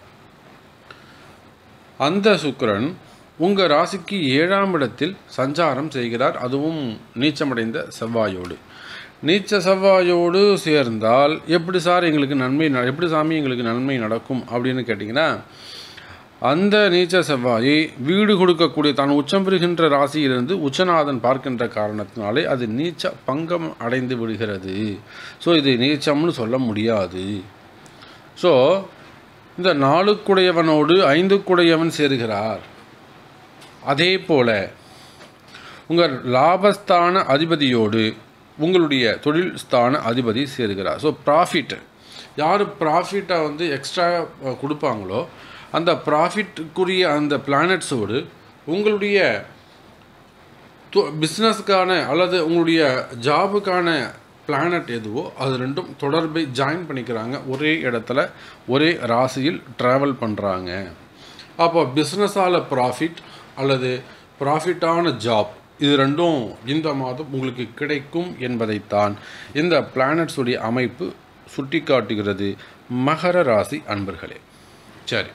அந்த சுக்கிரன் உங்கள் ராசிக்கு ஏழாம் இடத்தில் சஞ்சாரம் செய்கிறார் அதுவும் நீச்சமடைந்த செவ்வாயோடு நீச்ச செவ்வாயோடு சேர்ந்தால் எப்படி சார் எங்களுக்கு நன்மை ந- எப்படி சாமி எங்களுக்கு நன்மை நடக்கும் அப்படின்னு கேட்டிங்கன்னா அந்த நீச்ச செவ்வாயை வீடு கொடுக்கக்கூடிய தான் உச்சம் பெறுகின்ற ராசியிலிருந்து உச்சநாதன் பார்க்கின்ற காரணத்தினாலே அது நீச்ச பங்கம் அடைந்து விடுகிறது ஸோ இது நீச்சம்னு சொல்ல முடியாது ஸோ இந்த நாலுக்குடையவனோடு ஐந்துக்குடையவன் சேருகிறார் அதே போல உங்கள் லாபஸ்தான அதிபதியோடு உங்களுடைய தொழில் ஸ்தான அதிபதி சேருகிறார் ஸோ ப்ராஃபிட் யார் ப்ராஃபிட்டை வந்து எக்ஸ்ட்ரா கொடுப்பாங்களோ அந்த ப்ராஃபிட்டுக்குரிய அந்த பிளானட்ஸோடு உங்களுடைய பிஸ்னஸ்க்கான அல்லது உங்களுடைய ஜாபுக்கான பிளானட் எதுவோ அது ரெண்டும் தொடர்பை ஜாயின் பண்ணிக்கிறாங்க ஒரே இடத்துல ஒரே ராசியில் ட்ராவல் பண்ணுறாங்க அப்போ பிஸ்னஸால் ப்ராஃபிட் அல்லது ப்ராஃபிட்டான ஜாப் இது ரெண்டும் இந்த மாதம் உங்களுக்கு கிடைக்கும் என்பதைத்தான் இந்த பிளானட்ஸுடைய அமைப்பு சுட்டி காட்டுகிறது மகர ராசி அன்பர்களே சரி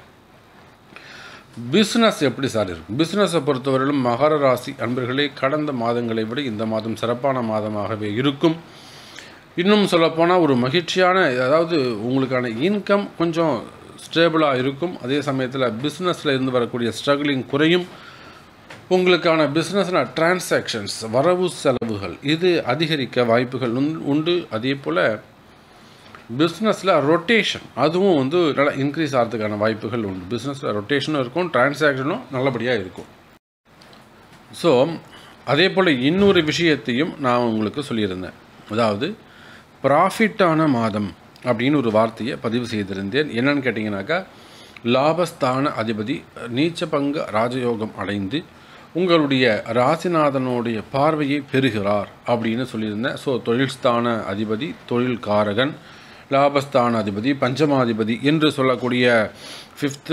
பிஸ்னஸ் எப்படி சார் இருக்கும் பிஸ்னஸை பொறுத்தவரையிலும் மகர ராசி அன்பர்களே கடந்த மாதங்களை விட இந்த மாதம் சிறப்பான மாதமாகவே இருக்கும் இன்னும் சொல்லப்போனால் ஒரு மகிழ்ச்சியான அதாவது உங்களுக்கான இன்கம் கொஞ்சம் ஸ்டேபிளாக இருக்கும் அதே சமயத்தில் பிஸ்னஸில் இருந்து வரக்கூடிய ஸ்ட்ரகிளிங் குறையும் உங்களுக்கான பிஸ்னஸ்னா டிரான்சாக்ஷன்ஸ் வரவு செலவுகள் இது அதிகரிக்க வாய்ப்புகள் உண்டு- உண்டு அதே போல் பிஸ்னஸில் ரொட்டேஷன் அதுவும் வந்து நல்லா இன்க்ரீஸ் ஆகிறதுக்கான வாய்ப்புகள் உண்டு பிஸ்னஸில் ரொட்டேஷனும் இருக்கும் டிரான்சாக்ஷனும் நல்லபடியாக இருக்கும் ஸோ அதே போல் இன்னொரு விஷயத்தையும் நான் உங்களுக்கு சொல்லியிருந்தேன் அதாவது ப்ராஃபிட்டான மாதம் அப்படின்னு ஒரு வார்த்தையை பதிவு செய்திருந்தேன் என்னன்னு கேட்டிங்கனாக்கா லாபஸ்தான அதிபதி நீச்ச பங்க ராஜயோகம் அடைந்து உங்களுடைய ராசிநாதனுடைய பார்வையை பெறுகிறார் அப்படின்னு சொல்லியிருந்தேன் ஸோ தொழில் ஸ்தான அதிபதி தொழில் காரகன் லாபஸ்தான அதிபதி பஞ்சமாதிபதி என்று சொல்லக்கூடிய fifth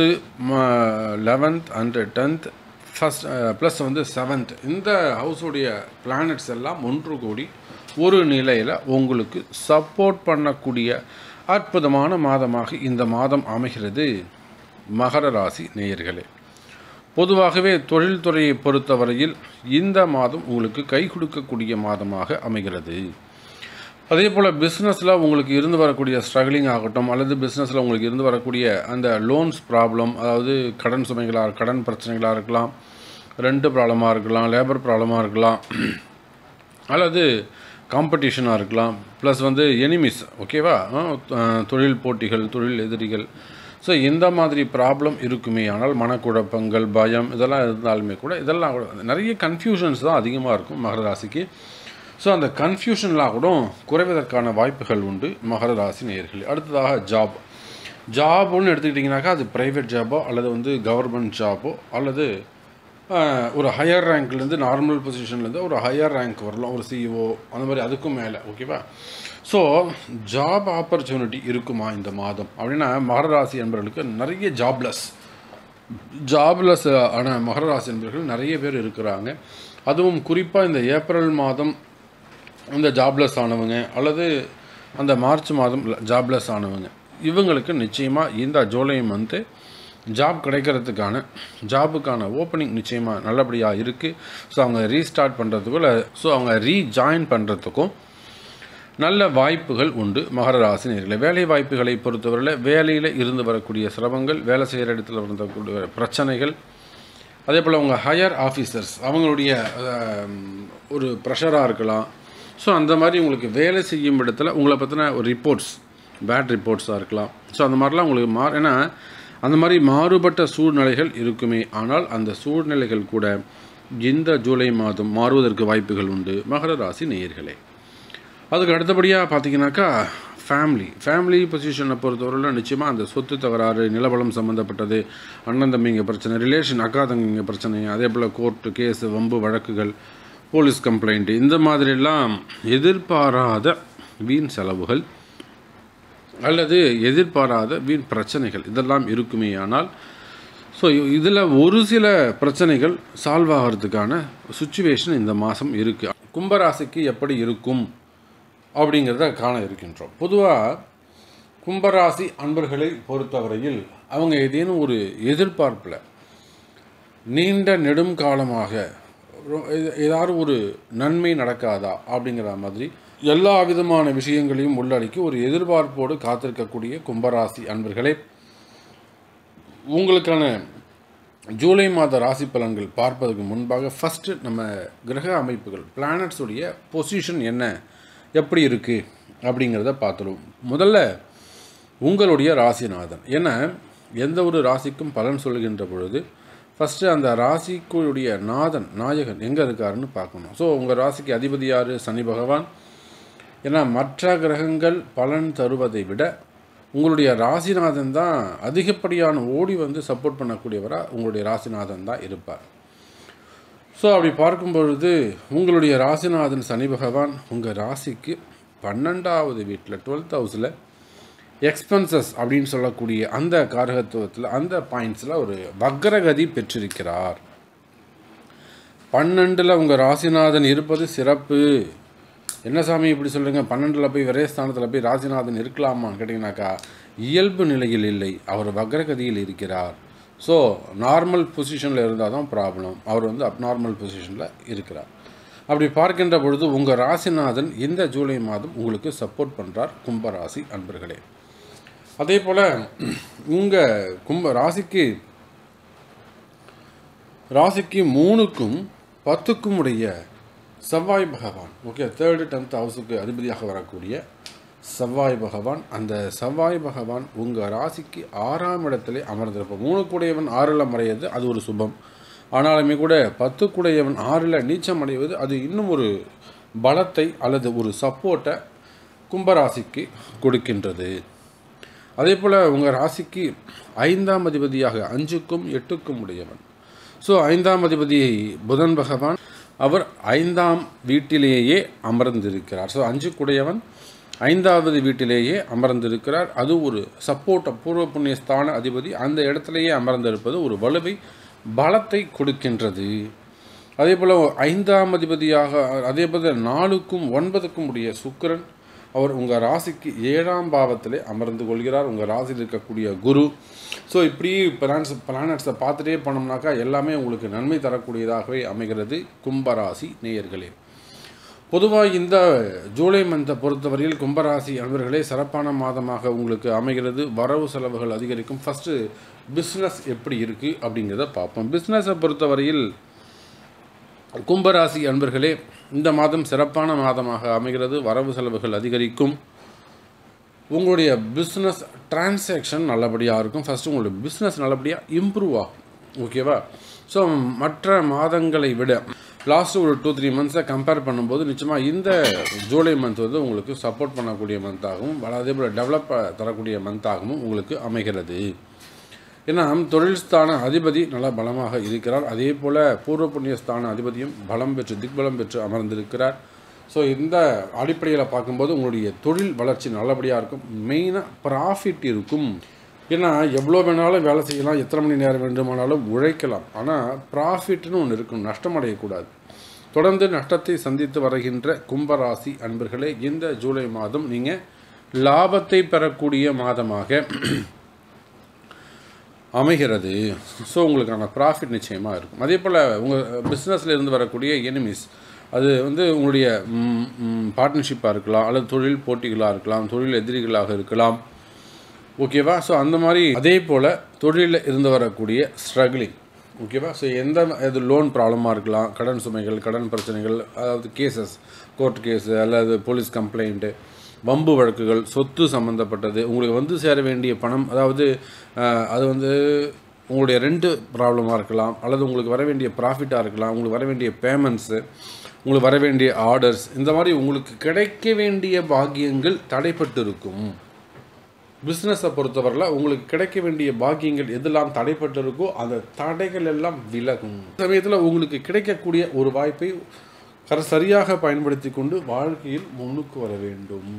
eleventh and tenth first plus வந்து செவன்த் இந்த ஹவுஸுடைய பிளானட்ஸ் எல்லாம் ஒன்று கூடி ஒரு நிலையில் உங்களுக்கு சப்போர்ட் பண்ணக்கூடிய அற்புதமான மாதமாக இந்த மாதம் அமைகிறது மகர ராசி நேயர்களே பொதுவாகவே தொழில்துறையை பொறுத்தவரையில் இந்த மாதம் உங்களுக்கு கை கொடுக்கக்கூடிய மாதமாக அமைகிறது அதே போல் பிஸ்னஸில் உங்களுக்கு இருந்து வரக்கூடிய ஸ்ட்ரகிளிங் ஆகட்டும் அல்லது பிஸ்னஸில் உங்களுக்கு இருந்து வரக்கூடிய அந்த லோன்ஸ் ப்ராப்ளம் அதாவது கடன் சுமைகளாக கடன் பிரச்சனைகளாக இருக்கலாம் ரெண்டு ப்ராப்ளமாக இருக்கலாம் லேபர் ப்ராப்ளமாக இருக்கலாம் அல்லது காம்படிஷனாக இருக்கலாம் ப்ளஸ் வந்து எனிமிஸ் ஓகேவா அஹ் தொழில் போட்டிகள் தொழில் எதிரிகள் ஸோ இந்த மாதிரி ப்ராப்ளம் இருக்குமே ஆனால் மனக்குழப்பங்கள் பயம் இதெல்லாம் இருந்தாலுமே கூட இதெல்லாம் கூட நிறைய கன்ஃபியூஷன்ஸ் தான் அதிகமாக இருக்கும் மகர ராசிக்கு ஸோ அந்த கன்ஃபியூஷன்லாம் கூட குறைவதற்கான வாய்ப்புகள் உண்டு மகர ராசி நேயர்கள் அடுத்ததாக ஜாப் ஜாப்னு எடுத்துக்கிட்டிங்கனாக்கா அது ப்ரைவேட் ஜாபோ அல்லது வந்து கவர்மெண்ட் ஜாபோ அல்லது ஆஹ், ஒரு ஹையர் ரேங்க்லேருந்து நார்மல் பொசிஷன்லேருந்து ஒரு ஹையர் ரேங்க் வரலாம் ஒரு சிஇஓ அந்த மாதிரி அதுக்கும் மேலே ஓகேவா ஸோ ஜாப் ஆப்பர்ச்சுனிட்டி இருக்குமா இந்த மாதம் அப்படின்னா மகர ராசி என்பவர்களுக்கு நிறைய ஜாப்லெஸ் ஜாப்லெஸ் ஆன மகர ராசி என்பவர்கள் நிறைய பேர் இருக்கிறாங்க அதுவும் குறிப்பாக இந்த ஏப்ரல் மாதம் இந்த ஜாப்லெஸ் ஆனவங்க அல்லது அந்த மார்ச் மாதம் ஜாப்லெஸ் ஆனவங்க இவங்களுக்கு நிச்சயமாக இந்த ஜூலை மந்த்து ஜாப் கிடைக்கிறதுக்கான ஜாபுக்கான ஓப்பனிங் நிச்சயமாக நல்லபடியாக இருக்குது ஸோ அவங்க ரீஸ்டார்ட் பண்ணுறதுக்கும் இல்லை ஸோ அவங்க ரீஜாயின் பண்ணுறதுக்கும் நல்ல வாய்ப்புகள் உண்டு மகர ராசி நேர்களே வேலை வாய்ப்புகளை பொறுத்தவரையில் வேலையில் இருந்து வரக்கூடிய சிரமங்கள் வேலை செய்கிற இடத்துல வரக்கூடிய பிரச்சனைகள் அதே போல் உங்கள் ஹையர் ஆஃபீஸர்ஸ் அவங்களுடைய அஹ், ஒரு ப்ரெஷராக இருக்கலாம் ஸோ அந்த மாதிரி உங்களுக்கு வேலை செய்யும் இடத்துல உங்களை பற்றின ஒரு ரிப்போர்ட்ஸ் பேட் ரிப்போர்ட்ஸாக இருக்கலாம் ஸோ அந்த மாதிரிலாம் உங்களுக்கு மா ஏன்னா அந்த மாதிரி மாறுபட்ட சூழ்நிலைகள் இருக்குமே ஆனால் அந்த சூழ்நிலைகள் கூட இந்த ஜூலை மாதம் மாறுவதற்கு வாய்ப்புகள் உண்டு மகர ராசி நேயர்களே அதுக்கு அடுத்தபடியாக பார்த்தீங்கன்னாக்கா ஃபேமிலி ஃபேமிலி பொசிஷனை பொறுத்தவரையில் நிச்சயமாக அந்த சொத்து தகராறு நிலவளம் சம்மந்தப்பட்டது அண்ணன் தம்பிங்க பிரச்சனை ரிலேஷன் அக்கா தம்பிங்க பிரச்சனை அதே போல் கோர்ட்டு கேஸு வம்பு வழக்குகள் போலீஸ் கம்ப்ளைண்ட் இந்த மாதிரிலாம் எதிர்பாராத வீண் செலவுகள் அல்லது எதிர்பாராத வீண் பிரச்சனைகள் இதெல்லாம் இருக்குமே ஆனால் ஸோ இதில் ஒரு சில பிரச்சனைகள் சால்வ் ஆகிறதுக்கான சுச்சுவேஷன் இந்த மாதம் இருக்குது கும்பராசிக்கு எப்படி இருக்கும் அப்படிங்கிறத காண இருக்கின்றோம் பொதுவாக கும்பராசி அன்பர்களை பொறுத்தவரையில் அவங்க ஏதேனும் ஒரு எதிர்பார்ப்பில் நீண்ட நெடும் காலமாக ரொ- ஏ- ஏதாவது ஒரு நன்மை நடக்காதா அப்படிங்கிற மாதிரி எல்லா விதமான விஷயங்களையும் உள்ளடக்கி ஒரு எதிர்பார்ப்போடு காத்திருக்கக்கூடிய கும்பராசி அன்பர்களே உங்களுக்கான ஜூலை மாத ராசி பலன்கள் பார்ப்பதற்கு முன்பாக ஃபஸ்ட்டு நம்ம கிரக அமைப்புகள் பிளானட்ஸ் உடைய பொசிஷன் என்ன எப்படி இருக்குது அப்படிங்கிறத பார்த்துருவோம் முதல்ல உங்களுடைய ராசிநாதன் ஏன்னா எந்த ஒரு ராசிக்கும் பலன் சொல்கின்ற பொழுது ஃபஸ்ட்டு அந்த ராசிக்குடைய நாதன் நாயகன் எங்கே இருக்காருன்னு பார்க்கணும் ஸோ உங்கள் ராசிக்கு அதிபதி யார் சனி பகவான் ஏன்னா மற்ற கிரகங்கள் பலன் தருவதை விட உங்களுடைய ராசிநாதன் தான் அதிகப்படியான ஓடி வந்து சப்போர்ட் பண்ணக்கூடியவராக உங்களுடைய ராசிநாதன் தான் இருப்பார் ஸோ அப்படி பார்க்கும் பொழுது உங்களுடைய ராசிநாதன் சனி பகவான் உங்கள் ராசிக்கு பன்னெண்டாவது வீட்டில் டுவெல்த் ஹவுஸில் எக்ஸ்பென்சஸ் அப்படின்னு சொல்லக்கூடிய அந்த காரகத்துவத்தில் அந்த பாயிண்ட்ஸில் ஒரு வக்ரகதி பெற்றிருக்கிறார் பன்னெண்டில் உங்கள் ராசிநாதன் இருப்பது சிறப்பு என்ன சாமி இப்படி சொல்லுங்க பன்னெண்டில் போய் விரயஸ்தானத்தில் போய் ராசிநாதன் இருக்கலாமான்னு கேட்டிங்கனாக்கா இயல்பு நிலையில் இல்லை அவர் வக்ரகதியில் இருக்கிறார் ஸோ நார்மல் பொசிஷனில் இருந்தால் தான் ப்ராப்ளம் அவர் வந்து அப்நார்மல் பொசிஷனில் இருக்கிறார் அப்படி பார்க்கின்ற பொழுது உங்கள் ராசிநாதன் இந்த ஜூலை மாதம் உங்களுக்கு சப்போர்ட் பண்ணுறார் கும்பராசி அன்பர்களே அதே போல் உங்கள் கும்ப ராசிக்கு ராசிக்கு மூணுக்கும் பத்துக்கும் உடைய செவ்வாய் பகவான் ஓகே தேர்டு டென்த் ஹவுஸுக்கு அதிபதியாக வரக்கூடிய செவ்வாய் பகவான் அந்த செவ்வாய் பகவான் உங்கள் ராசிக்கு ஆறாம் இடத்திலே அமர்ந்திருப்பார் மூணு கூடையவன் ஆறில் மறையது அது ஒரு சுபம் ஆனாலுமே கூட பத்து கூடையவன் ஆறில் நீச்சம் அடைவது அது இன்னும் ஒரு பலத்தை அல்லது ஒரு சப்போர்ட்டை கும்பராசிக்கு கொடுக்கின்றது அதே போல் உங்கள் ராசிக்கு ஐந்தாம் அதிபதியாக அஞ்சுக்கும் எட்டுக்கும் உடையவன் ஸோ ஐந்தாம் அதிபதி புதன் பகவான் அவர் ஐந்தாம் வீட்டிலேயே அமர்ந்திருக்கிறார் ஸோ அஞ்சுக்குடையவன் ஐந்தாவது வீட்டிலேயே அமர்ந்திருக்கிறார் அது ஒரு சப்போர்ட் பூர்வ புண்ணிய ஸ்தான அதிபதி அந்த இடத்திலேயே அமர்ந்திருப்பது ஒரு வலுவை பலத்தை கொடுக்கின்றது அதே போல் ஐந்தாம் அதிபதியாக அதே போல் நாலுக்கும் ஒன்பதுக்கும் உடைய சுக்கிரன் அவர் உங்கள் ராசிக்கு ஏழாம் பாவத்திலே அமர்ந்து கொள்கிறார் உங்கள் ராசியில் இருக்கக்கூடிய குரு ஸோ இப்படி பிளான்ஸ் பிளானட்ஸை பார்த்துட்டே போனோம்னாக்கா எல்லாமே உங்களுக்கு நன்மை தரக்கூடியதாகவே அமைகிறது கும்பராசி நேயர்களே பொதுவாக இந்த ஜூலை மந்த்தை பொறுத்தவரையில் கும்பராசி அன்பர்களே சிறப்பான மாதமாக உங்களுக்கு அமைகிறது வரவு செலவுகள் அதிகரிக்கும் ஃபஸ்ட்டு பிஸ்னஸ் எப்படி இருக்குது அப்படிங்கிறத பார்ப்போம் பிஸ்னஸை பொறுத்தவரையில் கும்பராசி அன்பர்களே இந்த மாதம் சிறப்பான மாதமாக அமைகிறது வரவு செலவுகள் அதிகரிக்கும் உங்களுடைய பிஸ்னஸ் டிரான்சாக்ஷன் நல்லபடியாக இருக்கும் ஃபஸ்ட்டு உங்களுடைய பிஸ்னஸ் நல்லபடியாக இம்ப்ரூவ் ஆகும் ஓகேவா ஸோ மற்ற மாதங்களை விட லாஸ்ட் ஒரு டூ த்ரீ மந்த்ஸை கம்பேர் பண்ணும்போது நிச்சயமாக இந்த ஜூலை மந்த் வந்து உங்களுக்கு சப்போர்ட் பண்ணக்கூடிய மந்த்தாகவும் அதே போல் டெவலப் தரக்கூடிய மந்த்தாகவும் உங்களுக்கு அமைகிறது ஏன்னா தொழில் ஸ்தான அதிபதி நல்லா பலமாக இருக்கிறார் அதே போல் பூர்வ புண்ணிய ஸ்தான அதிபதியும் பலம் பெற்று திக்பலம் பெற்று அமர்ந்திருக்கிறார் ஸோ இந்த அடிப்படையில் பார்க்கும்போது உங்களுடைய தொழில் வளர்ச்சி நல்லபடியாக இருக்கும் மெயினாக ப்ராஃபிட் இருக்கும் ஏன்னா எவ்வளோ வேணாலும் வேலை செய்யலாம் எத்தனை மணி நேரம் வேண்டுமானாலும் உழைக்கலாம் ஆனால் ப்ராஃபிட்னு ஒன்று இருக்கும் நஷ்டம் அடையக்கூடாது தொடர்ந்து நஷ்டத்தை சந்தித்து வருகின்ற கும்பராசி அன்பர்களே இந்த ஜூலை மாதம் நீங்கள் லாபத்தை பெறக்கூடிய மாதமாக அமைகிறது ஸோ உங்களுக்கான ப்ராஃபிட் நிச்சயமாக இருக்கும் அதே போல் உங்கள் பிஸ்னஸில் இருந்து வரக்கூடிய எனிமீஸ் அது வந்து உங்களுடைய பார்ட்னர்ஷிப்பாக இருக்கலாம் அல்லது தொழில் போட்டிகளாக இருக்கலாம் தொழில் எதிரிகளாக இருக்கலாம் ஓகேவா ஸோ அந்த மாதிரி அதே போல் தொழிலில் இருந்து வரக்கூடிய ஸ்ட்ரகிளிங் ஓகேவா ஸோ எந்த இது லோன் ப்ராப்ளமாக இருக்கலாம் கடன் சுமைகள் கடன் பிரச்சனைகள் அதாவது கேசஸ் கோர்ட் கேஸு அல்லது போலீஸ் கம்ப்ளைண்ட்டு வம்பு வழக்குகள் சொத்து சம்மந்தப்பட்டது உங்களுக்கு வந்து சேர வேண்டிய பணம் அதாவது அஹ், அது வந்து உங்களுடைய ரெண்டு ப்ராப்ளமாக இருக்கலாம் அல்லது உங்களுக்கு வர வேண்டிய ப்ராஃபிட்டாக இருக்கலாம் உங்களுக்கு வர வேண்டிய பேமெண்ட்ஸு உங்களுக்கு வர வேண்டிய ஆர்டர்ஸ் இந்த மாதிரி உங்களுக்கு கிடைக்க வேண்டிய பாக்கியங்கள் தடைப்பட்டு இருக்கும் பிஸ்னஸை பொறுத்தவரையில் உங்களுக்கு கிடைக்க வேண்டிய பாக்கியங்கள் எதெல்லாம் தடைப்பட்டு இருக்கோ அந்த தடைகள் எல்லாம் விலகும் சமயத்தில் உங்களுக்கு கிடைக்கக்கூடிய ஒரு வாய்ப்பை கர சரியாக பயன்படுத்தி கொண்டு வாழ்க்கையில் முன்னுக்கு வர வேண்டும்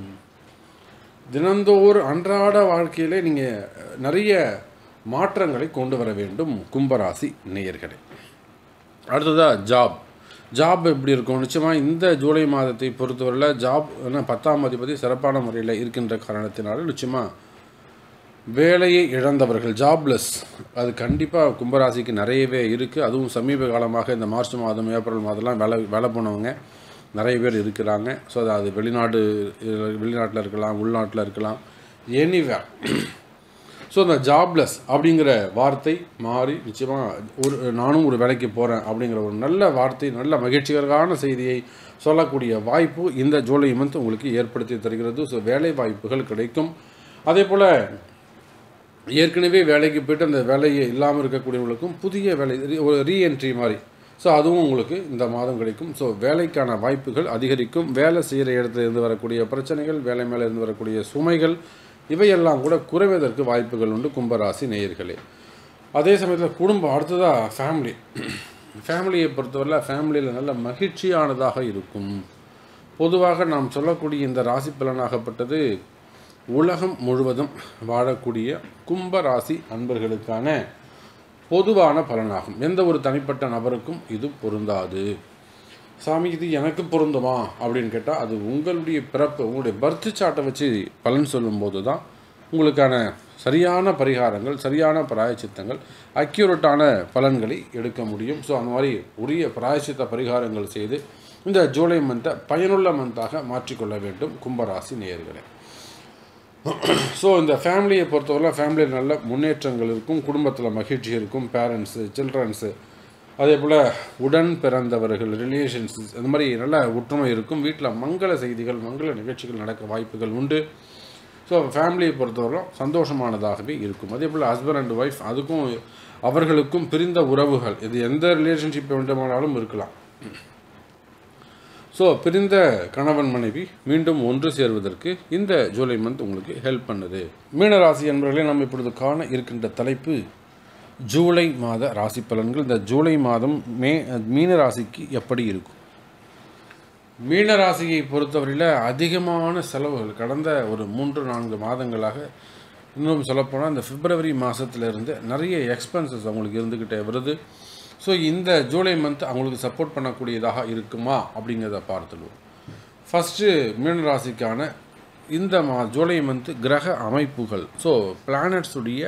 தினந்தோறும் அன்றாட வாழ்க்கையிலே நீங்கள் நிறைய மாற்றங்களை கொண்டு வர வேண்டும் கும்பராசி நேயர்களே அடுத்ததாக ஜாப் ஜாப் எப்படி இருக்கும் நிச்சயமாக இந்த ஜூலை மாதத்தை பொறுத்தவரையில் ஜாப் என்ன பத்தாம் அதிபதி சிறப்பான முறையில் இருக்கின்ற காரணத்தினால நிச்சயமாக வேலையை இழந்தவர்கள் ஜாப்லெஸ் அது கண்டிப்பாக கும்பராசிக்கு நிறையவே இருக்குது அதுவும் சமீப காலமாக இந்த மார்ச் மாதம் ஏப்ரல் மாதம்லாம் வேலை வேலை போனவங்க நிறைய பேர் இருக்கிறாங்க ஸோ அது அது வெளிநாடு வெளிநாட்டில் இருக்கலாம் உள்நாட்டில் இருக்கலாம் எனிவேர் ஸோ இந்த ஜாப்லெஸ் அப்படிங்கிற வார்த்தை மாறி நிச்சயமாக ஒரு நானும் ஒரு வேலைக்கு போகிறேன் அப்படிங்கிற ஒரு நல்ல வார்த்தை நல்ல மகிழ்ச்சிகரமான செய்தியை சொல்லக்கூடிய வாய்ப்பு இந்த ஜூலை மந்த் உங்களுக்கு ஏற்படுத்தி தருகிறது ஸோ வேலை வாய்ப்புகள் கிடைக்கும் அதே போல் ஏற்கனவே வேலைக்கு போயிட்டு அந்த வேலையை இல்லாமல் இருக்கக்கூடியவங்களுக்கும் புதிய வேலை re- ஒரு ரீஎன்ட்ரி மாதிரி ஸோ அதுவும் உங்களுக்கு இந்த மாதம் கிடைக்கும் ஸோ வேலைக்கான வாய்ப்புகள் அதிகரிக்கும் வேலை செய்கிற இடத்துல இருந்து வரக்கூடிய பிரச்சனைகள் வேலை மேலே இருந்து வரக்கூடிய சுமைகள் இவையெல்லாம் கூட குறைவதற்கு வாய்ப்புகள் உண்டு கும்பராசி நேயர்களே அதே சமயத்தில் குடும்பம் அடுத்ததாக ஃபேமிலி ஃபேமிலியை பொறுத்தவரையில் ஃபேமிலியில் நல்ல மகிழ்ச்சியானதாக இருக்கும் பொதுவாக நாம் சொல்லக்கூடிய இந்த ராசி பலனாகப்பட்டது உலகம் முழுவதும் வாழக்கூடிய கும்ப ராசி அன்பர்களுக்கான பொதுவான பலனாகும் எந்த ஒரு தனிப்பட்ட நபருக்கும் இது பொருந்தாது சாமி இது எனக்கு பொருந்துமா அப்படின்னு கேட்டால் அது உங்களுடைய பிறப்பு உங்களுடைய பர்த் சார்ட்டை வச்சு பலன் சொல்லும்போது தான் உங்களுக்கான சரியான பரிகாரங்கள் சரியான பிராயச்சித்தங்கள் அக்யூரட்டான பலன்களை எடுக்க முடியும் ஸோ அந்த மாதிரி உரிய பிராயச்சித்த பரிகாரங்கள் செய்து இந்த ஜூலை மந்த்தை பயனுள்ள மந்தாக மாற்றிக்கொள்ள வேண்டும் கும்பராசி நேயர்களே ஸோ இந்த ஃபேமிலியை பொறுத்தவரை ஃபேமிலியில் நல்ல முன்னேற்றங்கள் இருக்கும் குடும்பத்தில் மகிழ்ச்சி இருக்கும் பேரண்ட்ஸு சில்ட்ரன்ஸு அதே போல் உடன் பிறந்தவர்கள் ரிலேஷன்ஸ் அந்த மாதிரி நல்ல ஒற்றுமை இருக்கும் வீட்டில் மங்கள செய்திகள் மங்கள நிகழ்ச்சிகள் நடக்க வாய்ப்புகள் உண்டு ஸோ ஃபேமிலியை பொறுத்தவரை சந்தோஷமானதாகவே இருக்கும் அதே போல் ஹஸ்பண்ட் அண்ட் ஒய்ஃப் அதுக்கும் அவர்களுக்கும் பிரிந்த உறவுகள் இது எந்த ரிலேஷன்ஷிப் வேண்டுமானாலும் இருக்கலாம் ஸோ பிரிந்த கணவன் மனைவி மீண்டும் ஒன்று சேர்வதற்கு இந்த ஜூலை மந்த் உங்களுக்கு ஹெல்ப் பண்ணுது மீனராசி என்பவர்களே நம்ம இப்பொழுது காண இருக்கின்ற தலைப்பு ஜூலை மாத ராசி பலன்கள் இந்த ஜூலை மாதம் மே மீன ராசிக்கு எப்படி இருக்கும் மீன ராசியை பொறுத்தவரையில் அதிகமான செலவுகள் கடந்த ஒரு மூன்று நான்கு மாதங்களாக இன்னும் சொல்லப்போனால் இந்த பிப்ரவரி மாதத்துலேருந்து நிறைய எக்ஸ்பென்சஸ் அவங்களுக்கு இருந்துக்கிட்டே வருது ஸோ இந்த ஜூலை மந்த் அவங்களுக்கு சப்போர்ட் பண்ணக்கூடியதாக இருக்குமா அப்படிங்கிறத பார்த்துடுவோம் ஃபஸ்ட்டு மீன ராசிக்கான இந்த மா ஜூலை மந்த் கிரக அமைப்புகள் ஸோ பிளானட்ஸுடைய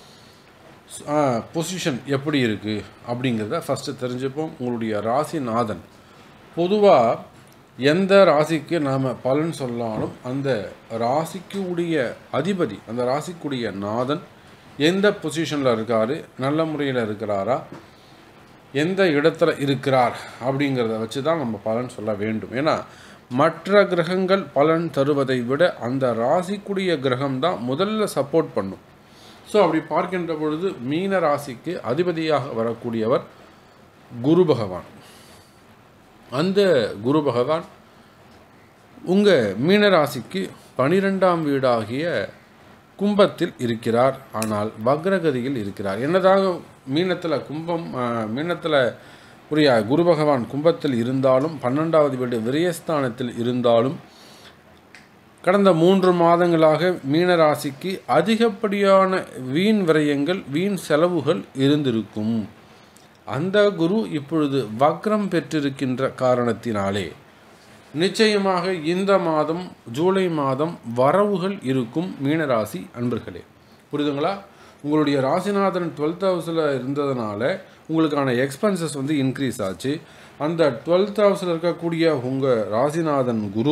பொசிஷன் எப்படி இருக்குது அப்படிங்கிறத ஃபஸ்ட்டு தெரிஞ்சுப்போம் உங்களுடைய ராசிநாதன் பொதுவாக எந்த ராசிக்கு நாம் பலன் சொல்லாலும் அந்த ராசிக்கு உடைய அதிபதி அந்த ராசிக்குடைய நாதன் எந்த பொசிஷனில் இருக்காரு நல்ல முறையில் இருக்கிறாரா எந்த இடத்துல இருக்கிறார் அப்படிங்கிறத வச்சு தான் நம்ம பலன் சொல்ல வேண்டும் ஏன்னா மற்ற கிரகங்கள் பலன் தருவதை விட அந்த ராசிக்குரிய கிரகம் தான் முதல்ல சப்போர்ட் பண்ணும் ஸோ அப்படி பார்க்கின்ற பொழுது மீன ராசிக்கு அதிபதியாக வரக்கூடியவர் குரு பகவான் அந்த குரு பகவான் உங்கள் மீன ராசிக்கு பனிரெண்டாம் வீடாகிய கும்பத்தில் இருக்கிறார் ஆனால் வக்ரகதியில் இருக்கிறார் என்னதாக மீனத்தில் கும்பம் மீனத்தில் உரிய குரு பகவான் கும்பத்தில் இருந்தாலும் பன்னெண்டாவது வீடு விரயஸ்தானத்தில் இருந்தாலும் கடந்த மூன்று மாதங்களாக மீன ராசிக்கு அதிகப்படியான வீண் விரயங்கள் வீண் செலவுகள் இருந்திருக்கும் அந்த குரு இப்பொழுது வக்ரம் பெற்றிருக்கின்ற காரணத்தினாலே நிச்சயமாக இந்த மாதம் ஜூலை மாதம் வரவுகள் இருக்கும் மீனராசி அன்பர்களே புரியுதுங்களா உங்களுடைய ராசிநாதன் டுவெல்த் ஹவுஸில் இருந்ததுனால உங்களுக்கான எக்ஸ்பென்சஸ் வந்து இன்க்ரீஸ் ஆச்சு அந்த டுவெல்த் ஹவுஸில் இருக்கக்கூடிய உங்கள் ராசிநாதன் குரு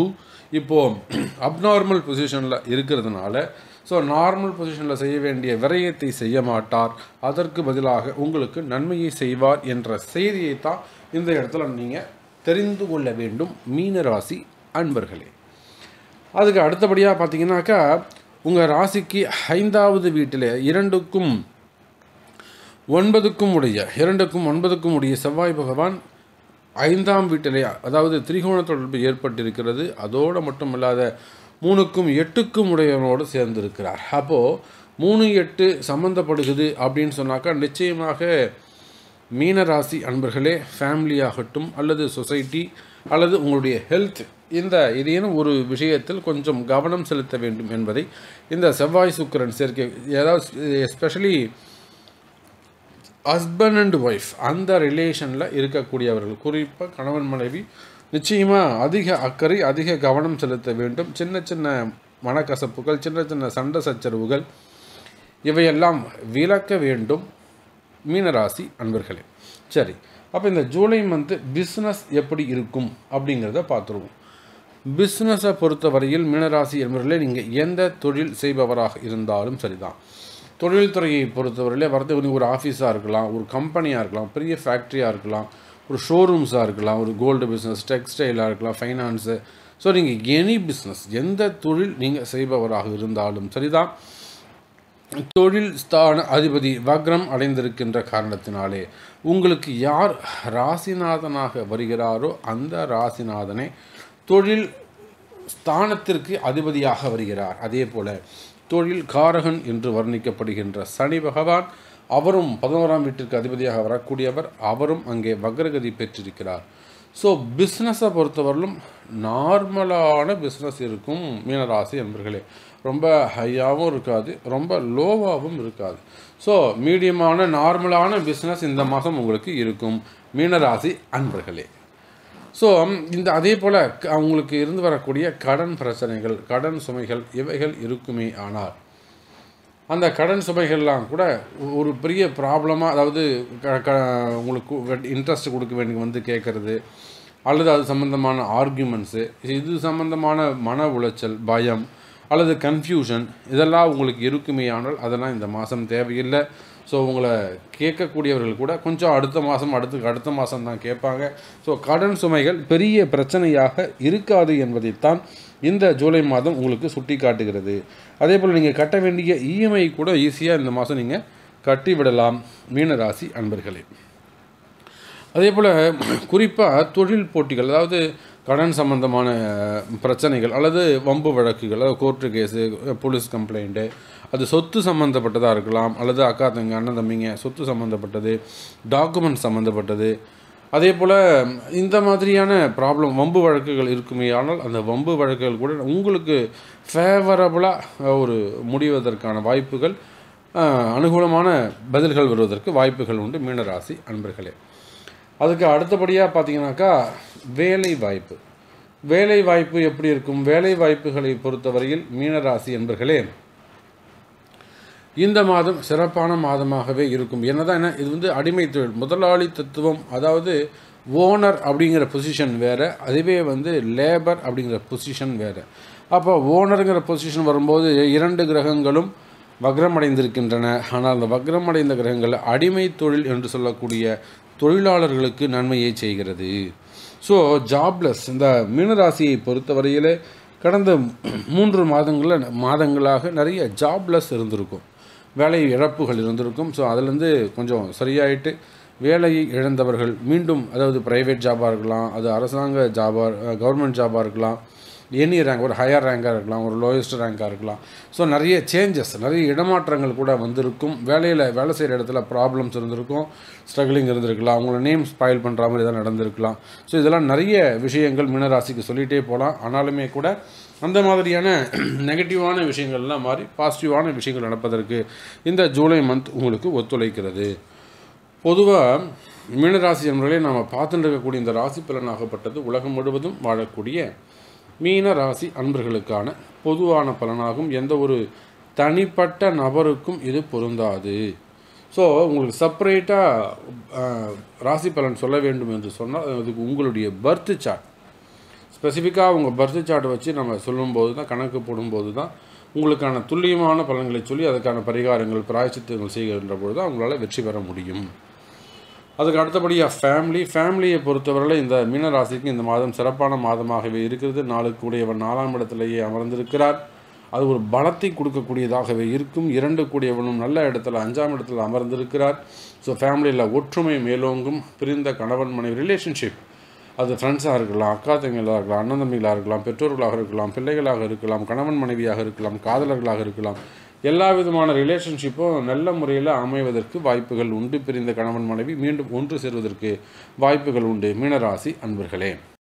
இப்போது அப்நார்மல் பொசிஷனில் இருக்கிறதுனால ஸோ நார்மல் பொசிஷனில் செய்ய வேண்டிய விரயத்தை செய்ய மாட்டார் அதற்கு பதிலாக உங்களுக்கு நன்மையை செய்வார் என்ற செய்தியை தான் இந்த இடத்துல நீங்கள் தெரிந்து கொள்ள வேண்டும் மீனராசி அன்பர்களே அதுக்கு அடுத்தபடியாக பார்த்தீங்கன்னாக்கா உங்கள் ராசிக்கு ஐந்தாவது வீட்டில் இரண்டுக்கும் ஒன்பதுக்கும் உடைய இரண்டுக்கும் ஒன்பதுக்கும் உடைய செவ்வாய் பகவான் ஐந்தாம் வீட்டிலே அதாவது திரிகோண தொடர்பு ஏற்பட்டிருக்கிறது அதோடு மட்டும் இல்லாத மூணுக்கும் எட்டுக்கும் உடையவனோடு சேர்ந்திருக்கிறார் அப்போது மூணு எட்டு சம்மந்தப்படுகிறது அப்படின்னு சொன்னாக்கா நிச்சயமாக மீனராசி அன்பர்களே ஃபேமிலி ஆகட்டும் அல்லது சொசைட்டி அல்லது உங்களுடைய ஹெல்த் இந்த இதையும் ஒரு விஷயத்தில் கொஞ்சம் கவனம் செலுத்த வேண்டும் என்பதை இந்த செவ்வாய் சுக்கிரன் சேர்க்கை ஏதாவது எஸ்பெஷலி ஹஸ்பண்ட் அண்ட் ஒய்ஃப் அந்த ரிலேஷனில் இருக்கக்கூடியவர்கள் குறிப்பாக கணவன் மனைவி நிச்சயமாக அதிக அக்கறை அதிக கவனம் செலுத்த வேண்டும் சின்ன சின்ன மனக்கசப்புகள் சின்ன சின்ன சண்டை சச்சரவுகள் இவையெல்லாம் விளக்க வேண்டும் மீனராசி அன்பர்களே சரி அப்போ இந்த ஜூலை மந்த்து பிஸ்னஸ் எப்படி இருக்கும் அப்படிங்கிறத பார்த்துருவோம் பிஸ்னஸை பொறுத்தவரையில் மீனராசி என்பவர்களே நீங்கள் எந்த தொழில் செய்பவராக இருந்தாலும் சரிதான் தொழில்துறையை பொறுத்தவரையிலே வரது ஒரு ஆஃபீஸாக இருக்கலாம் ஒரு கம்பெனியாக இருக்கலாம் பெரிய ஃபேக்ட்ரியாக இருக்கலாம் ஒரு ஷோரூம்ஸாக இருக்கலாம் ஒரு கோல்டு பிஸ்னஸ் டெக்ஸ்டைலாக இருக்கலாம் ஃபைனான்ஸு ஸோ நீங்கள் எனி பிஸ்னஸ் எந்த தொழில் நீங்கள் செய்பவராக இருந்தாலும் சரிதான் தொழில் ஸ்தான அதிபதி வக்ரம் அடைந்திருக்கின்ற காரணத்தினாலே உங்களுக்கு யார் ராசிநாதனாக வருகிறாரோ அந்த ராசிநாதனை தொழில் ஸ்தானத்திற்கு அதிபதியாக வருகிறார் அதே போல தொழில் காரகன் என்று வர்ணிக்கப்படுகின்ற சனி பகவான் அவரும் பதினோராம் வீட்டிற்கு அதிபதியாக வரக்கூடியவர் அவரும் அங்கே வக்ரகதி பெற்றிருக்கிறார் ஸோ பிஸ்னஸை பொறுத்தவரையிலும் நார்மலான பிஸ்னஸ் இருக்கும் மீனராசி என்பர்களே ரொம்ப ஹையாகவும் இருக்காது ரொம்ப லோவாகவும் இருக்காது ஸோ மீடியமான நார்மலான பிஸ்னஸ் இந்த மாதம் உங்களுக்கு இருக்கும் மீனராசி அன்பர்களே ஸோ இந்த அதே போல் அவங்களுக்கு இருந்து வரக்கூடிய கடன் பிரச்சனைகள் கடன் சுமைகள் இவைகள் இருக்குமே ஆனால் அந்த கடன் சுமைகள்லாம் கூட ஒரு பெரிய ப்ராப்ளமாக அதாவது க க உங்களுக்கு இன்ட்ரெஸ்ட் கொடுக்க வேண்டிய வந்து கேட்குறது அல்லது அது சம்மந்தமான ஆர்கியூமெண்ட்ஸு இது சம்மந்தமான மன உளைச்சல் பயம் அல்லது கன்ஃபியூஷன் இதெல்லாம் உங்களுக்கு இருக்குமே ஆனால் அதெல்லாம் இந்த மாதம் தேவையில்லை ஸோ உங்களை கேட்கக்கூடியவர்கள் கூட கொஞ்சம் அடுத்த மாதம் அடுத்து அடுத்த மாதம் தான் கேட்பாங்க ஸோ கடன் சுமைகள் பெரிய பிரச்சனையாக இருக்காது என்பதைத்தான் இந்த ஜூலை மாதம் உங்களுக்கு சுட்டி காட்டுகிறது அதே போல் நீங்கள் கட்ட வேண்டிய இஎம்ஐ கூட ஈஸியாக இந்த மாதம் நீங்கள் கட்டிவிடலாம் மீனராசி அன்பர்களே அதே போல் குறிப்பாக தொழில் போட்டிகள் அதாவது கடன் சம்பந்தமான பிரச்சனைகள் அல்லது வம்பு வழக்குகள் அதாவது கோர்ட்டு கேஸு போலீஸ் கம்ப்ளைண்ட்டு அது சொத்து சம்மந்தப்பட்டதாக இருக்கலாம் அல்லது அக்கா தங்க அண்ணன் தம்பிங்க சொத்து சம்மந்தப்பட்டது டாக்குமெண்ட் சம்மந்தப்பட்டது அதே போல் இந்த மாதிரியான ப்ராப்ளம் வம்பு வழக்குகள் இருக்குமே ஆனால் அந்த வம்பு வழக்குகள் கூட உங்களுக்கு ஃபேவரபுளாக ஒரு முடிவதற்கான வாய்ப்புகள் அனுகூலமான பதில்கள் வருவதற்கு வாய்ப்புகள் உண்டு மீனராசி அன்பர்களே அதுக்கு அடுத்தபடியாக பார்த்தீங்கன்னாக்கா வேலை வாய்ப்பு வேலை வாய்ப்பு எப்படி இருக்கும் வேலை வாய்ப்புகளை பொறுத்தவரையில் மீனராசி என்பர்களே இந்த மாதம் சிறப்பான மாதமாகவே இருக்கும் என்னதான் என்ன இது வந்து அடிமை தொழில் முதலாளி தத்துவம் அதாவது ஓனர் அப்படிங்கிற பொசிஷன் வேறு அதுவே வந்து லேபர் அப்படிங்கிற பொசிஷன் வேறு அப்போ ஓனருங்கிற பொசிஷன் வரும்போது இரண்டு கிரகங்களும் வக்ரமடைந்திருக்கின்றன ஆனால் அந்த வக்ரமடைந்த கிரகங்கள் அடிமை தொழில் என்று சொல்லக்கூடிய தொழிலாளர்களுக்கு நன்மையை செய்கிறது ஸோ ஜாப்லெஸ் இந்த மீனராசியை பொறுத்தவரையில் கடந்த மூன்று மாதங்களில் மாதங்களாக நிறைய ஜாப்லெஸ் இருந்திருக்கும் வேலை இழப்புகள் இருந்திருக்கும் ஸோ அதுலேருந்து கொஞ்சம் சரியாயிட்டு வேலையை இழந்தவர்கள் மீண்டும் அதாவது ப்ரைவேட் ஜாபாக இருக்கலாம் அது அரசாங்க ஜாபாக கவர்மெண்ட் ஜாபாக இருக்கலாம் எனி ரேங்க் ஒரு ஹையர் ரேங்காக இருக்கலாம் ஒரு லோயஸ்ட் ரேங்காக இருக்கலாம் ஸோ நிறைய சேஞ்சஸ் நிறைய இடமாற்றங்கள் கூட வந்திருக்கும் வேலையில் வேலை செய்கிற இடத்துல ப்ராப்ளம்ஸ் இருந்திருக்கும் ஸ்ட்ரகிளிங் இருந்திருக்கலாம் அவங்கள நேம் ஸ்பாயில் பண்ணுற மாதிரி எதாவது நடந்திருக்கலாம் ஸோ இதெல்லாம் நிறைய விஷயங்கள் மீனராசிக்கு சொல்லிகிட்டே போகலாம் ஆனாலுமே கூட அந்த மாதிரியான நெகட்டிவான விஷயங்கள்லாம் மாறி பாசிட்டிவான விஷயங்கள் நடப்பதற்கு இந்த ஜூலை மந்த் உங்களுக்கு ஒத்துழைக்கிறது பொதுவாக மீனராசி என்பவர்களே நாம் பார்த்துட்டு இருக்கக்கூடிய இந்த ராசி பலனாகப்பட்டது உலகம் முழுவதும் வாழக்கூடிய மீன ராசி அன்பர்களுக்கான பொதுவான பலனாகும் எந்த ஒரு தனிப்பட்ட நபருக்கும் இது பொருந்தாது ஸோ உங்களுக்கு செப்பரேட்டாக ராசி பலன் சொல்ல வேண்டும் என்று சொன்னால் அதுக்கு உங்களுடைய பர்த் சார்ட் ஸ்பெசிஃபிக்காக உங்கள் பர்த் சார்ட் வச்சு நம்ம சொல்லும்போது தான் கணக்கு போடும்போது தான் உங்களுக்கான துல்லியமான பலன்களை சொல்லி அதுக்கான பரிகாரங்கள் பிராயச்சித்தங்கள் செய்கின்ற பொழுது தான் உங்களால் வெற்றி பெற முடியும் அதுக்கு அடுத்தபடியாக ஃபேமிலி ஃபேமிலியை பொறுத்தவரையில் இந்த மீன ராசிக்கு இந்த மாதம் சிறப்பான மாதமாகவே இருக்கிறது நாளுக்கு கூடியவன் நாலாம் இடத்திலேயே அமர்ந்திருக்கிறார் அது ஒரு பலத்தை கொடுக்கக்கூடியதாகவே இருக்கும் இரண்டு கூடியவனும் நல்ல இடத்துல அஞ்சாம் இடத்துல அமர்ந்திருக்கிறார் ஸோ ஃபேமிலியில் ஒற்றுமை மேலோங்கும் பிரிந்த கணவன் மனைவி ரிலேஷன்ஷிப் அது ஃப்ரெண்ட்ஸாக இருக்கலாம் அக்கா தங்கைகளாக இருக்கலாம் அண்ணன் தம்பிகளாக இருக்கலாம் பெற்றோர்களாக இருக்கலாம் பிள்ளைகளாக இருக்கலாம் கணவன் மனைவியாக இருக்கலாம் காதலர்களாக இருக்கலாம் எல்லா விதமான ரிலேஷன்ஷிப்பும் நல்ல முறையில் அமைவதற்கு வாய்ப்புகள் உண்டு பிரிந்த கணவன் மனைவி மீண்டும் ஒன்று சேர்வதற்கு வாய்ப்புகள் உண்டு மீனராசி அன்பர்களே